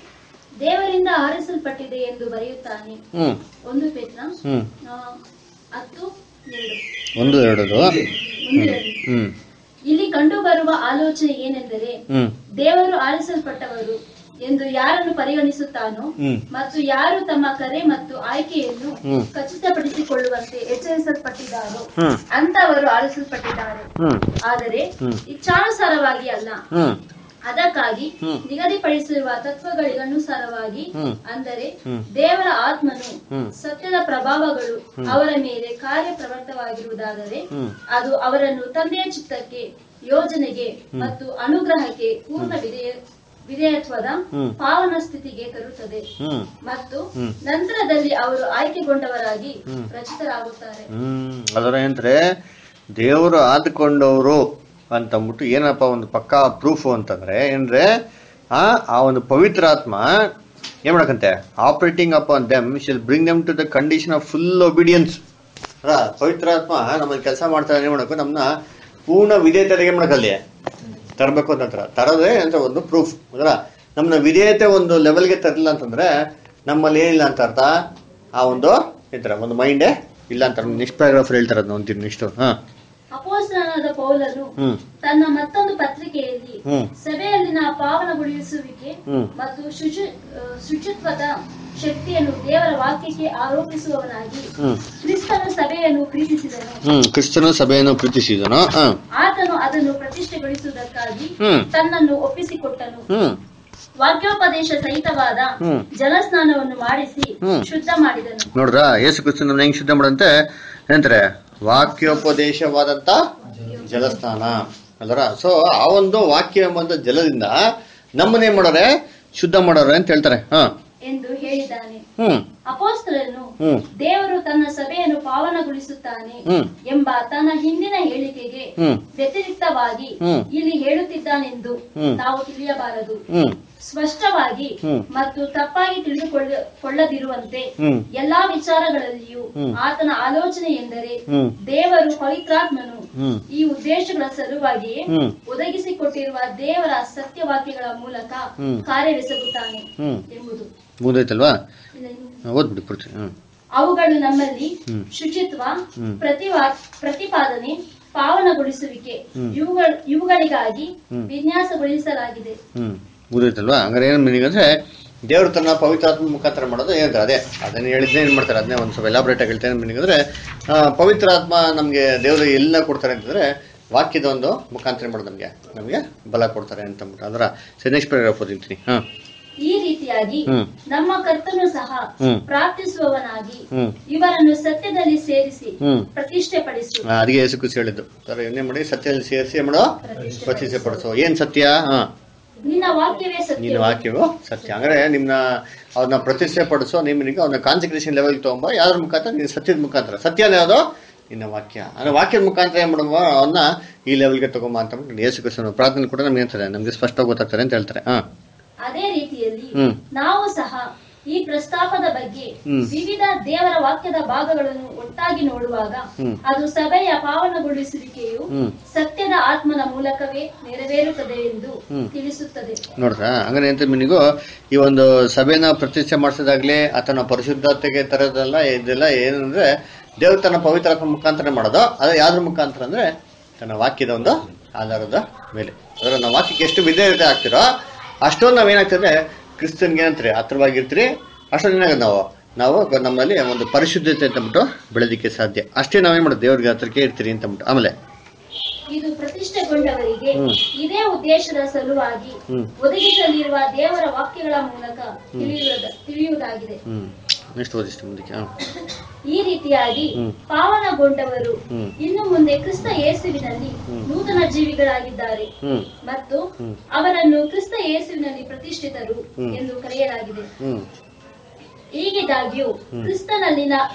ದೇವರಿಂದ ಆರಿಸಲ್ಪಟ್ಟಿದೆ ಎಂದು ಬರೆಯುತ್ತಾನೆ ಹ್ಮ್ ಒಂದು ಪೇತ್ರ ಹ್ಮ್ ಆ, ಹತ್ತು ಎರಡು ಒಂದು ಎರಡದು ಒಂದು ಎರಡು ಹ್ಮ್ ಇಲ್ಲಿ ಕಂಡು ಬರುವ ಆಲೋಚನೆ ಏನೆಂದರೆ ಹ್ಮ್ ದೇವರು ಆರಿಸಲ್ಪಟ್ಟವರು ಎಂದು ಯಾರನ್ನು ಪರಿಗಣಿಸುತ್ತಾನೋ ಹ್ಮ್ ಮತ್ತು ಯಾರು ತಮ್ಮ ಕರೆ ಮತ್ತು ಆಯ್ಕೆಯನ್ನು ಹ್ಮ್. ಖಚಿತಪಡಿಸಿಕೊಳ್ಳುವಂತೆ ಎಚ್ಚರಿಸಲ್ಪಟ್ಟಿದ್ದಾರೋ ಹ್ಮ್ ಅಂತವರು ಆರಿಸಲ್ಪಟ್ಟಿದ್ದಾರೆ ಹ್ಮ್ ಆದರೆ ಹ್ಮ್. ಇಚ್ಛಾನುಸಾರವಾಗಿ ಅಲ್ಲ ಹ್ಮ್ ಅದಕ್ಕಾಗಿ ಹ್ಮ್. ನಿಗದಿಪಡಿಸಿರುವ ತತ್ವಗಳಿಗನುಸಾರವಾಗಿ ಹ್ಮ್. ಅಂದರೆ ಹ್ಮ್. ದೇವರ ಆತ್ಮನು ಹ್ಮ್. ಸತ್ಯದ ಪ್ರಭಾವಗಳು ಅವರ ಮೇಲೆ ಕಾರ್ಯಪ್ರವೃತ್ತವಾಗಿರುವುದಾದರೆ ಹ್ಮ್. ಅದು ಅವರನ್ನು ತಂದೆಯ ಚಿತ್ತಕ್ಕೆ ಯೋಜನೆಗೆ ಮತ್ತು ಅನುಗ್ರಹಕ್ಕೆ ಪೂರ್ಣ ವಿಧೇಯ ವಿಧೇಯತ್ವದ ಹ್ಮ್. ಪಾವನ ಸ್ಥಿತಿಗೆ ತರುತ್ತದೆ ಹ್ಮ್ ಮತ್ತು ಹ್ಮ್. ನಂತರದಲ್ಲಿ ಅವರು ಆಯ್ಕೆಗೊಂಡವರಾಗಿ ರಚಿತರಾಗುತ್ತಾರೆ ಹ್ಮ್ ಅದರ ಏನಂದ್ರೆ ದೇವರು ಆದ್ಕೊಂಡವರು ಅಂತಂದ್ಬಿಟ್ಟು ಏನಪ್ಪ ಒಂದು ಪಕ್ಕಾ ಪ್ರೂಫ್ ಅಂತಂದ್ರೆ ಏನಂದ್ರೆ ಆ ಆ ಒಂದು ಪವಿತ್ರಾತ್ಮ ಏನ್ ಮಾಡಕಂತೆ operating upon them shall bring them to the condition of full obedience ಪವಿತ್ರಾತ್ಮ ನಮ್ಮಲ್ಲಿ ಕೆಲಸ ಮಾಡ್ತಾರೆ ಏನ್ ಮಾಡಬೇಕು ನಮ್ಮನ್ನ ಪೂರ್ಣ ವಿಧೇಯತೆಗೆ ಮಾಡಕಲ್ಲಿ ತರಬೇಕು ಅಂತ ತರದೇ ಅಂತ ಒಂದು ಪ್ರೂಫ್ ಅದರ ನಮ್ಮನ್ನ ವಿಧೇಯತೆ ಒಂದು ಲೆವೆಲ್ಗೆ ತರಲಿಲ್ಲ ಅಂತಂದ್ರೆ ನಮ್ಮಲ್ಲಿ ಏನಿಲ್ಲ ಅಂತ ಅರ್ಥ ಆ ಒಂದು ಈ ತರ ಒಂದು ಮೈಂಡೇ ಇಲ್ಲ ಅಂತ ನೆಕ್ಸ್ಟ್ ಪ್ಯಾರಾಗ್ರಾಫ್ ಹೇಳ್ತಾರೆ ಅದನ್ನ ಒಂದ್ ಇಷ್ಟು ಹಾ ಅಪೋಸ್ತಲನಾದ ಪೌಲನು ಹ್ಮ್ ತನ್ನ ಮತ್ತೊಂದು ಪತ್ರಿಕೆಯಲ್ಲಿ ಹ್ಮ್ ಸಭೆಯಲ್ಲಿನ ಪಾವನಗೊಳಿಸುವಿಕೆ ಹ್ಮ್. ಮತ್ತು ಶುಚಿ ಆ, ಶುಚಿತ್ವದ ಶಕ್ತಿಯನ್ನು ದೇವರ ವಾಕ್ಯಕ್ಕೆ ಆರೋಪಿಸುವವನಾಗಿ ಹ್ಮ್ ಕ್ರಿಸ್ತನು ಸಭೆಯನ್ನು ಪ್ರೀತಿಸಿದನು ಹ್ಮ್ ಕ್ರಿಸ್ತನ ಸಭೆಯನ್ನು ಪ್ರೀತಿಸಿದನು ಹಾ ಆತನು ಅದನ್ನು ಪ್ರತಿಷ್ಠೆಗೊಳಿಸುವುದಕ್ಕಾಗಿ ಹ್ಮ್. ತನ್ನನ್ನು ಒಪ್ಪಿಸಿಕೊಟ್ಟನು ಹ್ಮ್ ವಾಕ್ಯೋಪದೇಶ ಸಹಿತವಾದ ಹ್ಮ್. ಜಲಸ್ನಾನವನ್ನು ಮಾಡಿಸಿ ಹ್ಮ್. ಶುದ್ಧ ಮಾಡಿದನು ನೋಡ್ರ ಯೇಸು ಕ್ರಿಸ್ತನ ಹೆಂಗ್ ಶುದ್ಧ ಮಾಡಂತೆ ಏನಂತಾರೆ ವಾಕ್ಯೋಪದೇಶವಾದಂತ ಜಲಸ್ನಾನ ಅಲ್ವರ ಸೊ ಆ ಒಂದು ವಾಕ್ಯ ಎಂಬಂತ ಜಲದಿಂದ ನಮ್ಮನ್ನೇನ್ ಮಾಡೋರೆ ಶುದ್ಧ ಮಾಡೋರೆ ಅಂತ ಹೇಳ್ತಾರೆ ಹಾ ಎಂದು ಹೇಳಿದ್ದಾನೆ ಹ್ಮ್ ಅಪೋಸ್ತಲನು ಹ್ಮ್ ದೇವರು ತನ್ನ ಸಭೆಯನ್ನು ಪಾವನಗೊಳಿಸುತ್ತಾನೆ ಹ್ಮ್ ಎಂಬ ತನ್ನ ಹಿಂದಿನ ಹೇಳಿಕೆಗೆ ಹ್ಮ್ ವ್ಯತಿರಿಕ್ತವಾಗಿ ಹ್ಮ್. ಇಲ್ಲಿ ಹೇಳುತ್ತಿದ್ದಾನೆಂದು ಹ್ಮ್. ನಾವು ತಿಳಿಯಬಾರದು ಹ್ಮ್ ಸ್ಪಷ್ಟವಾಗಿ ಹ್ಮ್. ಮತ್ತು ತಪ್ಪಾಗಿ ತಿಳಿದುಕೊಳ್ಳದಿರುವಂತೆ ಹ್ಮ್ ಎಲ್ಲಾ ವಿಚಾರಗಳಲ್ಲಿಯೂ ಹ್ಮ್. ಆತನ ಆಲೋಚನೆ ಎಂದರೆ ಹ್ಮ್ ದೇವರು ಪವಿತ್ರಾತ್ಮನು ಹ್ಮ್ ಈ ಉದ್ದೇಶಗಳ ಸಲುವಾಗಿಯೇ ಹ್ಮ್. ಒದಗಿಸಿಕೊಟ್ಟಿರುವ ದೇವರ ಸತ್ಯವಾಕ್ಯಗಳ ಮೂಲಕ ಹ್ಮ್. ಕಾರ್ಯವೆಸಗುತ್ತಾನೆ ಹ್ಮ್. ಎಂಬುದು ಮುಗ್ದೈತಲ್ವಾ ಇಲ್ಲ, ಇನ್ನು- ಓದ್ಬಿಡಿ ಪೂರ್ತಿ ಹ್ಮ್ ಅವುಗಳು ನಮ್ಮಲ್ಲಿ ಹ್ಮ್. ಶುಚಿತ್ವ ಹ್ಮ್. ಪ್ರತಿವಾ ಪ್ರತಿಪಾದನೆ ಪಾವನಗೊಳಿಸುವಿಕೆ ಹ್ಮ್. ಇವುಗಳ ಇವುಗಳಿಗಾಗಿ ಹ್ಮ್. ವಿನ್ಯಾಸಗೊಳಿಸಲಾಗಿದೆ ಹ್ಮ್ ಮುಗಿದೈತಲ್ವಾ ಹಂಗಾರೆ ಏನ್ ಮೀನಿಂಗ್ ಅಂದ್ರೆ ದೇವ್ರು ತನ್ನ ಪವಿತ್ರಾತ್ಮ ಮುಖಾಂತರ ಮಾಡೋದು ಏನಂದ್ರೆ ಅದೇ ಅದನ್ನ ಹೇಳಿದ್ರೆ ಏನ್ ಮಾಡ್ತಾರೆ ಅದನ್ನೇ ಒಂದು ಸ್ವಲ್ಪ ಎಲಾಬ್ರೇಟ್ ಆಗಿ ಹೇಳ್ತೇನೆ ಮೀನಿಂಗ್ ಅಂದ್ರೆ ಆ, ಪವಿತ್ರಾತ್ಮ ನಮ್ಗೆ ದೇವರು ಎಲ್ಲ ಕೊಡ್ತಾರೆ ಅಂತಂದ್ರೆ ವಾಕ್ಯದ ಒಂದು ಮುಖಾಂತರ ಮಾಡೋದು ನಮ್ಗೆ ನಮ್ಗೆ ಬಲ ಕೊಡ್ತಾರೆ ಅಂತ ಅಂದ್ಬಿಟ್ಟು ಅದರ ನೆಕ್ಸ್ಟ್ ಪ್ಯಾರಾಗ್ರಾಫ್ ಓದಿಂತೀನಿ ಹಾ ಈ ರೀತಿಯಾಗಿ ಹ್ಮ್. ನಮ್ಮ ಕರ್ತನು ಸಹ ಹ್ಮ್. ಪ್ರಾರ್ಥಿಸುವವನಾಗಿ ಹ್ಮ್ ಇವರನ್ನು ಸತ್ಯದಲ್ಲಿ ಸೇರಿಸಿ ಹ್ಮ್. ಪ್ರತಿಷ್ಠೆ ಪಡಿಸು ಆ, ಅದಕ್ಕೆ ಯೇಸು ಕ್ರಿಸ್ತ ಹೇಳಿದ್ದು ಸರ್ ಏನೇ ಮಾಡಿ ಸತ್ಯದಲ್ಲಿ ಸೇರಿಸಿ ಏನ್ ಮಾಡೋ ಪ್ರತಿಷ್ಠೆ ಪಡಿಸೋ ಏನ್ ಸತ್ಯ ಹಾ ನಿನ್ನ ವಾಕ್ಯವೇ ನಿನ್ನ ಸತ್ಯ ವಾಕ್ಯವು ಸತ್ಯ ಅಂದ್ರೆ ನಿಮ್ನ ಅವ್ರನ್ನ ಪ್ರತಿಷ್ಠೆ ಪಡಿಸೋ ನಿಮ್ಮನಿಗೆ ಅವ್ನ ಕಾನ್ಸಂಟ್ರೇಷನ್ ಲೆವೆಲ್ ತಗೊಂಬ ಯಾವ್ದ್ರ ಮುಖಾಂತರ ನಿನ್ನ ಸತ್ಯದ ಮುಖಾಂತರ ಸತ್ಯ ಯಾವ್ದು ನಿನ್ನ ವಾಕ್ಯ ಅಂದ್ರೆ ವಾಕ್ಯದ ಮುಖಾಂತರ ಏನ್ ಮಾಡುವ ಅವನ್ನ ಈ ಲೆವೆಲ್ಗೆ ತಗೊಂಬ ಅಂತ ಅಂದ್ಬಿಟ್ಟು ಯೇಸು ಕ್ರಿಸ್ತನ ಪ್ರಾರ್ಥನೆ ಕೂಡ ನಮ್ಗೆ ಹೇಳ್ತಾರೆ ನಮ್ಗೆ ಸ್ಪಷ್ಟವಾಗಿ ಗೊತ್ತಾಗ್ತಾರೆ ಅಂತ ಹೇಳ್ತಾರೆ ಹಾ ಅದೇ ರೀತಿಯಲ್ಲಿ ಹ್ಮ್. ನಾವು ಸಹ ಈ ಪ್ರಸ್ತಾಪದ ಬಗ್ಗೆ ಹ್ಮ್. ವಿವಿಧ ದೇವರ ವಾಕ್ಯದ ಭಾಗಗಳನ್ನು ಒಟ್ಟಾಗಿ ನೋಡುವಾಗ ಹ್ಮ್. ಅದು ಸಭೆಯ ಪಾವನಗೊಳಿಸುವಿಕೆಯು ಹ್ಮ್. ಸತ್ಯದ ಆತ್ಮನ ಮೂಲಕವೇ ನೆರವೇರುತ್ತದೆ ಎಂದು ಹ್ಮ್. ತಿಳಿಸುತ್ತದೆ ನೋಡ್ರಾ ಹಂಗಾರೆ ಅಂತ ಮೀನಿಗೂ ಈ ಒಂದು ಸಭೆನ ಪ್ರತಿಷ್ಠೆ ಮಾಡಿಸೋದಾಗ್ಲಿ ಆತನ ಪರಿಶುದ್ಧತೆಗೆ ತರೋದೆಲ್ಲ ಇದೆಲ್ಲ ಏನಂದ್ರೆ ದೇವ್ರು ತನ್ನ ಪವಿತ್ರಾತ್ಮ ಮುಖಾಂತರ ಮಾಡೋದು ಅದು ಯಾವ್ದ್ರ ಮುಖಾಂತರ ಅಂದ್ರೆ ತನ್ನ ವಾಕ್ಯದ ಒಂದು ಆಧಾರದ ಮೇಲೆ ಅದರ ನಾವು ವಾಕ್ಯಕ್ಕೆ ಎಷ್ಟು ವಿಧೇಯತೆ ಆಗ್ತಿರೋ ಅಷ್ಟೊಂದು ನಾವೇನಾಗ್ತದೆ ಕ್ರಿಸ್ತನ್ಗೆ ಏನಂತಾರೆ ಹತ್ರವಾಗಿರ್ತೀರಿ ಅಷ್ಟೊಂದು ಏನಾಗುತ್ತೆ ನಾವು ನಾವು ನಮ್ಮಲ್ಲಿ ಒಂದು ಪರಿಶುದ್ಧತೆ ಅಂತಂದ್ಬಿಟ್ಟು ಬೆಳೆದಿಕ್ಕೆ ಸಾಧ್ಯ ಅಷ್ಟೇ ನಾವೇನ್ ಮಾಡೋದು ದೇವ್ರಿಗೆ ಹತ್ರಕ್ಕೆ ಇರ್ತೀರಿ ಅಂತಂದ್ಬಿಟ್ಟು ಆಮೇಲೆ ಇದು ಪ್ರತಿಷ್ಠೆಗೊಂಡವರಿಗೆ ಹ್ಮ್. ಇದೇ ಉದ್ದೇಶದ ಸಲುವಾಗಿ ಹ್ಮ್. ಒದಗಿಸಲಿರುವ ದೇವರ ವಾಕ್ಯಗಳ ಮೂಲಕ ತಿಳಿಯುವುದ ತಿಳಿಯುವುದಾಗಿದೆ ಹ್ಮ್ ನೆಕ್ಸ್ಟ್ ಓದಿಷ್ಟು ಮುಂದಕ್ಕೆ ಹಾ. ಈ ರೀತಿಯಾಗಿ ಹ್ಮ್. ಪಾವನಗೊಂಡವರು ಹ್ಮ್. ಇನ್ನು ಮುಂದೆ ಕ್ರಿಸ್ತ ಯೇಸುವಿನಲ್ಲಿ ನೂತನ ಜೀವಿಗಳಾಗಿದ್ದಾರೆ ಹ್ಮ್ ಮತ್ತು ಹ್ಮ್. ಅವರನ್ನು ಕ್ರಿಸ್ತ ಯೇಸುವಿನಲ್ಲಿ ಪ್ರತಿಷ್ಠಿತರು ಹ್ಮ್. ಎಂದು ಕರೆಯಲಾಗಿದೆ ಹ್ಮ್ ಹೀಗಿದಾಗ್ಯೂ ಕ್ರಿಸ್ತನಲ್ಲಿನ ಈ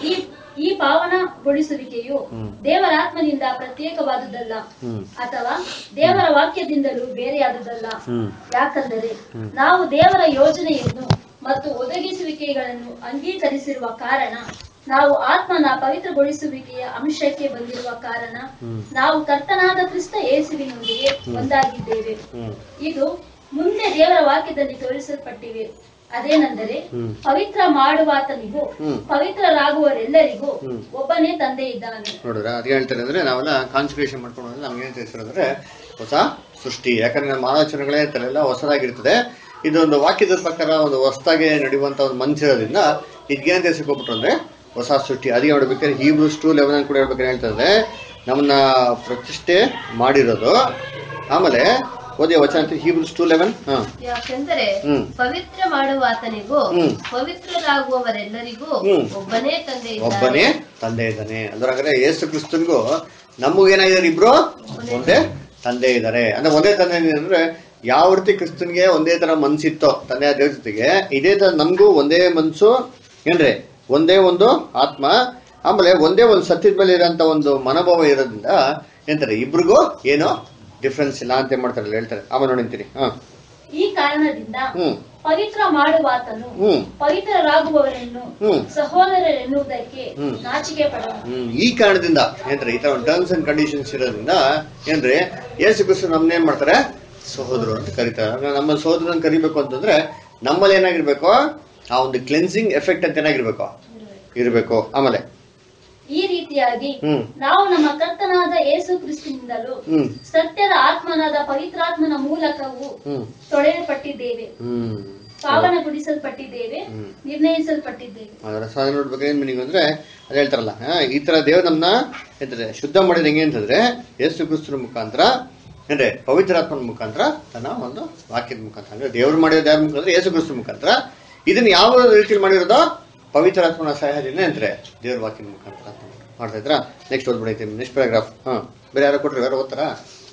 ಈ ಪಾವನಗೊಳಿಸುವಿಕೆಯು ದೇವರಾತ್ಮನಿಂದ ಪ್ರತ್ಯೇಕವಾದುದಲ್ಲ ಹ್ಮ್ ಅಥವಾ ದೇವರ ವಾಕ್ಯದಿಂದಲೂ ಬೇರೆಯಾದುದಲ್ಲ ಹ್ಮ್ ಯಾಕಂದರೆ ನಾವು ದೇವರ ಯೋಜನೆಯನ್ನು ಮತ್ತು ಒದಗಿಸುವಿಕೆಗಳನ್ನು ಅಂಗೀಕರಿಸಿರುವ ಕಾರಣ ನಾವು ಆತ್ಮನ ಪವಿತ್ರಗೊಳಿಸುವಿಕೆಯ ಅಂಶಕ್ಕೆ ಬಂದಿರುವ ಕಾರಣ ನಾವು ಕರ್ತನಾದ ಕ್ರಿಸ್ತ ಯೇಸುವಿನೊಂದಿಗೆ ಒಂದಾಗಿದ್ದೇವೆ ಹ್ಮ್ ಇದು ಮುಂದೆ ದೇವರ ವಾಕ್ಯದಲ್ಲಿ ತೋರಿಸಲ್ಪಟ್ಟಿವೆ ಅದೇನೆಂದರೆ ಹ್ಮ್. ಪವಿತ್ರ ಮಾಡುವಾತನಿಗೂ ಹ್ಮ್. ಪವಿತ್ರರಾಗುವರೆಲ್ಲರಿಗೂ ಒಬ್ಬನೇ ತಂದೆ ಇದ್ದಾನೆ ನೋಡಿದ್ರ ಅದ್ ಹೇಳ್ತಾರೆ ಅಂದ್ರೆ ನಾವೆಲ್ಲ ಕಾನ್ಸಂಟ್ರೇಷನ್ ಮಾಡ್ಕೊಂಡು ಹೋದ್ರೆ ನಮ್ಗೆ ಏನ್ ತಿಳಿಸ್ತಾರೆ ಅಂದ್ರೆ ಹೊಸ ಸೃಷ್ಟಿ ಯಾಕಂದ್ರೆ ನಮ್ಮ ಆಲೋಚನೆಗಳೇ ಇರ್ತಾರೆ ಎಲ್ಲ ಹೊಸದಾಗಿರ್ತದೆ ಇದೊಂದು ವಾಕ್ಯದ ಪ್ರಕಾರ ಒಂದು ಹೊಸದಾಗಿ ನಡೆಯುವಂತ ಒಂದು ಮನುಷ್ಯರಿಂದ ಇದ್ಗೇನ್ ತಿಳಿಸ್ಕೊಬಿಟ್ರು ಅಂದ್ರೆ ಹೊಸ ಸೃಷ್ಟಿ ಅದಕ್ಕೆ ನೋಡ್ಬೇಕಾದ್ರೆ ಹೀಬ್ರೂಸ್ ಟು ಲೆವೆನ್ ಕೂಡ ಹೇಳ್ಬೇಕಾದ್ರೆ ಹೇಳ್ತಾರೆ ನಮ್ಮನ್ನ ಪ್ರತಿಷ್ಠೆ ಮಾಡಿರೋದು ಆಮೇಲೆ ಓದಿಯ ವಚನ ಅಂತ ಹೀಬ್ರೂಸ್ ಟು ಲೆವೆನ್ ಹಾ ಯಾಕೆಂದರೆ ಹ್ಮ್. ಪವಿತ್ರ ಮಾಡುವ ಆತನಿಗೂ ಹ್ಮ್. ಪವಿತ್ರರಾಗುವವರೆಲ್ಲರಿಗೂ ಹ್ಮ್. ಒಬ್ಬನೇ ತಂದೆ ಒಬ್ಬನೇ ಇದ್ದಾನೆ ತಂದೆ ಇದ್ದಾನೆ ಅಂದ್ರೆ ಯೇಸು ಕ್ರಿಸ್ತನ್ಗೂ ನಮಗೇನಾಗಿದ್ದಾರೆ ಇಬ್ರು ಒಂದೇ ತಂದೆ ಇದ್ದಾರೆ ಅಂದ್ರೆ ಒಂದೇ ತಂದೆ ಅಂದ್ರೆ ಯಾವ ರೀತಿ ಕ್ರಿಸ್ತನ್ಗೆ ಒಂದೇ ತರ ಮನ್ಸಿತ್ತೋ ತಂದೆ ದೇವ್ರ ಜೊತೆಗೆ ಇದೇ ತರ ನಮಗೂ ಒಂದೇ ಮನ್ಸು ಏನ್ರಿ ಒಂದೇ ಒಂದು ಆತ್ಮ ಆಮೇಲೆ ಒಂದೇ ಒಂದು ಸತ್ಯದ ಮೇಲೆ ಇರೋಂತ ಒಂದು ಮನೋಭಾವ ಇರೋದ್ರಿಂದ ಎಂತಾರೆ ಇಬ್ರಿಗೂ ಏನೋ ಡಿಫ್ರೆನ್ಸ್ ಇಲ್ಲ ಅಂತ ಏನ್ ಮಾಡ್ತಾರೆ ಹೇಳ್ತಾರೆ ಆಮೇಲೆ ನೋಡಿಂತೀನಿ ಹಾ ಈ ಕಾರಣದಿಂದ ಹ್ಮ್ ಪವಿತ್ರ ಮಾಡುವಾತನು ಹ್ಮ್ ಪವಿತ್ರರಾಗುವವರನ್ನು ಹ್ಮ್. ಸಹೋದರರೆನ್ನುವುದಕ್ಕೆ ಹ್ಮ್. ನಾಚಿಕೆ ಪಡೋಣ ಹ್ಮ್ ಈ ಕಾರಣದಿಂದ ಏನ್ರಿ ಈ ತರ ಒಂದು ಟರ್ಮ್ಸ್ ಅಂಡ್ ಕಂಡೀಷನ್ಸ್ ಇರೋದ್ರಿಂದ ಏನ್ರಿ ಯೇಸು ಕ್ರಿಸ್ತು ನಮ್ಮನ್ನ ಏನ್ ಮಾಡ್ತಾರೆ ಸಹೋದರು ಅಂತ ಕರೀತಾರೆ ಅಂದ್ರೆ ನಮ್ಮ ಸಹೋದರನ್ ಕರಿಬೇಕು ಅಂತಂದ್ರೆ ನಮ್ಮಲ್ಲಿ ಏನಾಗಿರ್ಬೇಕು ಆ ಒಂದು ಕ್ಲೆನ್ಸಿಂಗ್ ಎಫೆಕ್ಟ್ ಅಂತ ಏನಾಗಿರ್ಬೇಕು ಇರ್ಬೇಕು ಆಮೇಲೆ ಈ ರೀತಿಯಾಗಿ ಹ್ಮ್ ನಾವು ನಮ್ಮ ಕರ್ತನಾದ ಯೇಸು ಕ್ರಿಸ್ತಿನಿಂದಲೂ ಹ್ಮ್ ಸತ್ಯದ ಆತ್ಮನಾದ ಪವಿತ್ರಾತ್ಮನ ಮೂಲಕವೂ ಹ್ಮ್ ತೊಳೆಯಲ್ಪಟ್ಟಿದ್ದೇವೆ ಹ್ಮ್ ಪಾವನಗೊಳಿಸಲ್ಪಟ್ಟಿದ್ದೇವೆ ನಿರ್ಣಯಿಸಲ್ಪಟ್ಟಿದ್ದೇವೆ ಅದರ ಸಾಧನೆ ನೋಡ್ಬೇಕು ಏನ್ ಮೀನಿಂಗ್ ಅಂದ್ರೆ ಅದ್ ಹೇಳ್ತಾರಲ್ಲ ಆ, ಈ ತರ ದೇವ್ರು ನಮ್ಮನ್ನ ಎಂದ್ರೆ ಶುದ್ಧ ಮಾಡಿದ ಹೆಂಗೆ ಅಂತಂದ್ರೆ ಯೇಸು ಕ್ರಿಸ್ತನ ಮುಖಾಂತರ ಅಂದ್ರೆ ಪವಿತ್ರಾತ್ಮನ ಮುಖಾಂತರ ತನ್ನ ಒಂದು ವಾಕ್ಯದ ಮುಖಾಂತರ ಅಂದ್ರೆ ದೇವ್ರು ಮಾಡಿರೋದು ಯಾರ ಮುಖಾಂತರ ಯೇಸು ಕ್ರಿಸ್ತನ ಮುಖಾಂತರ ಇದನ್ನ ಯಾವ ರೀತಿಯಲ್ಲಿ ಮಾಡಿರೋದೋ ಪವಿತ್ರಾತ್ಮನ ಸಹಾಯದಿಂದ ಅಂದ್ರೆ ದೇವ್ರ ವಾಕ್ಯದ ಮುಖಾಂತರ ಅಂತ ಮಾಡ್ತಾ ಇದ್ರ ನೆಕ್ಸ್ಟ್ ಓದ್ಬಿಡೈತೆ ನೆಕ್ಸ್ಟ್ ಪ್ಯಾರಾಗ್ರಾಫ್ ಹಾ ಬೇರೆ ಯಾರು ಕೊಟ್ರಿ ಯಾರು ಓದ್ತಾರಾ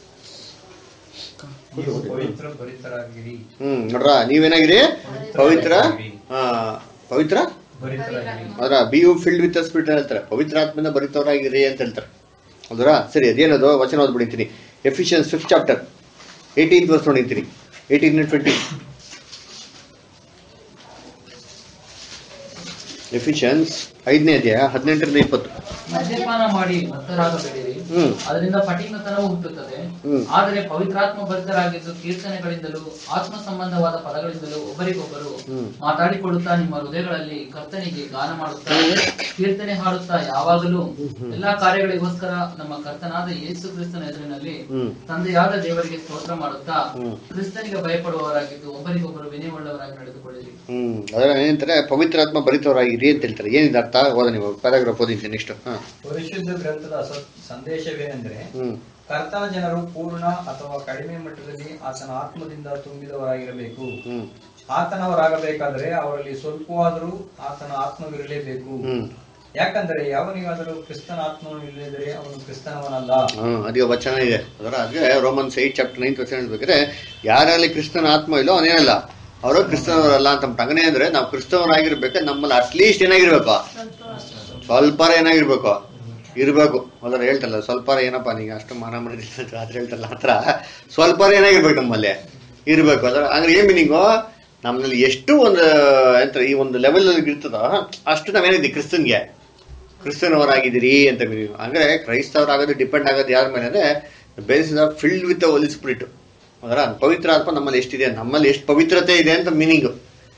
ನೀವು ಪವಿತ್ರ ಭರಿತರಾಗಿರಿ ಹ್ಮ್ ನೋಡ್ರ ನೀವೇನಾಗಿರಿ ಪವಿತ್ರ ಆ, ಪವಿತ್ರ ಭರಿತರಾಗಿರಿ ಅದರ be you filled with spirit ಹೇಳ್ತಾರೆ ಪವಿತ್ರಾತ್ಮನ ಬರಿತವರಾಗಿರಿ ಅಂತ ಹೇಳ್ತಾರೆ ಹೌದಾ ಸರಿ ಅದೇನದು ವಚನ ಓದ್ಬಿಡಿತೀನಿ Ephesians fifth chapter eighteen verse ನೋಡಿರ್ತೀನಿ ಏಯ್ಟೀನ್ ಟ್ವೆಂಟಿ ಎಫಿಷಿಯನ್ಸ್ ಐದನೇ ಅಧ್ಯಾಯ ಹದಿನೆಂಟರಿಂದ ಇಪ್ಪತ್ತು ಮದ್ಯಪಾನ ಮಾಡಿ ಮತ್ತರಾಗಬೇಡಿರಿ ಹ್ಮ್ ಅದರಿಂದ ಪಟಿಮತನವು ಹುಟ್ಟುತ್ತದೆ ಹ್ಮ್. ಆದರೆ ಪವಿತ್ರಾತ್ಮ ಭರಿತರಾಗಿದ್ದು ಕೀರ್ತನೆಗಳಿಂದಲೂ ಆತ್ಮ ಸಂಬಂಧವಾದ ಪದಗಳಿಂದಲೂ ಒಬ್ಬರಿಗೊಬ್ಬರು ಹ್ಮ್. ಮಾತಾಡಿಕೊಳ್ಳುತ್ತಾ ನಿಮ್ಮ ಹೃದಯಗಳಲ್ಲಿ ಕರ್ತನಿಗೆ ಗಾನ ಮಾಡುತ್ತಾ ಕೀರ್ತನೆ ಹಾಡುತ್ತಾ ಯಾವಾಗಲೂ ಎಲ್ಲಾ ಕಾರ್ಯಗಳಿಗೋಸ್ಕರ ನಮ್ಮ ಕರ್ತನಾದ ಯೇಸು ಕ್ರಿಸ್ತನ ಎದುರಿನಲ್ಲಿ ಹ್ಮ್. ತಂದೆಯಾದ ದೇವರಿಗೆ ಸ್ತೋತ್ರ ಮಾಡುತ್ತಾ ಹ್ಮ್. ಕ್ರಿಸ್ತನಿಗೆ ಭಯಪಡುವವರಾಗಿದ್ದು ಒಬ್ಬರಿಗೊಬ್ಬರು ವಿನಯವುಳ್ಳವರಾಗಿ ನಡೆದುಕೊಳ್ಳಿರಿ ಹ್ಮ್ ಅದರ ಏನಂತಾರೆ ಪವಿತ್ರಾತ್ಮ ಭರಿತವರಾಗಿರಿ ಅಂತ ಹೇಳ್ತಾರೆ ಏನಿದೆ ಅರ್ಥ ಓದ ನೀವು ಪ್ಯಾರಾಗ್ರಾಫ್ ಓದಿದ್ದೀನಿ ನೆಕ್ಸ್ಟ್ ಹಾ ಪರಿಶುದ್ಧ ಗ್ರಂಥದ ಸ- ಸಂದೇಶವೇನೆಂದರೆ ಹ್ಮ್ ಕರ್ತನ ಜನರು ಪೂರ್ಣ ಅಥವಾ ಕಡಿಮೆ ಮಟ್ಟದಲ್ಲಿ ಆತನ ಆತ್ಮದಿಂದ ತುಂಬಿದವರಾಗಿರಬೇಕು ಹ್ಮ್ ಆತನವರಾಗಬೇಕಾದರೆ ಅವರಲ್ಲಿ ಸ್ವಲ್ಪವಾದರೂ ಆತನ ಆತ್ಮವಿರಲೇಬೇಕು ಹ್ಮ್ ಯಾಕಂದರೆ ಯಾವನಿಗಾದರೂ ಕ್ರಿಸ್ತನ ಆತ್ಮನು ಇಲ್ಲದಿದ್ದರೆ ಅವನು ಕ್ರಿಸ್ತನವನಲ್ಲ ಹ್ಮ್ ಅದೇ ವಚನ ಇದೆ ಅದರ ಹಾಗೆ ರೋಮನ್ಸ್ ಏಟ್ ಚಾಪ್ಟರ್ ನೈನ್ತ್ ವಚನ ಹೇಳ್ಬೇಕಾದ್ರೆ ಯಾರಲ್ಲಿ ಕ್ರಿಸ್ತನ ಆತ್ಮ ಇಲ್ಲೋ ಅವನೇನಲ್ಲ ಅವರು ಕ್ರಿಸ್ತನವರಲ್ಲ ಅಂತ ಅಂತಾನೆ ಅಂದ್ರೆ ನಾವು ಕ್ರಿಸ್ತವರಾಗಿರ್ಬೇಕು ನಮ್ಮಲ್ಲಿ ಅಟ್ಲೀಸ್ಟ್ ಏನಾಗಿರ್ಬೇಕು ಸ್ವಲ್ಪ ಏನಾಗಿರ್ಬೇಕು ಇರ್ಬೇಕು ಅದರ ಹೇಳ್ತಲ್ಲ ಸ್ವಲ್ಪ ಏನಪ್ಪ ನೀಗ ಅಷ್ಟು ಮಾನ ಮಾಡಿದ್ರೆ ಆದ್ರೆ ಹೇಳ್ತಲ್ಲ ಹತ್ರ ಸ್ವಲ್ಪ ಏನಾಗಿರ್ಬೇಕು ನಮ್ಮಲ್ಲಿ ಇರ್ಬೇಕು ಅದರ ಅಂದ್ರೆ ಏನ್ ಮೀನಿಂಗು ನಮ್ಮಲ್ಲಿ ಎಷ್ಟು ಒಂದು ಎಂತ ಈ ಒಂದು ಲೆವೆಲ್ ಇರ್ತದೋ ಅಷ್ಟು ನಾವೇನಿದ್ವಿ ಕ್ರಿಸ್ತನ್ಗೆ ಕ್ರಿಸ್ತನವರಾಗಿದ್ದೀರಿ ಅಂತ ಮೀನಿಂಗ್ ಅಂದ್ರೆ ಕ್ರೈಸ್ತವರಾಗೋದು ಡಿಪೆಂಡ್ ಆಗೋದು ಯಾರ ಮೇಲೆ ಅಂದ್ರೆ basis of filled with Holy spirit ಅದರ ಪವಿತ್ರ ಆತ್ಮ ನಮ್ಮಲ್ಲಿ ಎಷ್ಟಿದೆ ನಮ್ಮಲ್ಲಿ ಎಷ್ಟು ಪವಿತ್ರತೆ ಇದೆ ಅಂತ ಮೀನಿಂಗ್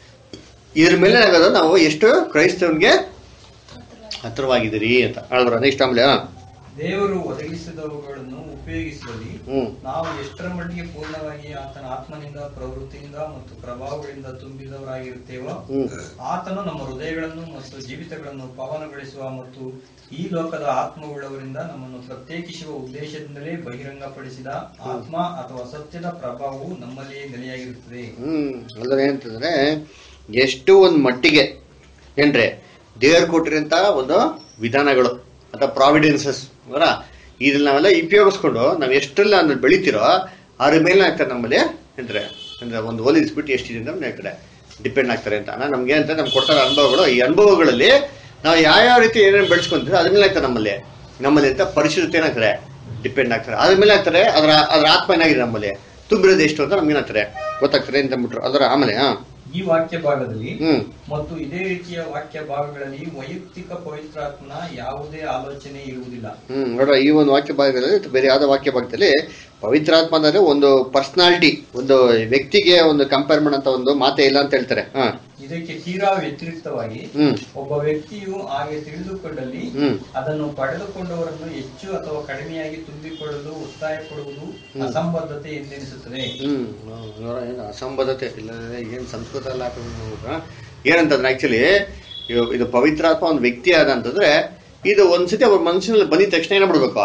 ಇದ್ರ ಮೇಲೆ ಆಗೋದು ನಾವು ಎಷ್ಟು ಕ್ರೈಸ್ತವನ್ಗೆ ಹತ್ರವಾಗಿದ್ದೀರಿ ಅಂತ ಹೇಳಿದ್ರ ನೆಕ್ಸ್ಟ್ ಆಮೇಲೆ ಹಾ. ದೇವರು ಒದಗಿಸಿದವುಗಳನ್ನು ಉಪಯೋಗಿಸುವಲ್ಲಿ ಹ್ಮ್ ನಾವು ಎಷ್ಟರ ಮಟ್ಟಿಗೆ ಪೂರ್ಣವಾಗಿ ಆತನ ಆತ್ಮನಿಂದ ಪ್ರವೃತ್ತಿಯಿಂದ ಮತ್ತು ಪ್ರಭಾವಗಳಿಂದ ತುಂಬಿದವರಾಗಿರುತ್ತೇವೋ ಹ್ಮ್ ಆತನು ನಮ್ಮ ಹೃದಯಗಳನ್ನು ಮತ್ತು ಜೀವಿತಗಳನ್ನು ಪಾವನಗೊಳಿಸುವ ಮತ್ತು ಈ ಲೋಕದ ಆತ್ಮವುಳ್ಳವರಿಂದ ನಮ್ಮನ್ನು ಪ್ರತ್ಯೇಕಿಸುವ ಉದ್ದೇಶದಿಂದಲೇ ಬಹಿರಂಗಪಡಿಸಿದ ಆತ್ಮ ಅಥವಾ ಸತ್ಯದ ಪ್ರಭಾವವು ನಮ್ಮಲ್ಲಿಯೇ ನೆಲೆಯಾಗಿರುತ್ತದೆ ಹ್ಮ್ ಅಲ್ಲದೆ ಏನಂತಂದ್ರೆ ಎಷ್ಟು ಒಂದು ಮಟ್ಟಿಗೆ ಏನ್ರಿ ದೇವರು ಕೊಟ್ಟಿರೋಂತ ಒಂದು ವಿಧಾನಗಳು ಅಥವಾ ಪ್ರಾವಿಡೆನ್ಸಸ್ ಅವರ ಇದನ್ನ ನಾವೆಲ್ಲ ಉಪಯೋಗಿಸ್ಕೊಂಡು ನಾವು ಎಷ್ಟೆಲ್ಲ ಅಂದ್ರೆ ಬೆಳಿತೀರೋ ಅದ್ರ ಮೇಲೆ ಆಗ್ತಾರೆ ನಮ್ಮಲ್ಲಿ ಅಂದ್ರೆ ಅಂದ್ರೆ ಒಂದು ಹೋಲಿಸ್ಬಿಟ್ಟು ಎಷ್ಟಿದೆ ಅಂತ ನಮ್ಮ ಕಡೆ ಡಿಪೆಂಡ್ ಆಗ್ತಾರೆ ಅಂತ ನಮ್ಗೆ ಅಂತ ನಮ್ಗೆ ಕೊಡ್ತಾರೆ ಅನುಭವಗಳು ಈ ಅನುಭವಗಳಲ್ಲಿ ನಾವು ಯಾವ್ಯಾವ ರೀತಿ ಏನೇನು ಬೆಳೆಸ್ಕೊಂತೀವಿ ಅದ್ರ ಮೇಲೆ ಆಗ್ತದೆ ನಮ್ಮಲ್ಲಿ ನಮ್ಮಲ್ಲಿ ಅಂತ ಪರಿಶುದ್ಧತೆ ಏನಾಗ್ತದೆ ಡಿಪೆಂಡ್ ಆಗ್ತಾರೆ ಅದ್ರ ಮೇಲೆ ಆಗ್ತಾರೆ ಅದರ ಅದ್ರ ಆತ್ಮ ಏನಾಗಿದೆ ನಮ್ಮಲ್ಲಿ ತುಂಬಿರೋದು ಎಷ್ಟು ಅಂತ ನಮ್ಗೆ ಏನಾಗ್ತದೆ ಗೊತ್ತಾಗ್ತದೆ ಅಂತ ಅಂದ್ಬಿಟ್ರು ಅದರ ಆಮೇಲೆ ಹಾ ಈ ವಾಕ್ಯ ಭಾಗದಲ್ಲಿ ಹ್ಮ್ ಮತ್ತು ಇದೇ ರೀತಿಯ ವಾಕ್ಯ ಭಾಗಗಳಲ್ಲಿ ವೈಯಕ್ತಿಕ ಪವಿತ್ರಾತ್ಮನ ಯಾವುದೇ ಆಲೋಚನೆ ಇರುವುದಿಲ್ಲ ಹ್ಮ್ ನೋಡ್ರ ಈ ಒಂದು ವಾಕ್ಯ ಭಾಗದಲ್ಲಿ ಅಥವಾ ಬೇರೆ ಯಾವ್ದೋ ವಾಕ್ಯ ಭಾಗದಲ್ಲಿ ಪವಿತ್ರಾತ್ಮ ಅಂದ್ರೆ ಒಂದು ಪರ್ಸನಾಲಿಟಿ ಒಂದು ವ್ಯಕ್ತಿಗೆ ಒಂದು ಕಂಪೇರ್ ಮಾಡಂತ ಒಂದು ಮಾತೇ ಇಲ್ಲ ಅಂತ ಹೇಳ್ತಾರೆ ಹಾ ಇದಕ್ಕೆ ತೀರಾ ವ್ಯತಿರಿಕ್ತವಾಗಿ ಹ್ಮ್ ಒಬ್ಬ ವ್ಯಕ್ತಿಯು ಹಾಗೆ ತಿಳಿದುಕೊಂಡಲ್ಲಿ ಹ್ಮ್ ಅದನ್ನು ಪಡೆದುಕೊಂಡವರನ್ನು ಹೆಚ್ಚು ಅಥವಾ ಕಡಿಮೆಯಾಗಿ ತುಂಬಿಕೊಳ್ಳಲು ಒತ್ತಾಯ ಪಡುವುದು ಅಸಂಬದ್ಧತೆ ಎಂದೆನಿಸುತ್ತದೆ ಹ್ಮ್ ನೋಡ ಏನು ಅಸಂಬದ್ಧತೆ ಇಲ್ಲ ಏನ್ ಸಂಸ್ಕೃತ ಎಲ್ಲ ಹಾಕೊಂಡು ಏನಂತಂದ್ರೆ ಆಕ್ಚುಲಿ ಇದು ಪವಿತ್ರಾತ್ಮ ಒಂದು ವ್ಯಕ್ತಿ ಆದ ಅಂತಂದ್ರೆ ಇದು ಒಂದ್ಸತಿ ಅವ್ರ ಮನುಷ್ಯನಲ್ಲಿ ಬಂದಿದ ತಕ್ಷಣ ಏನ ಬಿಡ್ಬೇಕು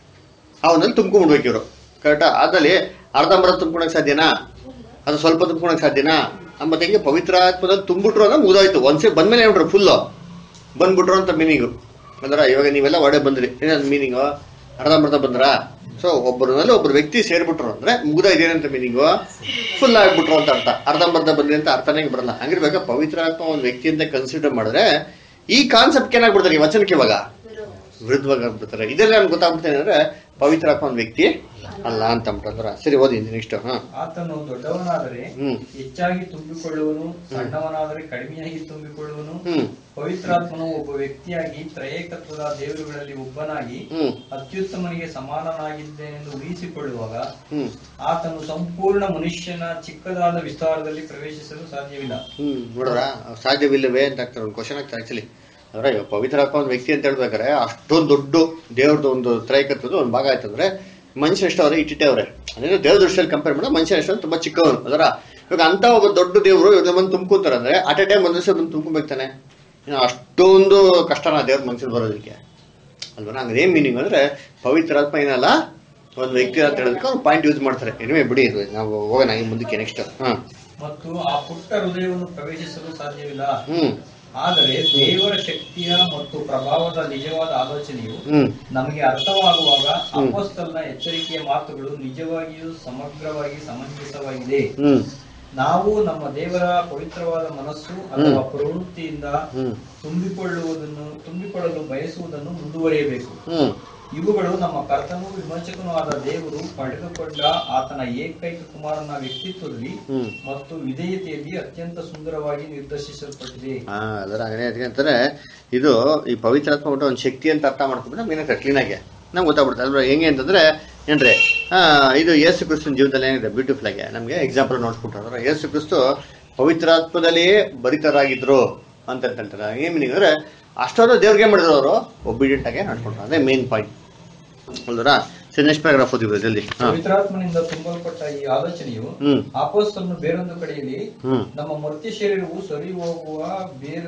ಅವನಲ್ಲಿ ತುಂಬ್ಕೊಂಡ್ಬಿಡ್ಬೇಕು ಇವರು ಕರೆಕ್ಟಾ ಅದ್ರಲ್ಲಿ ಅರ್ಧಂಬರ್ಧ ತುಂಬ್ಕೊಳಕ್ ಸಾಧ್ಯನಾ ಅದು ಸ್ವಲ್ಪ ತುಂಬ್ಕೊಳಕ್ ಸಾಧ್ಯನಾ ಮತ್ತೆ ಹೆಂಗೆ ಪವಿತ್ರಾತ್ಮದಲ್ಲಿ ತುಂಬಿಟ್ರು ಅಂದ್ರೆ ಮುಗಿದೋಯ್ತು ಒಂದ್ಸತಿ ಬಂದ್ಮೇಲೆ ಏನ್ಬಿಟ್ರು ಫುಲ್ಲು ಬಂದ್ಬಿಟ್ರು ಅಂತ ಮೀನಿಂಗು ಅಂದ್ರೆ ಇವಾಗ ನೀವೆಲ್ಲ ಒಡೆ ಬಂದ್ರಿ ಏನಂತ ಮೀನಿಂಗು ಅರ್ಧಂಬರ್ಧ ಬಂದ್ರಾ ಸೊ ಒಬ್ಬರಲ್ಲಿ ಒಬ್ಬರು ವ್ಯಕ್ತಿ ಸೇರ್ಬಿಟ್ರು ಅಂದ್ರೆ ಮುಗ್ದೋಯ್ತು ಏನಂತ ಮೀನಿಂಗು ಫುಲ್ ಆಗ್ಬಿಟ್ರು ಅಂತ ಅರ್ಥ ಅರ್ಧಂಬರ್ಧ ಬಂದ್ರಿ ಅಂತ ಅರ್ಥನೇ ಬರಲ್ಲ ಹಂಗಿರ್ಬೇಕು ಪವಿತ್ರಾತ್ಮ ಒಂದು ವ್ಯಕ್ತಿ ಅಂತ ಕನ್ಸಿಡರ್ ಮಾಡಿದ್ರೆ ಈ ಕಾನ್ಸೆಪ್ಟ್ ಏನಾಗ್ಬಿಡ್ತಾರೆ ಈ ವಚನಕ್ಕೆ ಇವಾಗ ವಿರುದ್ಧವಾಗಿ ಆಗ್ಬಿಡ್ತಾರೆ ಇದೆಲ್ಲ ನಮ್ಗೆ ಗೊತ್ತಾಗ್ಬಿಡ್ತೇನೆ ಅಂದ್ರೆ ಪವಿತ್ರಾತ್ಮ ಒಂದು ವ್ಯಕ್ತಿ ಅಲ್ಲ ಅಂತ ಅಂದ್ಬಿಟ್ಟಂದ್ರ ಸರಿ ಓದಿ ನೆಕ್ಸ್ಟ್ ಹಾ ಆತನು ದೊಡ್ಡವನಾದರೆ ಹ್ಮ್ ಹೆಚ್ಚಾಗಿ ತುಂಬಿಕೊಳ್ಳುವನು ಸಣ್ಣವನಾದರೆ ಕಡಿಮೆಯಾಗಿ ತುಂಬಿಕೊಳ್ಳುವನು ಹ್ಮ್ ಪವಿತ್ರಾತ್ಮನು ಒಬ್ಬ ವ್ಯಕ್ತಿಯಾಗಿ ತ್ರಯೇಕತ್ವದ ದೇವರುಗಳಲ್ಲಿ ಒಬ್ಬನಾಗಿ ಹ್ಮ್ ಅತ್ಯುತ್ತಮನಿಗೆ ಸಮಾನನಾಗಿದ್ದೇನೆಂದು ಊಹಿಸಿಕೊಳ್ಳುವಾಗ ಹ್ಮ್ ಆತನು ಸಂಪೂರ್ಣ ಮನುಷ್ಯನ ಚಿಕ್ಕದಾದ ವಿಸ್ತಾರದಲ್ಲಿ ಪ್ರವೇಶಿಸಲು ಸಾಧ್ಯವಿಲ್ಲ ಹ್ಮ್ ನೋಡ್ರ ಸಾಧ್ಯವಿಲ್ಲವೇ ಅಂತ ಆಗ್ತಾರೆ ಒಂದು ಕ್ವಶನ್ ಆಗ್ತಾರೆ ಆಕ್ಚುಲಿ ಅಂದ್ರೆ ಇವಾಗ ಪವಿತ್ರಾತ್ಮ ಒಂದು ವ್ಯಕ್ತಿ ಅಂತ ಹೇಳ್ಬೇಕಾರೆ ಅಷ್ಟೊಂದು ದೊಡ್ಡ ದೇವ್ರದ್ದು ಒಂದು ತ್ರೈಕತ್ವದ ಒಂದು ಭಾಗ ಆಯ್ತಂದ್ರೆ ಮನುಷ್ಯ ಎಷ್ಟವ್ರೆ ಇಟ್ಟಿಟ್ಟೆ ಅವ್ರೆ ಅಂದ್ರೆ ದೇವ್ರ ದೃಷ್ಟಿಯಲ್ಲಿ ಕಂಪೇರ್ ಮಾಡಿದ್ರೆ ಮನುಷ್ಯ ಎಷ್ಟೊಂದು ತುಂಬಾ ಚಿಕ್ಕವನು ಅದರ ಇವಾಗ ಅಂತ ಒಬ್ಬ ದೊಡ್ಡ ದೇವರು ಇವ್ರ ಬಂದು ತುಂಬ್ಕೊಂತಾರೆ ಅಂದ್ರೆ ಅಟ್ ಎ ಟೈಮ್ ಒಂದು ದಿವಸ ಬಂದು ತುಂಬ್ಕೊಬೇಕು ತಾನೆ ಇನ್ನು ಅಷ್ಟೊಂದು ಕಷ್ಟನ ದೇವ್ರ ಮನುಷ್ಯರು ಬರೋದಕ್ಕೆ ಅಲ್ವಾ ನಂಗೆ ಏನ್ ಮೀನಿಂಗ್ ಅಂದ್ರೆ ಪವಿತ್ರಾತ್ಮ ಏನಲ್ಲ ಒಂದು ವ್ಯಕ್ತಿ ಅಂತ ಹೇಳೋದಕ್ಕೆ ಅವ್ರು ಪಾಯಿಂಟ್ ಯೂಸ್ ಮಾಡ್ತಾರೆ ಎನಿವೆ ಬಿಡಿ ಇದು ನಾವು ಹೋಗೋಣ ಈ ಮುಂದಕ್ಕೆ ನೆಕ್ಸ್ಟ್ ಹಾ ಮತ್ತು ಆ ಪುಟ್ಟ ಹೃದಯವನ್ನು ಪ್ರವೇಶಿಸಲು ಸಾಧ್ಯವಿಲ್ಲ ಹ್ಮ್ ಆದರೆ ದೇವರ ಶಕ್ತಿಯ ಮತ್ತು ಪ್ರಭಾವದ ನಿಜವಾದ ಆಲೋಚನೆಯು ಹ್ಮ್ ನಮಗೆ ಅರ್ಥವಾಗುವಾಗ ಅಪೋಸ್ತಲನ ಎಚ್ಚರಿಕೆಯ ಮಾತುಗಳು ನಿಜವಾಗಿಯೂ ಸಮಗ್ರವಾಗಿ ಸಮಂಜಸವಾಗಿದೆ ಹ್ಮ್ ನಾವು ನಮ್ಮ ದೇವರ ಪವಿತ್ರವಾದ ಮನಸ್ಸು ಅಥವಾ ಪ್ರವೃತ್ತಿಯಿಂದ ಹ್ಮ್ ತುಂಬಿಕೊಳ್ಳುವುದನ್ನು ತುಂಬಿಕೊಳ್ಳಲು ಬಯಸುವುದನ್ನು ಮುಂದುವರಿಯಬೇಕು ಹ್ಮ್ ಇವುಗಳು ನಮ್ಮ ಕರ್ತನೂ ವಿಮೋಚಕನೂ ಆದ ದೇವರು ಪಡೆದುಕೊಂಡ ಆತನ ಏಕೈಕ ಕುಮಾರನ ವ್ಯಕ್ತಿತ್ವದಲ್ಲಿ ಹ್ಮ್ ಮತ್ತು ವಿಧೇಯತೆಯಲ್ಲಿ ಅತ್ಯಂತ ಸುಂದರವಾಗಿ ನಿರ್ದೇಶಿಸಲ್ಪಟ್ಟಿದೆ ಹಾ ಅದರ ಹಾಗೆ ಅದಕ್ಕೆ ಅಂತಾರೆ ಇದು ಈ ಪವಿತ್ರಾತ್ಮ ಬಿಟ್ಟು ಒಂದು ಶಕ್ತಿ ಅಂತ ಅರ್ಥ ಮಾಡ್ಕೊಂಡ್ರೆ ನಮ್ಗೆ ಏನಾಗ್ತದೆ ಕ್ಲೀನ್ ಆಗಿ ನಮ್ಗೆ ಗೊತ್ತಾಗ್ಬಿಡುತ್ತೆ ಅಲ್ವಾ ಹೆಂಗೆ ಅಂತಂದ್ರೆ ಏನ್ರಿ ಆ ಇದು ಯೇಸು ಕ್ರಿಸ್ತನ ಜೀವನದಲ್ಲಿ ಏನಿದೆ ಬ್ಯೂಟಿಫುಲ್ ಆಗಿ ನಮ್ಗೆ ಎಕ್ಸಾಂಪಲ್ ನೋಡ್ಬಿಟ್ರು ಅಂದ್ರೆ ಯೇಸು ಕ್ರಿಸ್ತು ಪವಿತ್ರಾತ್ಮದಲ್ಲಿ ಭರಿತರಾಗಿದ್ರು ಅಂತ ಹೇಳ್ತಾರೆ ಏನ್ ಮೀನಿಂಗ್ ಅಂದ್ರೆ ಅಷ್ಟೊಂದು ದೇವ್ರಿಗೆ ಮಾಡಿದ್ರು ಅವರು ಒಬಿಡಿಯಂಟ್ ಆಗಿ ನಡ್ಕೊಂಡ್ರು ಅದೇ ಮೇನ್ ಪಾಯಿಂಟ್ ಅಲ್ದರ ಸರಿ ನೆಕ್ಸ್ಟ್ ಪ್ಯಾರಾಗ್ರಾಫ್ ಓದಿದ್ರು ಜಲ್ದಿ ಹಾ ಪವಿತ್ರಾತ್ಮನಿಂದ ತುಂಬಲ್ಪಟ್ಟ ಈ ಆಲೋಚನೆಯು ಹ್ಮ್ ಆಪೋಸ್ತಲನು ಬೇರೊಂದು ಕಡೆಯಲ್ಲಿ ಹ್ಮ್ ನಮ್ಮ ಮರ್ತ್ಯ ಶರೀರವು ಸರಿ ಹೋಗುವ ಬೇರ್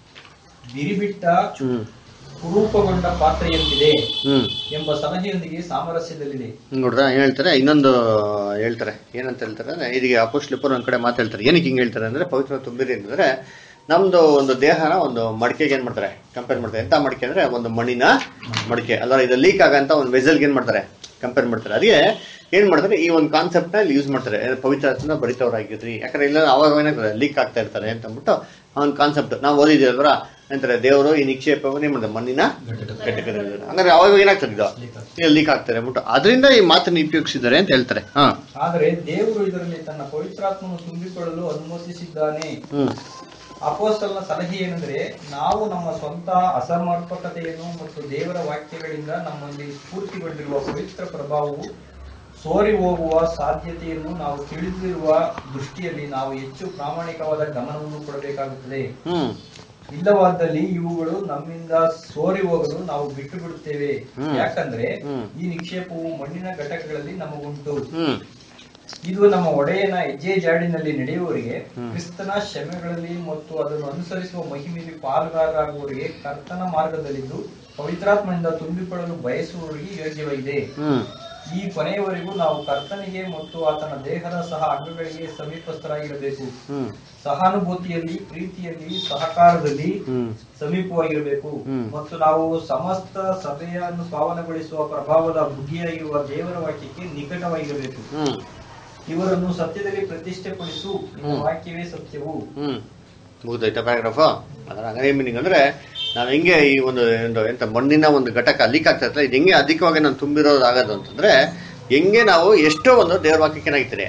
ಬಿರಿಬಿಟ್ಟ ಹ್ಮ್ ಕುರೂಪಗೊಂಡ ಪಾತ್ರೆಯಂತಿದೆ ಹ್ಮ್ ಎಂಬ ಸಲಹೆಯೊಂದಿಗೆ ಸಾಮರಸ್ಯದಲ್ಲಿದೆ ನೋಡ್ರ ಏನ್ ಹೇಳ್ತಾರೆ ಇನ್ನೊಂದು ಹೇಳ್ತಾರೆ ಏನಂತ ಹೇಳ್ತಾರೆ ಅಂದ್ರೆ ಇದಕ್ಕೆ ಅಪೋಸ್ಲಿಪರ್ ಒಂದ್ ಕಡೆ ಮಾತು ಹೇಳ್ತಾರೆ ಏನಕ್ಕೆ ಹಿಂಗ್ ಹೇಳ್ತಾರೆ ಅಂದ್ರೆ ಪವಿತ್ರ ತುಂಬಿರಿ ಅಂತಂದ್ರೆ ನಮ್ದು ಒಂದು ದೇಹನ ಒಂದು ಮಡಿಕೆಗೆ ಏನ್ ಮಾಡ್ತಾರೆ ಕಂಪೇರ್ ಮಾಡ್ತಾರೆ ಎಂತ ಮಡಿಕೆ ಅಂದ್ರೆ ಒಂದು ಮಣ್ಣಿನ ಮಡಿಕೆ ಅಲ್ಲ ಇದು ಲೀಕ್ ಆಗಂತ ಒಂದು ವೆಸಲ್ಗೆ ಏನ್ ಮಾಡ್ತಾರೆ ಕಂಪೇರ್ ಮಾಡ್ತಾರೆ ಅದಕ್ಕೆ ಏನ್ ಮಾಡ್ತಾರೆ ಈ ಒಂದು ಕಾನ್ಸೆಪ್ಟ್ ನ ಇಲ್ಲಿ ಯೂಸ್ ಮಾಡ್ತಾರೆ ಏ, ಪವಿತ್ರತ್ನ ಬರಿತವರಾಗಿದ್ರಿ ಯಾಕಂದ್ರೆ ಇಲ್ಲ ಅವಾಗ ಏನಾಗ್ತದೆ ಲೀಕ್ ಆಗ್ತಾ ಇರ್ತಾರೆ ಅಂತ ಅಂದ್ಬಿಟ್ಟು ಆ ಒಂದು ಕಾನ್ಸೆಪ್ಟ್ ನಾವು ಓದಿದ್ದೀವಿ ಅಲ್ವರ ಅಂತಾರೆ ದೇವರು ಈ ನಿಕ್ಷೇಪವನ್ನು ಏನ್ ಮಾಡ್ತಾರೆ ಮಣ್ಣಿನ ಘಟಕದಲ್ಲಿ ಹಂಗಾರೆ ಅವಾಗ ಏನಾಗ್ತದೆ ಇದು ಲೀಕ್ ಆಗ್ತಾರೆ ಅಂದ್ಬಿಟ್ಟು ಅದರಿಂದ ಈ ಮಾತನ್ನು ಉಪಯೋಗಿಸಿದ್ದಾರೆ ಅಂತ ಹೇಳ್ತಾರೆ ಹಾ ಆದರೆ ದೇವರು ಇದರಲ್ಲಿ ತನ್ನ ಪವಿತ್ರಾತ್ಮನು ತುಂಬಿಕೊಳ್ಳಲು ಅನುಮತಿಸಿದ್ದಾನೆ ಹ್ಮ್ ಅಪೋಸ್ತಲನ ಸಲಹೆ ಏನೆಂದರೆ ನಾವು ನಮ್ಮ ಸ್ವಂತ ಅಸಮರ್ಪಕತೆಯನ್ನು ಮತ್ತು ದೇವರ ವಾಕ್ಯಗಳಿಂದ ನಮ್ಮಲ್ಲಿ ಸ್ಫೂರ್ತಿಗೊಂಡಿರುವ ಪವಿತ್ರ ಪ್ರಭಾವವು ಸೋರಿ ಹೋಗುವ ಸಾಧ್ಯತೆಯನ್ನು ನಾವು ತಿಳಿದಿರುವ ದೃಷ್ಟಿಯಲ್ಲಿ ನಾವು ಹೆಚ್ಚು ಪ್ರಾಮಾಣಿಕವಾದ ಗಮನವನ್ನು ಕೊಡಬೇಕಾಗುತ್ತದೆ ಹ್ಮ್ ಇಲ್ಲವಾದಲ್ಲಿ ಇವುಗಳು ನಮ್ಮಿಂದ ಸೋರಿ ಹೋಗಲು ನಾವು ಬಿಟ್ಟು ಬಿಡುತ್ತೇವೆ ಹ್ಮ್. ಯಾಕಂದ್ರೆ ಹ್ಮ್. ಈ ನಿಕ್ಷೇಪವು ಮಣ್ಣಿನ ಘಟಕಗಳಲ್ಲಿ ನಮಗುಂಟು ಹ್ಮ್ ಇದು ನಮ್ಮ ಒಡೆಯನ ಹೆಜ್ಜೆ ಜಾಡಿನಲ್ಲಿ ನಡೆಯುವವರಿಗೆ ಕ್ರಿಸ್ತನ ಶ್ರಮೆಗಳಲ್ಲಿ ಮತ್ತು ಅದನ್ನು ಅನುಸರಿಸುವ ಮಹಿಮೆಯಲ್ಲಿ ಪಾಲುಗಾರರಾಗುವವರಿಗೆ ಕರ್ತನ ಮಾರ್ಗದಲ್ಲಿದ್ದು ಪವಿತ್ರಾತ್ಮನಿಂದ ತುಂಬಿಕೊಳ್ಳಲು ಬಯಸುವವರಿಗೆ ಯೋಗ್ಯವಾಗಿದೆ ಹ್ಮ್ ಈ ಕೊನೆಯವರೆಗೂ ನಾವು ಕರ್ತನಿಗೆ ಮತ್ತು ಆತನ ದೇಹದ ಸಹ ಅಂಗಗಳಿಗೆ ಸಮೀಪಸ್ಥರಾಗಿರಬೇಕು ಹ್ಮ್ ಸಹಾನುಭೂತಿಯಲ್ಲಿ ಪ್ರೀತಿಯಲ್ಲಿ ಸಹಕಾರದಲ್ಲಿ ಹ್ಮ್ ಸಮೀಪವಾಗಿರಬೇಕು ಹ್ಮ್. ಮತ್ತು ನಾವು ಸಮಸ್ತ ಸಭೆಯನ್ನು ಪಾವನಗೊಳಿಸುವ ಪ್ರಭಾವದ ಬುದ್ಧಿಯಾಗಿರುವ ದೇವರ ವಾಕ್ಯಕ್ಕೆ ನಿಕಟವಾಗಿರಬೇಕು ಹ್ಮ್ ಇವರನ್ನು ಸತ್ಯದಲ್ಲಿ ಪ್ರತಿಷ್ಠೆಪಡಿಸು ನಿನ್ನ ವಾಕ್ಯವೇ ಸತ್ಯವು ಹ್ಮ್ ಮುಗ್ದೈತಾ ಪ್ಯಾರಾಗ್ರಾಫ್ ಅದರ ಹಂಗಾರೆ ಮೀನಿಂಗ್ ಅಂದ್ರೆ ನಾವು ಹೆಂಗೆ ಈ ಒಂದು ಒಂದು ಎಂತ ಮಣ್ಣಿನ ಒಂದು ಘಟಕ ಲೀಕ್ ಆಗ್ತಾ ಇರ್ತಲ್ಲ ಇದು ಹೆಂಗೆ ಅಧಿಕವಾಗಿ ನಾನು ತುಂಬಿರೋದು ಆಗೋದು ಅಂತಂದ್ರೆ ಹೆಂಗೆ ನಾವು ಎಷ್ಟೋ ಒಂದು ದೇವ್ರ ವಾಕ್ಯಕ್ಕೆ ಏನಾಗ್ತೀರಿ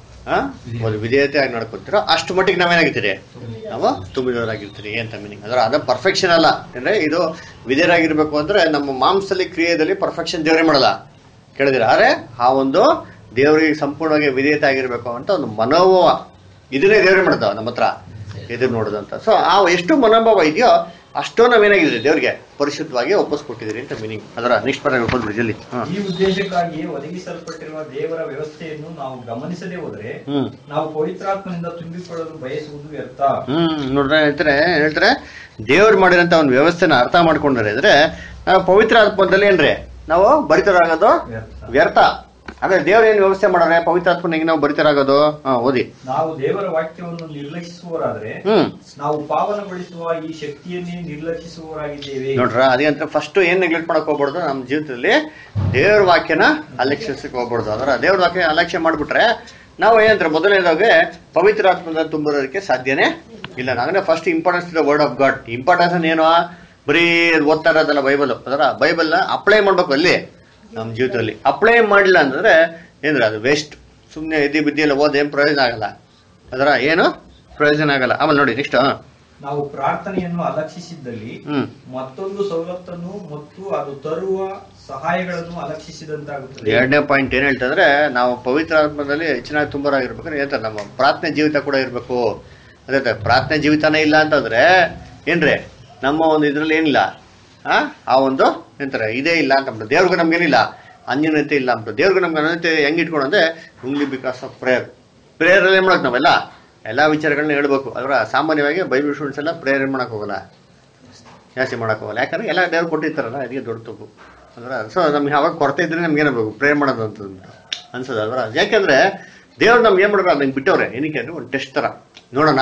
ಆ ಒಂದು ವಿಧೇಯತೆಯಾಗಿ ನಡ್ಕೊತೀರೋ ಅಷ್ಟು ಮಟ್ಟಿಗೆ ನಾವೇನಾಗಿರ್ತೀರಿ ನಾವು ತುಂಬಿದವರಾಗಿರ್ತೀರಿ ಅಂತ ಮೀನಿಂಗ್ ಅಂದ್ರೆ ಅದು ಪರ್ಫೆಕ್ಷನ್ ಅಲ್ಲ ಅಂದ್ರೆ ಇದು ವಿಧೇಯರಾಗಿರ್ಬೇಕು ಅಂದ್ರೆ ನಮ್ಮ ಮಾಂಸದಲ್ಲಿ ಕ್ರಿಯೆಯಲ್ಲಿ ಪರ್ಫೆಕ್ಷನ್ ದೇವರೇ ಮಾಡಲ್ಲ ಕೇಳಿದಿರ ಆದ್ರೆ ಆ ಒಂದು ದೇವರಿಗೆ ಸಂಪೂರ್ಣವಾಗಿ ವಿಧೇಯತೆ ಆಗಿರ್ಬೇಕು ಅಂತ ಒಂದು ಮನೋಭಾವ ಇದನ್ನೇ ದೇವ್ರೇ ಮಾಡ್ತಾವ ನಮ್ಮ ಹತ್ರ ಎದುರು ನೋಡೋದಂತ ಸೊ ಆ ಎಷ್ಟು ಮನೋಭಾವ ಇದೆಯೋ ಅಷ್ಟೋ ನಾವೇನಾಗಿದ್ರಿ ದೇವ್ರಿಗೆ ಪರಿಶುದ್ಧವಾಗಿ ಒಪ್ಪಿಸ್ಕೊಟ್ಟಿದ್ದೀರಿ ಅಂತ ಮೀನಿಂಗ್ ಅದರ ನೆಕ್ಸ್ಟ್ ಪರ ಹೇಳ್ಕೊಂಡ್ಬಿಡಿ ಜಲ್ದಿ ಹಾ ಈ ಉದ್ದೇಶಕ್ಕಾಗಿ ಒದಗಿಸಲ್ಪಟ್ಟಿರುವ ದೇವರ ವ್ಯವಸ್ಥೆಯನ್ನು ನಾವು ಗಮನಿಸದೆ ಹೋದರೆ ಹ್ಮ್ ನಾವು ಪವಿತ್ರಾತ್ಮನಿಂದ ತುಂಬಿಕೊಳ್ಳಲು ಬಯಸುವುದು ವ್ಯರ್ಥ ಹ್ಮ್ ನೋಡ್ರೆ ಹೇಳ್ತಾರೆ ಹೇಳ್ತಾರೆ ದೇವ್ರು ಮಾಡಿರಂತ ಒಂದು ವ್ಯವಸ್ಥೆನ ಅರ್ಥ ಮಾಡ್ಕೊಂಡ್ರೆ ಅಂದ್ರೆ ನಾವು ಪವಿತ್ರ ಆತ್ಮದಲ್ಲಿ ಏನ್ರಿ ನಾವು ಬರಿತರಾಗೋದು ವ್ಯರ್ಥ ವ್ಯರ್ಥ ಅಂದ್ರೆ ದೇವ್ರ ಏನ್ ವ್ಯವಸ್ಥೆ ಮಾಡೋರೆ ಪವಿತ್ರ ಆತ್ಮನ ಹೆಂಗ್ ನಾವು ಬರಿತರಾಗೋದು ಹಾ ಓದಿ ನಾವು ದೇವರ ವಾಕ್ಯವನ್ನು ನಿರ್ಲಕ್ಷಿಸುವವರಾದರೆ ಹ್ಮ್ ನಾವು ಪಾವನಗೊಳಿಸುವ ಈ ಶಕ್ತಿಯನ್ನೇ ನಿರ್ಲಕ್ಷಿಸುವವರಾಗಿದ್ದೇವೆ ನೋಡ್ರ ಅದಂತ ಫಸ್ಟ್ ಏನ್ ನೆಗ್ಲೆಕ್ಟ್ ಮಾಡಕ್ ಹೋಗ್ಬಾರ್ದು ನಮ್ಮ ಜೀವಿತದಲ್ಲಿ ದೇವ್ರ ವಾಕ್ಯನ ಅಲಕ್ಷಿಸಕ್ ಹೋಗ್ಬಾರ್ದು ಅದರ ದೇವ್ರ ವಾಕ್ಯ ಅಲಕ್ಷ್ಯ ಮಾಡ್ಬಿಟ್ರೆ ನಾವು ಏನಂದ್ರೆ ಮೊದಲನೇದಾಗೆ ಪವಿತ್ರ ಆತ್ಮದ ತುಂಬೋದಕ್ಕೆ ಸಾಧ್ಯನೇ ಇಲ್ಲ ಅಂದ್ರೆ first importance the word of God importance ಏನು ಬರೀ ಓದ್ತಾ ಇರೋದಲ್ಲ ಬೈಬಲ್ ಅದರ ಬೈಬಲ್ನ ಅಪ್ಲೈ ಮಾಡ್ಬೇಕು ಅಲ್ಲಿ ನಮ್ಮ ಜೀವಿತದಲ್ಲಿ ಅಪ್ಲೈ ಮಾಡಿಲ್ಲ ಅಂತಂದ್ರೆ ಏನ್ರ ಅದು ವೇಸ್ಟ್ ಸುಮ್ಮನೆ ಎದಿ ಬಿದ್ದಿ ಎಲ್ಲ ಓದ್ ಏನ್ ಪ್ರಯೋಜನ ಆಗಲ್ಲ ಅದರ ಏನು ಪ್ರಯೋಜನ ಆಗಲ್ಲ ಆಮೇಲೆ ನೋಡಿ ನೆಕ್ಸ್ಟ್ ನಾವು ಪ್ರಾರ್ಥನೆಯನ್ನು ಅಲಕ್ಷಿಸಿದ್ದಲ್ಲಿ ಹ್ಮ್ ಮತ್ತೊಂದು ಸವಲತ್ತನ್ನು ಮತ್ತು ಅದು ತರುವ ಸಹಾಯಗಳನ್ನು ಅಲಕ್ಷಿಸಿದಂತಾಗುತ್ತದೆ ಎರಡನೇ ಪಾಯಿಂಟ್ ಏನ್ ಹೇಳ್ತಂದ್ರೆ ನಾವು ಪವಿತ್ರ ಆತ್ಮದಲ್ಲಿ ಹೆಚ್ಚಿನಾಗಿ ತುಂಬರಾಗಿರ್ಬೇಕಾದ್ರೆ ಹೇಳ್ತಾರೆ ನಮ್ಮ ಪ್ರಾರ್ಥನೆ ಜೀವಿತ ಕೂಡ ಇರಬೇಕು ಅದೇ ತರ ಪ್ರಾರ್ಥನೆ ಜೀವಿತನೇ ಇಲ್ಲ ಅಂತಂದ್ರೆ ಏನ್ರಿ ನಮ್ಮ ಒಂದು ಇದ್ರಲ್ಲಿ ಏನಿಲ್ಲ ಆ ಆ ಒಂದು ಎಂತಾರೆ ಇದೇ ಇಲ್ಲ ಅಂತ ಅಂದ್ಬಿಟ್ಟು ದೇವ್ರಿಗೂ ನಮ್ಗೇನಿಲ್ಲ ಅನ್ಯನತೆ ಇಲ್ಲ ಅಂತ ದೇವ್ರಿಗೂ ನಮ್ಗೆ ಅನ್ಯತೆ ಹೆಂಗ್ ಇಟ್ಕೊಂಡು ಅಂದ್ರೆ only because of prayer prayer ಅಲ್ಲಿ ಏನ್ ಮಾಡಕ್ ನಾವೆಲ್ಲ ಎಲ್ಲಾ ವಿಚಾರಗಳನ್ನ ಹೇಳ್ಬೇಕು ಅದರ ಸಾಮಾನ್ಯವಾಗಿ ಬೈಬಲ್ ಸ್ಟೂಡೆಂಟ್ಸ್ ಎಲ್ಲ ಪ್ರೇಯರ್ ಏನ್ ಮಾಡಕ್ ಹೋಗಲ್ಲ ಜಾಸ್ತಿ ಮಾಡಕ್ ಹೋಗಲ್ಲ ಯಾಕಂದ್ರೆ ಎಲ್ಲ ದೇವ್ರು ಕೊಟ್ಟಿರ್ತಾರಲ್ಲ ಅದಕ್ಕೆ ದೊಡ್ಡ ತಪ್ಪು ಅಂದ್ರೆ ಸೊ ನಮ್ಗೆ ಯಾವಾಗ ಕೊರತೆ ಇದ್ರೆ ನಮ್ಗೆ ಏನಾಗಬೇಕು ಪ್ರೇ ಮಾಡೋದು ಅಂತ ಅನ್ಸೋದು ಅಲ್ವಾ ಯಾಕಂದ್ರೆ ದೇವ್ರು ನಮ್ಗೆ ಏನ್ ಮಾಡ್ಬೇಕು ಅದನ್ನ ಬಿಟ್ಟವ್ರೆ ಏನಕ್ಕೆ ಅಂದ್ರೆ ಒಂದು ಟೆಸ್ಟ್ ತರ ನೋಡೋಣ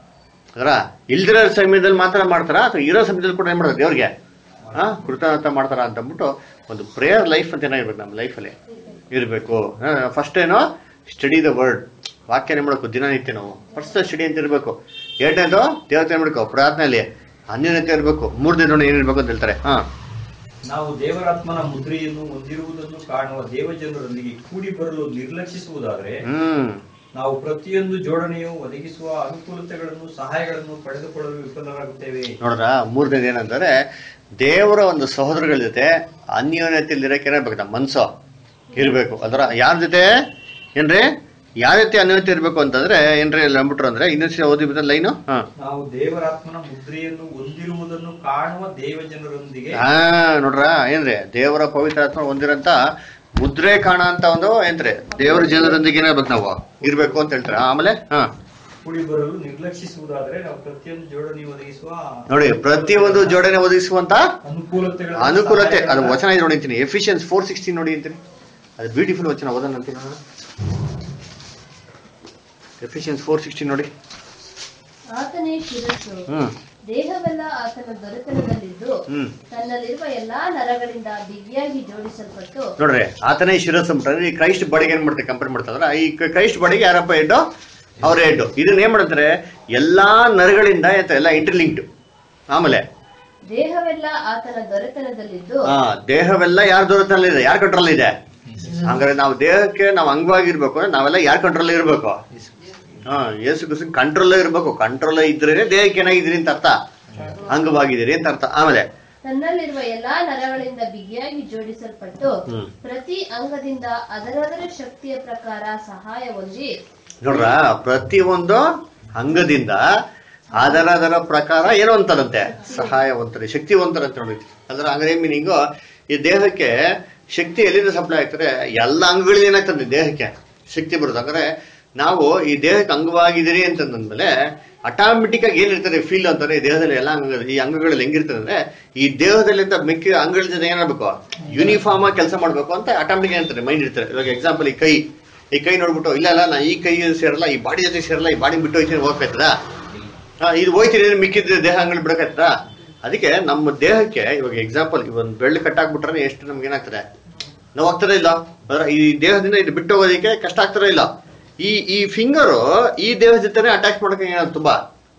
ಅದರ ಇಲ್ದಿರೋ ಸಮಯದಲ್ಲಿ ಮಾತ್ರ ಮಾಡ್ತಾರ ಅಥವಾ ಇರೋ ಸಮಯದಲ್ಲಿ ಕೂಡ ಏನ್ ಮಾಡೋದು ದೇವ್ರಿಗೆ ಹಾ ಕೃತಜ್ಞತ ಮಾಡ್ತಾರ ಅಂತ ಅಂದ್ಬಿಟ್ಟು ಒಂದು ಪ್ರೇಯರ್ ಲೈಫ್ ಅಂತ ಏನಾಗಿರ್ಬೇಕು ನಮ್ಮ ಲೈಫಲ್ಲಿ ಇರಬೇಕು ಫಸ್ಟ್ ಏನೋ ಸ್ಟಡಿ ದ ವರ್ಡ್ ವಾಕ್ಯನೇ ಮಾಡಬೇಕು ದಿನನಿತ್ಯ ನಾವು ಫಸ್ಟ್ ಸ್ಟಡಿ ಅಂತ ಇರಬೇಕು ಎರಡನೇದು ದೇವತೆ ಮಾಡಬೇಕು ಪ್ರಾರ್ಥನೆಯಲ್ಲಿ ಅನ್ಯನತೆ ಇರಬೇಕು ಮೂರು ದಿನ ಏನಿರ್ಬೇಕು ಅಂತ ಹೇಳ್ತಾರೆ ಹಾ ನಾವು ದೇವರಾತ್ಮನ ಮುದ್ರೆಯನ್ನು ಹೊಂದಿರುವುದನ್ನು ಕಾಣುವ ದೇವಜನರೊಂದಿಗೆ ಕೂಡಿ ಬರಲು ನಿರ್ಲಕ್ಷಿಸುವುದಾದರೆ ಹ್ಮ್ ನಾವು ಪ್ರತಿಯೊಂದು ಜೋಡಣೆಯು ಒದಗಿಸುವ ಅನುಕೂಲತೆಗಳನ್ನು ಸಹಾಯಗಳನ್ನು ಪಡೆದುಕೊಳ್ಳಲು ವಿಫಲರಾಗುತ್ತೇವೆ ನೋಡ್ರ ಮೂರನೇದು ಏನಂತಾರೆ ದೇವರ ಒಂದು ಸಹೋದರಗಳ ಜೊತೆ ಅನ್ಯೋನ್ಯತೆಯಲ್ಲಿ ಇರಕ್ಕೆ ಏನಾಗ್ಬೇಕು ನಮ್ಮ ಮನ್ಸು ಇರಬೇಕು ಅದರ ಯಾರ ಜೊತೆ ಏನ್ರಿ ಯಾರ ಜೊತೆ ಅನ್ಯೋನ್ಯತೆ ಇರಬೇಕು ಅಂತಂದ್ರೆ ಏನ್ರಿ ಅಲ್ಲಿ ಅಂದ್ಬಿಟ್ರು ಅಂದ್ರೆ ಇನ್ನೊಂದ್ಸಲ ಓದಿ ಲೈನು ಹಾ ನಾವು ದೇವರಾತ್ಮನ ಮುದ್ರೆಯನ್ನು ಹೊಂದಿರುವುದನ್ನು ಕಾಣುವ ದೇವಜನರೊಂದಿಗೆ ಹಾ ನೋಡ್ರ ಏನ್ರಿ ದೇವರ ಪವಿತ್ರ ಆತ್ಮ ಹೊಂದಿರಂತ ಮುದ್ರೆ ಕಾಣ ಅಂತ ಒಂದು ಏನ್ರಿ ದೇವರ ಜನರೊಂದಿಗೆ ಏನಾಗ್ಬೇಕು ನಾವು ಇರ್ಬೇಕು ಅಂತ ಹೇಳ್ತಾರೆ ಆಮೇಲೆ ಹಾ ಕೂಡಿ ಬರಲು ನಿರ್ಲಕ್ಷಿಸುವುದಾದರೆ ನಾವು ಪ್ರತಿಯೊಂದು ಜೋಡಣೆ ಒದಗಿಸುವ ನೋಡಿ ಪ್ರತಿಯೊಂದು ಜೋಡಣೆ ಒದಗಿಸುವಂತ ಅನುಕೂಲತೆಗಳ ಅನುಕೂಲತೆ ಅದು ವಚನ ಇದು ನೋಡಿ ಅಂತೀನಿ ಎಫಿಷಿಯನ್ಸ್ ಫೋರ್ ಸಿಕ್ಸ್ಟಿ ನೋಡಿ ಅಂತೀನಿ ಅದು ಬ್ಯೂಟಿಫುಲ್ ವಚನ ಓದೋಣ ಅಂತೀನಿ ಎಫಿಷಿಯನ್ಸ್ ಫೋರ್ ಸಿಕ್ಸ್ಟಿ ನೋಡಿ ಆತನೇ ಶಿರಸ್ಸು ಹ್ಮ್ ದೇಹವೆಲ್ಲ ಆತನ ದೊರೆತನದಲ್ಲಿದ್ದು ಹ್ಮ್ ತನ್ನಲ್ಲಿರುವ ಎಲ್ಲಾ ನರಗಳಿಂದ ದಿವ್ಯಾಗಿ ಜೋಡಿಸಲ್ಪಟ್ಟು ನೋಡ್ರಿ ಆತನೇ ಶಿರಸ್ ಅಂದ್ಬಿಟ್ರೆ ಈ ಕ್ರೈಸ್ಟ್ ಬಾಡಿಗೆ ಏನ್ ಮಾಡ್ತಾರೆ ಕಂಪೇರ್ ಮಾಡ್ತಾರ ಈ ಕ್ರೈಸ್ಟ್ ಬಾಡಿಗೆ ಯಾರಪ್ಪ ಹೆಡ್ಡು ಅವ್ರ ಹೆಡ್ಡು ಇದನ್ನ ಏನ್ ಮಾಡ್ತಾರೆ ಎಲ್ಲಾ ನರಗಳಿಂದ ಆಯ್ತಾ ಎಲ್ಲ ಇಂಟರ್ಲಿಂಕ್ಡ್ ಆಮೇಲೆ ದೇಹವೆಲ್ಲ ಆತನ ದೊರೆತನದಲ್ಲಿದ್ದು ಆ ದೇಹವೆಲ್ಲ ಯಾರ ದೊರೆತನಲ್ಲಿ ಇದೆ ಯಾರ ಕಂಟ್ರೋಲ್ ಇದೆ ಹಂಗಾರೆ ನಾವು ದೇಹಕ್ಕೆ ನಾವು ಅಂಗವಾಗಿರ್ಬೇಕು ಅಂದ್ರೆ ನಾವೆಲ್ಲ ಯಾರ ಕಂಟ್ರೋಲ್ ಇರ್ಬೇಕು ಹಾ ಯೇಸು ಕ್ರಿಸ್ತನ್ ಕಂಟ್ರೋಲ್ ಇರ್ಬೇಕು ಕಂಟ್ರೋಲ್ ಇದ್ರೆ ದೇಹಕ್ಕೆ ಏನಾಗಿದ್ದೀರಿ ಅಂತ ಅರ್ಥ ಅಂಗವಾಗಿದ್ದೀರಿ ಅಂತ ಅರ್ಥ ಆಮೇಲೆ ತನ್ನಲ್ಲಿರುವ ಎಲ್ಲಾ ನರಗಳಿಂದ ಬಿಗಿಯಾಗಿ ಜೋಡಿಸಲ್ಪಟ್ಟು ಹ್ಮ್. ಪ್ರತಿ ಅಂಗದಿಂದ ಅದರದರ ಶಕ್ತಿಯ ಪ್ರಕಾರ ಸಹಾಯ ಹೊಂದಿ ನೋಡ್ರ ಪ್ರತಿಯೊಂದು ಅಂಗದಿಂದ ಅದರ ಅದರ ಪ್ರಕಾರ ಏನೋ ಅಂತಾರಂತೆ ಸಹಾಯವಂತರು ಶಕ್ತಿವಂತರಂತೆ ನೋಡಿ ಅಂದ್ರೆ ಹಂಗಾರೆ ಮೀನಿಂಗು ಈ ದೇಹಕ್ಕೆ ಶಕ್ತಿ ಎಲ್ಲಿಂದ ಸಪ್ಲೈ ಆಗ್ತಾರೆ ಎಲ್ಲ ಅಂಗಗಳಿಂದ ಏನಾಗ್ತದೆ ದೇಹಕ್ಕೆ ಶಕ್ತಿ ಬರುತ್ತೆ ಹಂಗಾರೆ ನಾವು ಈ ದೇಹಕ್ಕೆ ಅಂಗವಾಗಿದ್ದೀರಿ ಅಂತಂದ್ಮೇಲೆ ಆಟೋಮೆಟಿಕ್ ಆಗಿ ಏನಿರ್ತದೆ ಫೀಲ್ ಅಂತಾರೆ ಈ ದೇಹದಲ್ಲಿ ಎಲ್ಲ ಅಂಗ ಈ ಅಂಗಗಳಲ್ಲಿ ಹೆಂಗಿರ್ತದೆ ಅಂದ್ರೆ ಈ ದೇಹದಲ್ಲಿಂದ ಮಿಕ್ಕಿ ಅಂಗಗಳ ಜೊತೆ ಏನಾಗಬೇಕು ಯೂನಿಫಾರ್ಮ್ ಆಗಿ ಕೆಲಸ ಮಾಡ್ಬೇಕು ಅಂತ ಆಟೋಮೆಟಿಕ್ ಏನಂತಾರೆ ಮೈಂಡ್ ಇರ್ತಾರೆ ಇವಾಗ ಎಕ್ಸಾಂಪಲ್ ಈ ಕೈ ಈ ಕೈ ನೋಡ್ಬಿಟ್ಟು ಇಲ್ಲ ಇಲ್ಲ ನಾ ಈ ಕೈ ಸೇರಲ್ಲ ಈ ಬಾಡಿ ಜೊತೆ ಸೇರಲ್ಲ ಈ ಬಾಡಿ ಬಿಟ್ಟು ಹೋಗ್ತೀನಿ ಹೋಗ್ಬೇಕಾಯ್ತದ ಇದು ಹೋಯ್ತೀನಿ ಅಂದ್ರೆ ಮಿಕ್ಕಿದ್ರೆ ದೇಹ ಅಂಗಗಳು ಬಿಡಕಾಯ್ತದ ಅದಕ್ಕೆ ನಮ್ಮ ದೇಹಕ್ಕೆ ಇವಾಗ ಎಕ್ಸಾಂಪಲ್ ಒಂದು ಬೆಳ್ಳಿ ಕಟ್ಟಾಕ್ಬಿಟ್ರೆ ಎಷ್ಟು ನಮ್ಗೆ ಏನಾಗ್ತದೆ ನೋವು ಆಗ್ತದೆ ಇಲ್ಲ ಅಂದ್ರೆ ಈ ದೇಹದಿಂದ ಇದು ಬಿಟ್ಟು ಹೋಗೋದಕ್ಕೆ ಕಷ್ಟ ಆಗ್ತದೆ ಇಲ್ಲ ಈ ಈ ಫಿಂಗರು ಈ ದೇಹದ ಜೊತೆನೆ ಅಟ್ಯಾಚ್ ಮಾಡೋಕೆ ಏನಾದ್ರು ತುಂಬಾ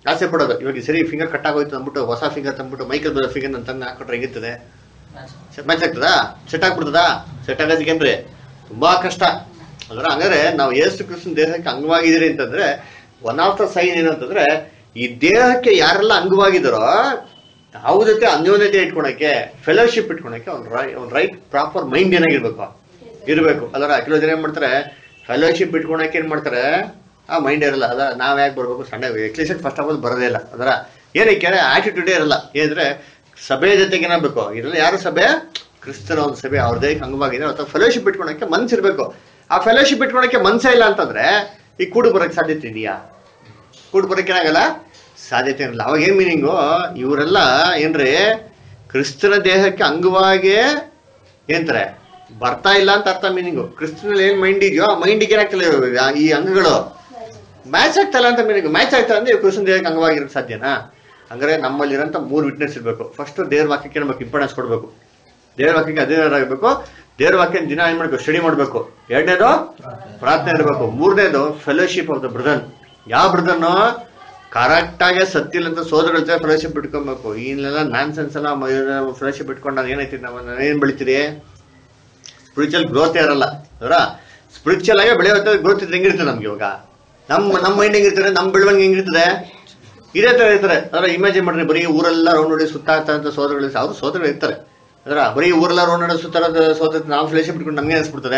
ಆಸೆ ಪಡೋದು ಇವಾಗ ಸರಿ ಫಿಂಗರ್ ಕಟ್ ಆಗೋಯ್ತು ಅಂದ್ಬಿಟ್ಟು ಹೊಸ ಫಿಂಗರ್ ತಂದ್ಬಿಟ್ಟು ಮೈಕಲ್ ಬರೋ ಫಿಂಗರ್ ನನ್ನ ತಂದು ಹಾಕೊಟ್ರೆ ಹೆಂಗಿರ್ತದೆ ಮ್ಯಾಚ್ ಆಗ್ತದಾ ಸೆಟ್ ಆಗ್ಬಿಡ್ತದಾ ಸೆಟ್ ಆಗೋದಕ್ಕೇನ್ರಿ ತುಂಬಾ ಕಷ್ಟ ಅಂದ್ರೆ ಹಂಗಾರೆ ನಾವು ಏಸು ಕೃಷ್ಣ ದೇಹಕ್ಕೆ ಅಂಗವಾಗಿದ್ದೀರಿ ಅಂತಂದ್ರೆ ಒನ್ ಆಫ್ ದ ಸೈನ್ ಏನಂತಂದ್ರೆ ಈ ದೇಹಕ್ಕೆ ಯಾರೆಲ್ಲ ಅಂಗವಾಗಿದ್ದಾರೋ ಅವ್ರ ಜೊತೆ ಅನ್ಯೋನ್ಯತೆ ಇಟ್ಕೊಳಕ್ಕೆ ಫೆಲೋಶಿಪ್ ಇಟ್ಕೊಳಕ್ಕೆ ಅವ್ನ ರೈ ಅವ್ನ ರೈಟ್ ಪ್ರಾಪರ್ ಮೈಂಡ್ ಏನಾಗಿರ್ಬೇಕು ಇರಬೇಕು ಅದರ ಕೆಲವು ಜನ ಏನ್ ಮಾಡ್ತಾರೆ ಫೆಲೋಶಿಪ್ ಇಟ್ಕೊಳಕ್ಕೆ ಏನ್ ಮಾಡ್ತಾರೆ ಆ ಮೈಂಡ್ ಇರಲ್ಲ ಅದ ನಾವ್ ಯಾಕೆ ಬರ್ಬೇಕು ಸಣ್ಣ ಎಕ್ಲಿಸೆಟ್ ಫಸ್ಟ್ ಆಫ್ ಆಲ್ ಬರೋದೇ ಇಲ್ಲ ಅದರ ಏನಕ್ಕೆ ಆಟಿಟ್ಯೂಡೇ ಇರಲ್ಲ ಏನಂದ್ರೆ ಸಭೆ ಜೊತೆಗೆ ಏನಾಗಬೇಕು ಇದ್ರಲ್ಲಿ ಯಾರು ಸಭೆ ಕ್ರಿಸ್ತನ ಒಂದು ಸಭೆ ಅವ್ರ ದೇಹಕ್ಕೆ ಅಂಗವಾಗಿದೆ ಅಥವಾ ಫೆಲೋಶಿಪ್ ಇಟ್ಕೊಳಕ್ಕೆ ಮನ್ಸಿರ್ಬೇಕು ಆ ಫೆಲೋಶಿಪ್ ಇಟ್ಕೊಳಕ್ಕೆ ಮನ್ಸೇ ಇಲ್ಲ ಅಂತಂದ್ರೆ ಈ ಕೂಡು ಬರಕ್ಕೆ ಸಾಧ್ಯತೆ ಇದೆಯಾ ಕೂಡು ಬರಕ್ಕೆ ಏನಾಗಲ್ಲ ಸಾಧ್ಯತೆ ಇರಲ್ಲ ಅವಾಗ ಏನ್ ಮೀನಿಂಗು ಇವರೆಲ್ಲ ಏನ್ರಿ ಕ್ರಿಸ್ತನ ದೇಹಕ್ಕೆ ಅಂಗವಾಗಿ ಏನಂತಾರೆ ಬರ್ತಾ ಇಲ್ಲ ಅಂತ ಅರ್ಥ ಮೀನಿಂಗು ಕ್ರಿಸ್ತನಲ್ಲಿ ಏನ್ ಮೈಂಡ್ ಇದೆಯೋ ಆ ಮೈಂಡಿಗೆ ಏನಾಗ್ತಿಲ್ಲ ಇವಾಗ ಈ ಅಂಗಗಳು ಮ್ಯಾಚ್ ಆಗ್ತಲ್ಲ ಅಂತ ಮೀನಿಂಗ್ ಮ್ಯಾಚ್ ಆಗ್ತಾ ಅಂದ್ರೆ ಕ್ರಿಸ್ತನ ದೇಹಕ್ಕೆ ಅಂಗವಾಗಿರಕ್ಕೆ ಸಾಧ್ಯನಾ ಹಂಗಾರೆ ನಮ್ಮಲ್ಲಿರೋಂಥ ಮೂರು ವಿಟ್ನೆಸ್ ಇರಬೇಕು ಫಸ್ಟ್ ದೇವ್ರ ವಾಕ್ಯಕ್ಕೆ ಏನ್ಬೇಕು ಇಂಪಾರ್ಟೆನ್ಸ್ ಕೊಡಬೇಕು ದೇವ್ರ ವಾಕ್ಯಕ್ಕೆ ಅಧೀನರಾಗಬೇಕು ದೇವ್ರ ವಾಕ್ಯ ದಿನ ಏನ್ ಮಾಡ್ಬೇಕು ಸ್ಟಡಿ ಮಾಡ್ಬೇಕು ಎರಡನೇದು ಪ್ರಾರ್ಥನೆ ಇರಬೇಕು ಮೂರನೇದು ಫೆಲೋಶಿಪ್ ಆಫ್ ದ ಬ್ರದರ್ ಯಾವ ಬ್ರದರ್ನು ಕರೆಕ್ಟ್ ಆಗಿ ಸತ್ತಿಲ್ಲ ಅಂತ ಸೋದರ ಜೊತೆ ಫೆಲೋಶಿಪ್ ಇಟ್ಕೊಬೇಕು ಇನ್ನೆಲ್ಲ ನಾನ್ ಸೆನ್ಸ್ ಎಲ್ಲ ಫೆಲೋಶಿಪ್ ಇಟ್ಕೊಂಡಾಗ ಏನೈತಿ ನಾವು ಏನ್ ಬೆಳಿತೀರಿ ಸ್ಪಿರಿಚುವಲ್ ಗ್ರೋತ್ ಇರಲ್ಲ ಅವರ ಸ್ಪಿರಿಚುವಲ್ ಆಗಿ ಬೆಳೆಯುವಂತ ಗ್ರೋತ್ ಇದ್ರೆ ಹೆಂಗಿರ್ತದೆ ನಮ್ಗೆ ಇವಾಗ ನಮ್ಮ ನಮ್ಮ ಮೈಂಡ್ ಹೆಂಗಿರ್ತದೆ ನಮ್ಮ ಬೆಳವಣಿಗೆ ಹೆಂಗಿರ್ತದೆ ಇದೇ ತರ ಇರ್ತಾರೆ ಅದರ ಇಮ್ಯಾಜಿನ್ ಮಾಡ್ರಿ ಬರೀ ಊರೆಲ್ಲ ರೌಂಡ್ ನೋಡಿ ಸುತ್ತಾಡ್ತಾ ಸೋದರಗಳು ಅವ್ರು ಸೋದರಗಳು ಇರ್ತಾರೆ ಅದರ ಬರೀ ಊರೆಲ್ಲ ರೌಂಡ್ ನೋಡಿ ಸುತ್ತಾಡೋದು ಸೋದರ ನಾವು ಫ್ಲೇಶಿಪ್ ಇಟ್ಕೊಂಡು ನಮ್ಗೆ ಅನ್ಸ್ಬಿಡ್ತದೆ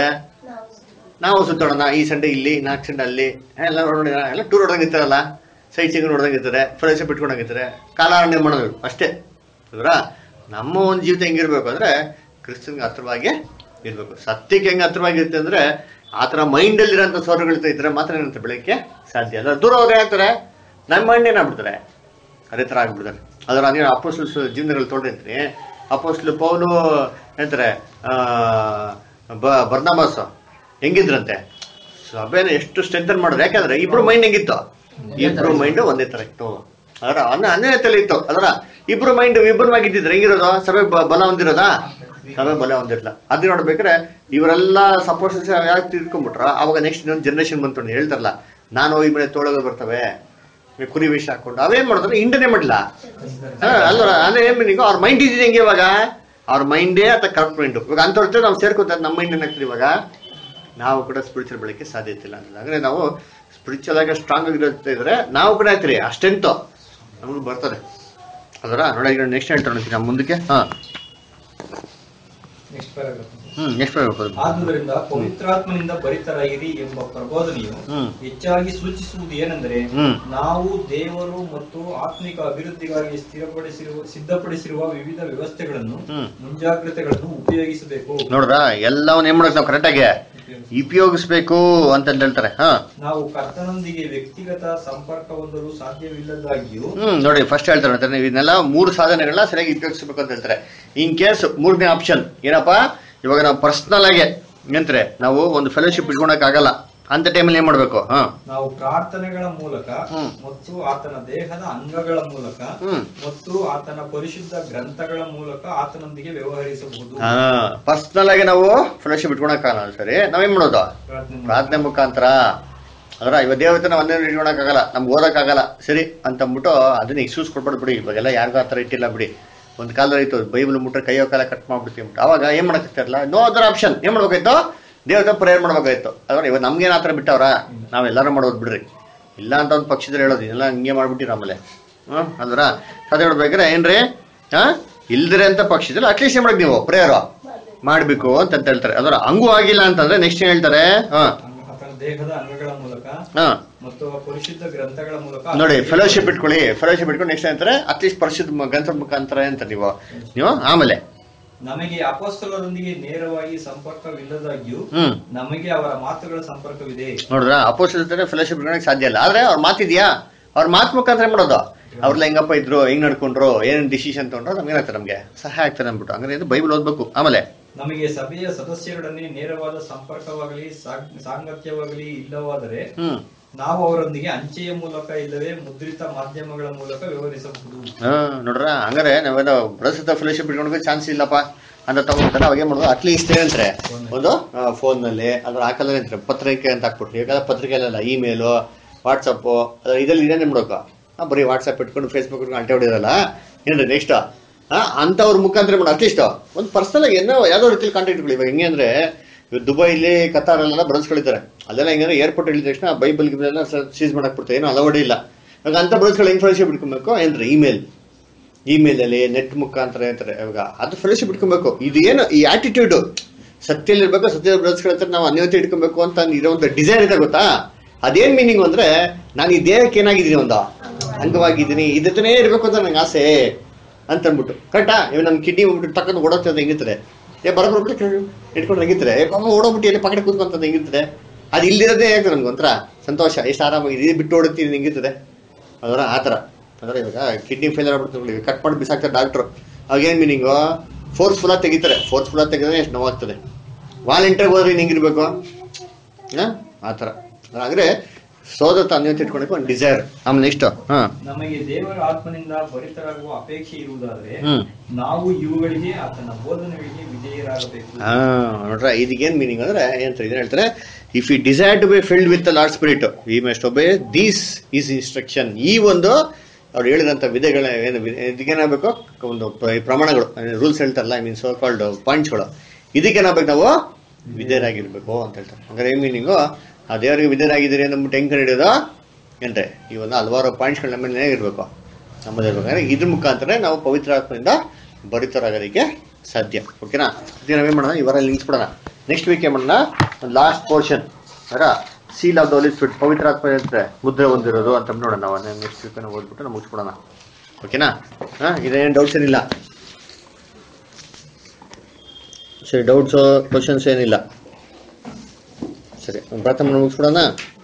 ನಾವು ಸುತ್ತಾಡೋಣ ಈ ಸಂಡೆ ಇಲ್ಲಿ ನಾಲ್ಕು ಸಂಡೆ ಅಲ್ಲಿ ಎಲ್ಲ ನೋಡಿ ಎಲ್ಲ ಟೂರ್ ಹೊಡೆದಂಗೆ ಇರ್ತಾರಲ್ಲ ಸೈಟ್ ಸಿಂಗ್ ನೋಡ್ದಂಗೆ ಇರ್ತಾರೆ ಫ್ರೆಂಡ್ಶಿಪ್ ಇಟ್ಕೊಂಡಂಗೆ ಇರ್ತಾರೆ ಕಾಲಾರಣ್ಯ ಮಾಡೋದು ಅಷ್ಟೇ ಅದರ ನಮ್ಮ ಒಂದು ಜೀವಿತ ಹೆಂಗಿರ್ಬೇಕು ಅಂದ್ರೆ ಕ್ರಿಸ್ತನ್ಗೆ ಹತ್ರವಾಗಿ ಇರ್ಬೇಕು ಸತ್ಯಕ್ಕೆ ಹೆಂಗೆ ಹತ್ರವಾಗಿರುತ್ತೆ ಅಂದ್ರೆ ಆ ಥರ ಮೈಂಡಲ್ಲಿ ಇರೋಂಥ ಸ್ವರಗಳು ಇದ್ರೆ ಮಾತ್ರ ಏನಂತ ಬೆಳಕ್ಕೆ ಸಾಧ್ಯ ಅಲ್ಲ ದೂರ ಹೋದ್ರೆ ಆಗ್ತಾರೆ ನಮ್ಮ ಮೈಂಡ್ ಏನಾಗ್ಬಿಡ್ತಾರೆ ಅದೇ ಥರ ಆಗ್ಬಿಡ್ತಾರೆ ಅದರ ನೀವು ಅಪೋಸ್ಟಲ್ ಜೀವನಗಳು ತೊಗೊಂಡಿರ್ತೀನಿ ಅಪೋಸ್ಟ್ಲು ಪೌಲು ಏನಂತಾರೆ ಬರ್ನಬಾಸ್ ಹೆಂಗಿದ್ರಂತೆ ಸಭೆನ ಎಷ್ಟು ಸ್ಟ್ರೆಂಥನ್ ಮಾಡೋದು ಯಾಕಂದ್ರೆ ಇಬ್ರು ಮೈಂಡ್ ಹೆಂಗಿತ್ತು ಇಬ್ರು ಮೈಂಡ್ ಒಂದೇ ತರ ಇತ್ತು ಅದರ ಅನ್ನ ಅನ್ಯತೆಯಲ್ಲಿ ಇತ್ತು ಅದರ ಇಬ್ರು ಮೈಂಡ್ ವಿಭಿನ್ನವಾಗಿದ್ದಿದ್ರೆ ಹೆಂಗಿರೋದು ಸಭೆ ಬ- ಬಲ ಹೊಂದಿರೋದಾ ಸಭೆ ಬಲ ಹೊಂದಿರಲ್ಲ ಅದು ನೋಡ್ಬೇಕಾದ್ರೆ ಇವರೆಲ್ಲ ಸಪೋರ್ಟ್ ಯಾಕೆ ತಿಳ್ಕೊಂಡ್ಬಿಟ್ರ ಅವಾಗ ನೆಕ್ಸ್ಟ್ ಇನ್ನೊಂದು ಜನರೇಷನ್ ಬಂತು ಅಂತ ಹೇಳ್ತಾರಲ್ಲ ನಾನು ಈ ಮನೆ ತೋಳಗಳು ಬರ್ತವೆ ಈ ಕುರಿ ವೇಷ ಹಾಕೊಂಡು ಅವೇನ್ ಮಾಡಿದ್ರೆ ಇಂಡನೇ ಮಾಡಿಲ್ಲ ಅಲ್ಲ ಅದೇ ಏನ್ ಮೀನಿಂಗು ಅವ್ರ ಮೈಂಡ್ ಇದ್ದಿದೆ ಹೆಂಗೆ ಇವಾಗ ಅವ್ರ ಮೈಂಡೇ ಅಥವಾ ಕರೆಕ್ಟ್ ಮೈಂಡ್ ಇವಾಗ ಅಂಥವ್ರ ಜೊತೆ ನಾವು ಸೇರ್ಕೊತಾರೆ ನಮ್ಮ ಮೈಂಡ್ ಏನಾಗ್ತದೆ ಇವಾಗ ನಾವು ಕೂಡ ಸ್ಪಿರಿಚುವಲ್ ಬೆಳಕ್ಕೆ ಸಾಧ್ಯತೆ ಇಲ್ಲ ಅಂತ ಅಂದ್ರೆ ನಾವು ಸ್ಪಿರಿಚುವಲ್ ಆಗಿ ಸ್ಟ್ರಾಂಗ್ ಆಗಿರುತ್ತೆ ಇದ್ರೆ ನಾವು ಕೂಡ ಆಯ್ತೀರಿ ಅಷ್ಟೆಂತೋ ನಮ್ಗೆ ಬರ್ತದೆ ಅದರ ನೋಡಿ ಈಗ ನೆಕ್ಸ್ಟ್ ಹೇಳ್ತಾರೆ ನಮ್ಮ ಮುಂದಕ್ಕೆ ಹಾ ನೆಕ್ಸ್ಟ್ ಪ್ಯಾರಾಗ್ರಾಫ್ ಹ್ಮ್ ನೆಕ್ಸ್ಟ್ ಆದುದರಿಂದ ಪವಿತ್ರಾತ್ಮನಿಂದ ಭರಿತರಾಗಿರಿ ಎಂಬ ಪ್ರಬೋಧನೆಯು ಹ್ಮ್. ಹೆಚ್ಚಾಗಿ ಸೂಚಿಸುವುದು ಏನೆಂದರೆ ಹ್ಮ್. ನಾವು ದೇವರು ಮತ್ತು ಆತ್ಮಿಕ ಅಭಿವೃದ್ಧಿಗಾಗಿ ಸ್ಥಿರಪಡಿಸಿರುವ ಸಿದ್ಧಪಡಿಸಿರುವ ವಿವಿಧ ವ್ಯವಸ್ಥೆಗಳನ್ನು ಹ್ಮ್. ಮುಂಜಾಗ್ರತೆಗಳನ್ನು ಉಪಯೋಗಿಸಬೇಕು ನೋಡ್ರ ಎಲ್ಲವನ್ನ ಏನ್ ಮಾಡೋದು ನಾವು ಕರೆಕ್ಟಾಗಿ ಉಪಯೋಗಿಸ್ಬೇಕು ಅಂತ ಹೇಳ್ತಾರೆ ಹಾ ನಾವು ಕರ್ತನೊಂದಿಗೆ ವ್ಯಕ್ತಿಗತ ಸಂಪರ್ಕ ಹೊಂದಲು ಸಾಧ್ಯವಿಲ್ಲದಾಗಿಯೂ ಹ್ಮ್ ನೋಡಿ ಫಸ್ಟ್ ಹೇಳ್ತಾರೆ ಅಂತ ನೀವು ಇದನ್ನೆಲ್ಲ ಮೂರು ಸಾಧನೆಗಳನ್ನ ಸರಿಯಾಗಿ ಉಪಯೋಗಿಸ್ಬೇಕು ಅಂತ ಹೇಳ್ತಾರೆ ಇನ್ ಕೇಸ್ ಮೂರನೇ ಆಪ್ಷನ್ ಏನಪ್ಪಾ ಇವಾಗ ನಾವು ಪರ್ಸನಲ್ ಆಗಿ ಏನಂತಾರೆ ನಾವು ಒಂದು ಫೆಲೋಶಿಪ್ ಇಟ್ಕೊಳಕ್ ಆಗಲ್ಲ ಅಂತ ಟೈಮಲ್ಲಿ ಏನ್ ಮಾಡ್ಬೇಕು ಹಾ ನಾವು ಪ್ರಾರ್ಥನೆಗಳ ಮೂಲಕ ಹ್ಮ್. ಮತ್ತು ಆತನ ದೇಹದ ಅಂಗಗಳ ಮೂಲಕ ಹ್ಮ್. ಮತ್ತು ಆತನ ಪರಿಶುದ್ಧ ಗ್ರಂಥಗಳ ಮೂಲಕ ಆತನೊಂದಿಗೆ ವ್ಯವಹರಿಸಬಹುದು ಹಾ ಪರ್ಸನಲ್ ಆಗಿ ನಾವು ಫೆಲೋಶಿಪ್ ಇಟ್ಕೊಳಕ್ ಆಗಲ್ಲ ಸರಿ ನಾವೇನ್ ಮಾಡೋದು ಪ್ರಾರ್ಥನೆ ಮಾಡಿ. ಪ್ರಾರ್ಥನೆ ಮುಖಾಂತರ ಅದರ ಇವಾಗ ದೇವತೆ ನಾವು ಒಂದೇ ಇಟ್ಕೊಳಕ್ಕಾಗಲ್ಲ ನಮ್ಗೆ ಓದಕ್ಕಾಗಲ್ಲ ಸರಿ ಅಂತ ಅಂದ್ಬಿಟ್ಟು ಅದನ್ನ ಎಕ್ಸ್ಕ್ಯೂಸ್ ಕೊಡ್ಬಾರ್ದು ಬಿಡಿ ಇವಾಗೆಲ್ಲ ಯಾರಿಗೂ ಆ ಥರ ಇಟ್ಟಿಲ್ಲ ಬಿಡಿ ಒಂದು ಕಾಲ ಇತ್ತು ಬೈಬಲ್ ಮುಟ್ರೆ ಕೈಯೋ ಕಾಲ ಕಟ್ ಮಾಡ್ಬಿಡ್ತೀವಿ ಅಂದ್ಬಿಟ್ಟು ಅವಾಗ ಏನ್ ಮಾಡಕ್ಕಾಗ್ತಿರಲ್ಲ ನೋ ಅದರ್ ಆಪ್ಷನ್ ಏನ್ ಮಾಡ್ಬೇಕಾಯ್ತು ದೇವತೆ ಪ್ರೇಯರ್ ಮಾಡ್ಬೇಕಾಯ್ತು ಅದ್ರ ಇವಾಗ ನಮ್ಗೇನು ಆ ಥರ ಬಿಟ್ಟವ್ರ ನಾವೆಲ್ಲರೂ ಮಾಡೋದು ಬಿಡ್ರಿ ಇಲ್ಲ ಅಂತ ಒಂದು ಪಕ್ಷದಲ್ಲಿ ಹೇಳೋದು ಇದೆಲ್ಲ ಹಿಂಗೆ ಮಾಡ್ಬಿಟ್ಟಿರ ಆಮೇಲೆ ಹ್ಮ್ ಅಂದ್ರ ಅದೇ ಹೇಳ್ಬೇಕಾದ್ರೆ ಏನ್ರಿ ಹಾ ಇಲ್ದಿರೆ ಅಂತ ಪಕ್ಷದಲ್ಲಿ ಅಟ್ಲೀಸ್ಟ್ ಏನ್ ಮಾಡಕ್ ನೀವು ಪ್ರೇಯರ್ ಮಾಡ್ಬೇಕು ಅಂತ ಹೇಳ್ತಾರೆ ಅದರ ಹಂಗೂ ಆಗಿಲ್ಲ ಅಂತಂದ್ರೆ ನೆಕ್ಸ್ಟ್ ಏನ್ ಹೇಳ್ತಾರೆ ಹಾ ಅಂಗ- ಆತನ ದೇಹದ ಅಂಗಗಳ ಮೂಲಕ ಹಾ ಮತ್ತು ಆ ಪರಿಶುದ್ಧ ಗ್ರಂಥಗಳ ಮೂಲಕ ನೋಡಿ ಫೆಲೋಶಿಪ್ ಇಟ್ಕೊಳ್ಳಿ ಫೆಲೋಶಿಪ್ ಇಟ್ಕೊಂಡು ನೆಕ್ಸ್ಟ್ ಅಂತಾರೆ ಅಟ್ಲೀಸ್ಟ್ ಪರಿಶುದ್ಧ ಮ- ಗ್ರಂಥದ ಮುಖಾಂತರ ಅಂತ ನೀವು ನೀವು ಆಮೇಲೆ ನಮಗೆ ಅಪೋಸ್ತಲರೊಂದಿಗೆ ನೇರವಾಗಿ ಸಂಪರ್ಕವಿಲ್ಲದಾಗ್ಯೂ ಹ್ಮ್ ನಮಗೆ ಅವರ ಮಾತುಗಳ ಸಂಪರ್ಕವಿದೆ ನೋಡ್ರ ಅಪೋಸಿಟ್ ಜೊತೆ ಫೆಲೋಶಿಪ್ ಇಟ್ಕೊಳಕ್ ಸಾಧ್ಯ ಇಲ್ಲ ಆದ್ರೆ ಅವ್ರ ಮಾತಿದ್ಯಾ ಅವ್ರ ಮಾತು ಮುಖಾಂತರ ಏನ್ ಮಾಡೋದು ಅವ್ರೆಲ್ಲ ಹೆಂಗಪ್ಪ ಇದ್ರು ಹೆಂಗ್ ನಡ್ಕೊಂಡ್ರು ಏನೇನ್ ಡಿಸಿಷನ್ ತಗೊಂಡ್ರು ನಮ್ಗೆ ಏನಾಗ್ತದೆ ನಮ್ಗೆ ಸಹಾಯ ಆಗ್ತದೆ ಅಂದ್ಬಿಟ್ಟು ಹಂಗಾರೆ ಇದು ಬೈಬಲ್ ಓದ್ಬೇಕು ಆಮೇಲೆ ನಮಗೆ ಸಭೆಯ ಸದಸ್ಯರೊಡನೆ ನೇರವಾದ ಸಂಪರ್ಕವಾಗಲಿ ಸಾಂಗ್- ಸಾಂಗತ್ಯವಾಗಲಿ ಇಲ್ಲವಾದರೆ ಹ್ಮ್ ನಾವು ಅವರೊಂದಿಗೆ ಅಂಚೆಯ ಮೂಲಕ ಇಲ್ಲವೇ ಮುದ್ರಿತ ಮಾಧ್ಯಮಗಳ ಮೂಲಕ ವ್ಯವಹರಿಸಬಹುದು ಹಾ ನೋಡ್ರ ಹಂಗಾರೆ ನಾವೇನೋ ಪ್ರಸ್ತುತ ಫೆಲೋಶಿಪ್ ಇಟ್ಕೊಂಡು ಚಾನ್ಸ್ ಇಲ್ಲಪ್ಪ ಅಂತ ತಗೊಂಡ್ರೆ ಅವಾಗ ಏನ್ ಮಾಡೋದು ಅಟ್ಲೀಸ್ಟ್ ಏನಂದ್ರೆ ಒಂದು ಫೋನ್ ನಲ್ಲಿ ಅದ್ರ ಹಾಕಲ್ಲ ಅಂತಾರೆ ಪತ್ರಿಕೆ ಅಂತ ಹಾಕ್ಬಿಟ್ರು ಈಗ ಪತ್ರಿಕೆಯಲ್ಲ ಇಮೇಲು ವಾಟ್ಸಪ್ ಅದ್ರ ಇದ್ರಲ್ಲಿ ಇದೇನೆ ಮಾಡ್ಬೇಕು ಆ, ಬರೀ ವಾಟ್ಸಪ್ ಇಟ್ಕೊಂಡು ಫೇಸ್ಬುಕ್ ಇಟ್ಕೊಂಡು ಅಲ್ಟೆ ಹೊಡಿಯೋದಲ್ಲ ಏನ್ರಿ ನೆಕ್ಸ್ಟ್ ಅಂಥವ್ರ ಮುಖಾಂತರ ಮಾಡಿ ಅಟ್ಲೀಸ್ಟ್ ಒಂದು ಪರ್ಸನಲ್ ಆಗಿ ಏನೋ ಯಾವ್ದೋ ರೀತಿಲಿ ಕಾಂಟ್ಯಾಕ್ಟ್ ಇಟ್ಕೊಳ್ಳಿ ಇವಾಗ ಹೆಂಗೆ ಅಂದ್ರೆ ಇವಾಗ ದುಬೈಲಿ ಕತಾರಲ್ಲೆಲ್ಲ ಬ್ರದರ್ಸ್ಗಳಿದ್ದಾರೆ ಅಲ್ಲೆಲ್ಲ ಹೆಂಗಂದ್ರೆ ಏರ್ಪೋರ್ಟ್ ಹೇಳಿದ ತಕ್ಷಣ ಬೈಬಲ್ ಗಿಬಲ್ ಸೀಸ್ ಮಾಡಕ್ ಬಿಡ್ತಾರೆ ಏನೋ ಅಲವಡೆ ಇಲ್ಲ ಇವಾಗ ಅಂತ ಬ್ರದರ್ಸ್ಗಳು ಹೆಂಗ್ ಫ್ರೆಂಡ್ಶಿಪ್ ಇಟ್ಕೊಬೇಕು ಏನ್ರಿ ಇಮೇಲ್ ಇಮೇಲ್ ಅಲ್ಲಿ ನೆಟ್ ಮುಖಾಂತರ ಇರ್ತಾರೆ ಇವಾಗ ಅದು ಫ್ರೆಂಡ್ಶಿಪ್ ಇಟ್ಕೊಬೇಕು ಇದು ಏನು ಈ ಆಟಿಟ್ಯೂಡ್ ಸತ್ಯಲ್ಲಿ ಇರ್ಬೇಕು ಸತ್ಯದ ಬ್ರದರ್ಸ್ಗಳ ಹತ್ರ ನಾವು ಅನ್ಯೋನ್ಯತೆ ಇಟ್ಕೊಬೇಕು ಅಂತ ಇರೋ ಒಂದು ಡಿಸೈರ್ ಇದೆ ಗೊತ್ತಾ ಅದೇನ್ ಮೀನಿಂಗ್ ಅಂದ್ರೆ ನಾನು ಈ ದೇಹಕ್ಕೆ ಏನಾಗಿದ್ದೀನಿ ಒಂದು ಅಂಗವಾಗಿದ್ದೀನಿ ಇದನ್ನೇ ಇರ್ಬೇಕು ಅಂತ ನಂಗೆ ಆಸೆ ಅಂತ ಅಂದ್ಬಿಟ್ಟು ಕರೆಕ್ಟಾ ಇವ್ ನಮ್ ಕಿಡ್ನಿ ಹೋಗ್ಬಿಟ್ಟು ತಕ್ಕಂತ ಓಡೋಗ್ತದೆ ಹೆಂಗಿರ್ತದೆ ಏ ಬರಬ್ಬಿಟ್ಟು ಇಟ್ಕೊಂಡು ಹೆಂಗಿರ್ತಾರೆ ಏ ಪಾಪ ಓಡೋಗ್ಬಿಟ್ಟು ಎಲ್ಲಿ ಪಕಡೆ ಕೂತ್ಕೊಂತಂದು ಹೆಂಗಿರ್ತದೆ ಅದು ಇಲ್ಲಿರೋದೇ ಹೇಗೆ ನಮ್ಗೆ ಒಂಥರ ಸಂತೋಷ ಎಷ್ಟು ಆರಾಮಾಗಿ ಇದು ಬಿಟ್ಟು ಓಡುತ್ತೀನಿ ಹೆಂಗಿರ್ತದೆ ಅದರ ಆ ಥರ ಅಂದ್ರೆ ಇವಾಗ ಕಿಡ್ನಿ ಫೇಲ್ ಆಗ್ಬಿಡ್ತೀವಿ ಕಟ್ ಮಾಡಿ ಬಿಸಾಕ್ತಾರೆ ಡಾಕ್ಟ್ರು ಅವಾಗೇನು ಮೀನಿಂಗು ಫೋರ್ಸ್ಫುಲ್ ಆಗಿ ತೆಗಿತಾರೆ ಫೋರ್ಸ್ಫುಲ್ ಆಗಿ ತೆಗೆದ್ರೆ ಎಷ್ಟು ನೋವಾಗ್ತದೆ ವಾಲಂಟಿಯರ್ ಹೋದ್ರೆ ಇನ್ನು ಹೆಂಗಿರ್ಬೇಕು ಹಾಂ ಆ ಥರ ಅಂದ್ರೆ ಸೋದತ್ತ ಅನ್ಯೋನ್ಯತೆ ಇಟ್ಕೊಳಕ್ಕೆ ಒಂದು ಡಿಸೈರ್ ಆಮೇಲೆ ನೆಕ್ಸ್ಟ್ ಹಾಂ ನಮಗೆ ದೇವರ ಆತ್ಮನಿಂದ ಭರಿತರಾಗುವ ಅಪೇಕ್ಷೆ ಇರುವುದಾದರೆ ಹ್ಮ್. ನಾವು ಇವುಗಳಿಗೆ ಆತನ ಬೋಧನೆಗಳಿಗೆ ವಿಧೇಯರಾಗಬೇಕು ಹಾ ನೋಡ್ರ ಇದಕ್ಕೇನ್ ಮೀನಿಂಗ್ ಅಂದ್ರೆ ಏನಂತ ಇದನ್ನ ಹೇಳ್ತಾರೆ if you desire to be filled with Lord Spirit we must obey these is instruction ಈ ಒಂದು ಅವ್ರು ಹೇಳಿದಂತ ವಿಧಗಳ ಏನು ವಿ- ಇದಕ್ಕೇನಾಗಬೇಕು ಒಂದು ಪ್ರ- ಪ್ರಮಾಣಗಳು ರೂಲ್ಸ್ ಹೇಳ್ತಾರಲ್ಲ ಐ ಮೀನ್ ಸೋ ಕಾಲ್ಡ್ ಪಾಯಿಂಟ್ಸ್ಗಳು ಇದಕ್ಕೇನಾಗಬೇಕು ನಾವು ವಿಧೇಯರಾಗಿರ್ಬೇಕು ಅಂತ ಹೇಳ್ತಾರೆ ಅಂದ್ರೆ ಏನ್ ಮೀನಿಂಗು ಆ ದೇವರಿಗೆ ವಿಧೇಯರಾಗಿದ್ದೀರಿ ಅಂದ್ಬಿಟ್ಟು ಹೆಂಗ್ ಹಿಡಿಯೋದು ಏನ್ರೆ ಈ ಒಂದು ಹಲವಾರು ಪಾಯಿಂಟ್ಸ್ಗಳು ನಮ್ಮ ಮೇಲೆ ಇರಬೇಕು ನಮ್ಮದೇ ಇರ್ಬೇಕಾದ್ರೆ ಇದ್ರ ಮುಖಾಂತರ ನಾವು ಪವಿತ್ರ ಆತ್ಮದಿಂದ ಭರಿತರಾಗೋದಕ್ಕೆ ಸಾಧ್ಯ ಓಕೆನಾ ಇದು ನಾವೇನ್ ಮಾಡೋಣ ಇವರ ಲಿಂಕ್ಸ್ ಬಿಡೋಣ ನೆಕ್ಸ್ಟ್ ವೀಕ್ ಏನ್ ಮಾಡೋಣ ಒಂದು ಲಾಸ್ಟ್ ಪೋರ್ಷನ್ ಅರ seal of the Holi Spirit ಪವಿತ್ರ ಆತ್ಮ ಇರುತ್ತೆ ಮುದ್ರೆ ಹೊಂದಿರೋದು ಅಂತ ನೋಡೋಣ ನಾವು ನೆಕ್ಸ್ಟ್ ವೀಕ್ ಓದ್ಬಿಟ್ಟು ನಾವು ಮುಗಿಸ್ಬಿಡೋಣ ಓಕೆನಾ ಹಾ ಇದೇನು ಡೌಟ್ಸ್ ಏನಿಲ್ಲ ಸರಿ ಡೌಟ್ಸು ಕ್ವಶನ್ಸ್ ಏನಿಲ್ಲ ಸರಿ ಪ್ರಾರ್ಥನೆ ಮುಗಿಸ್ಬಿಡೋಣ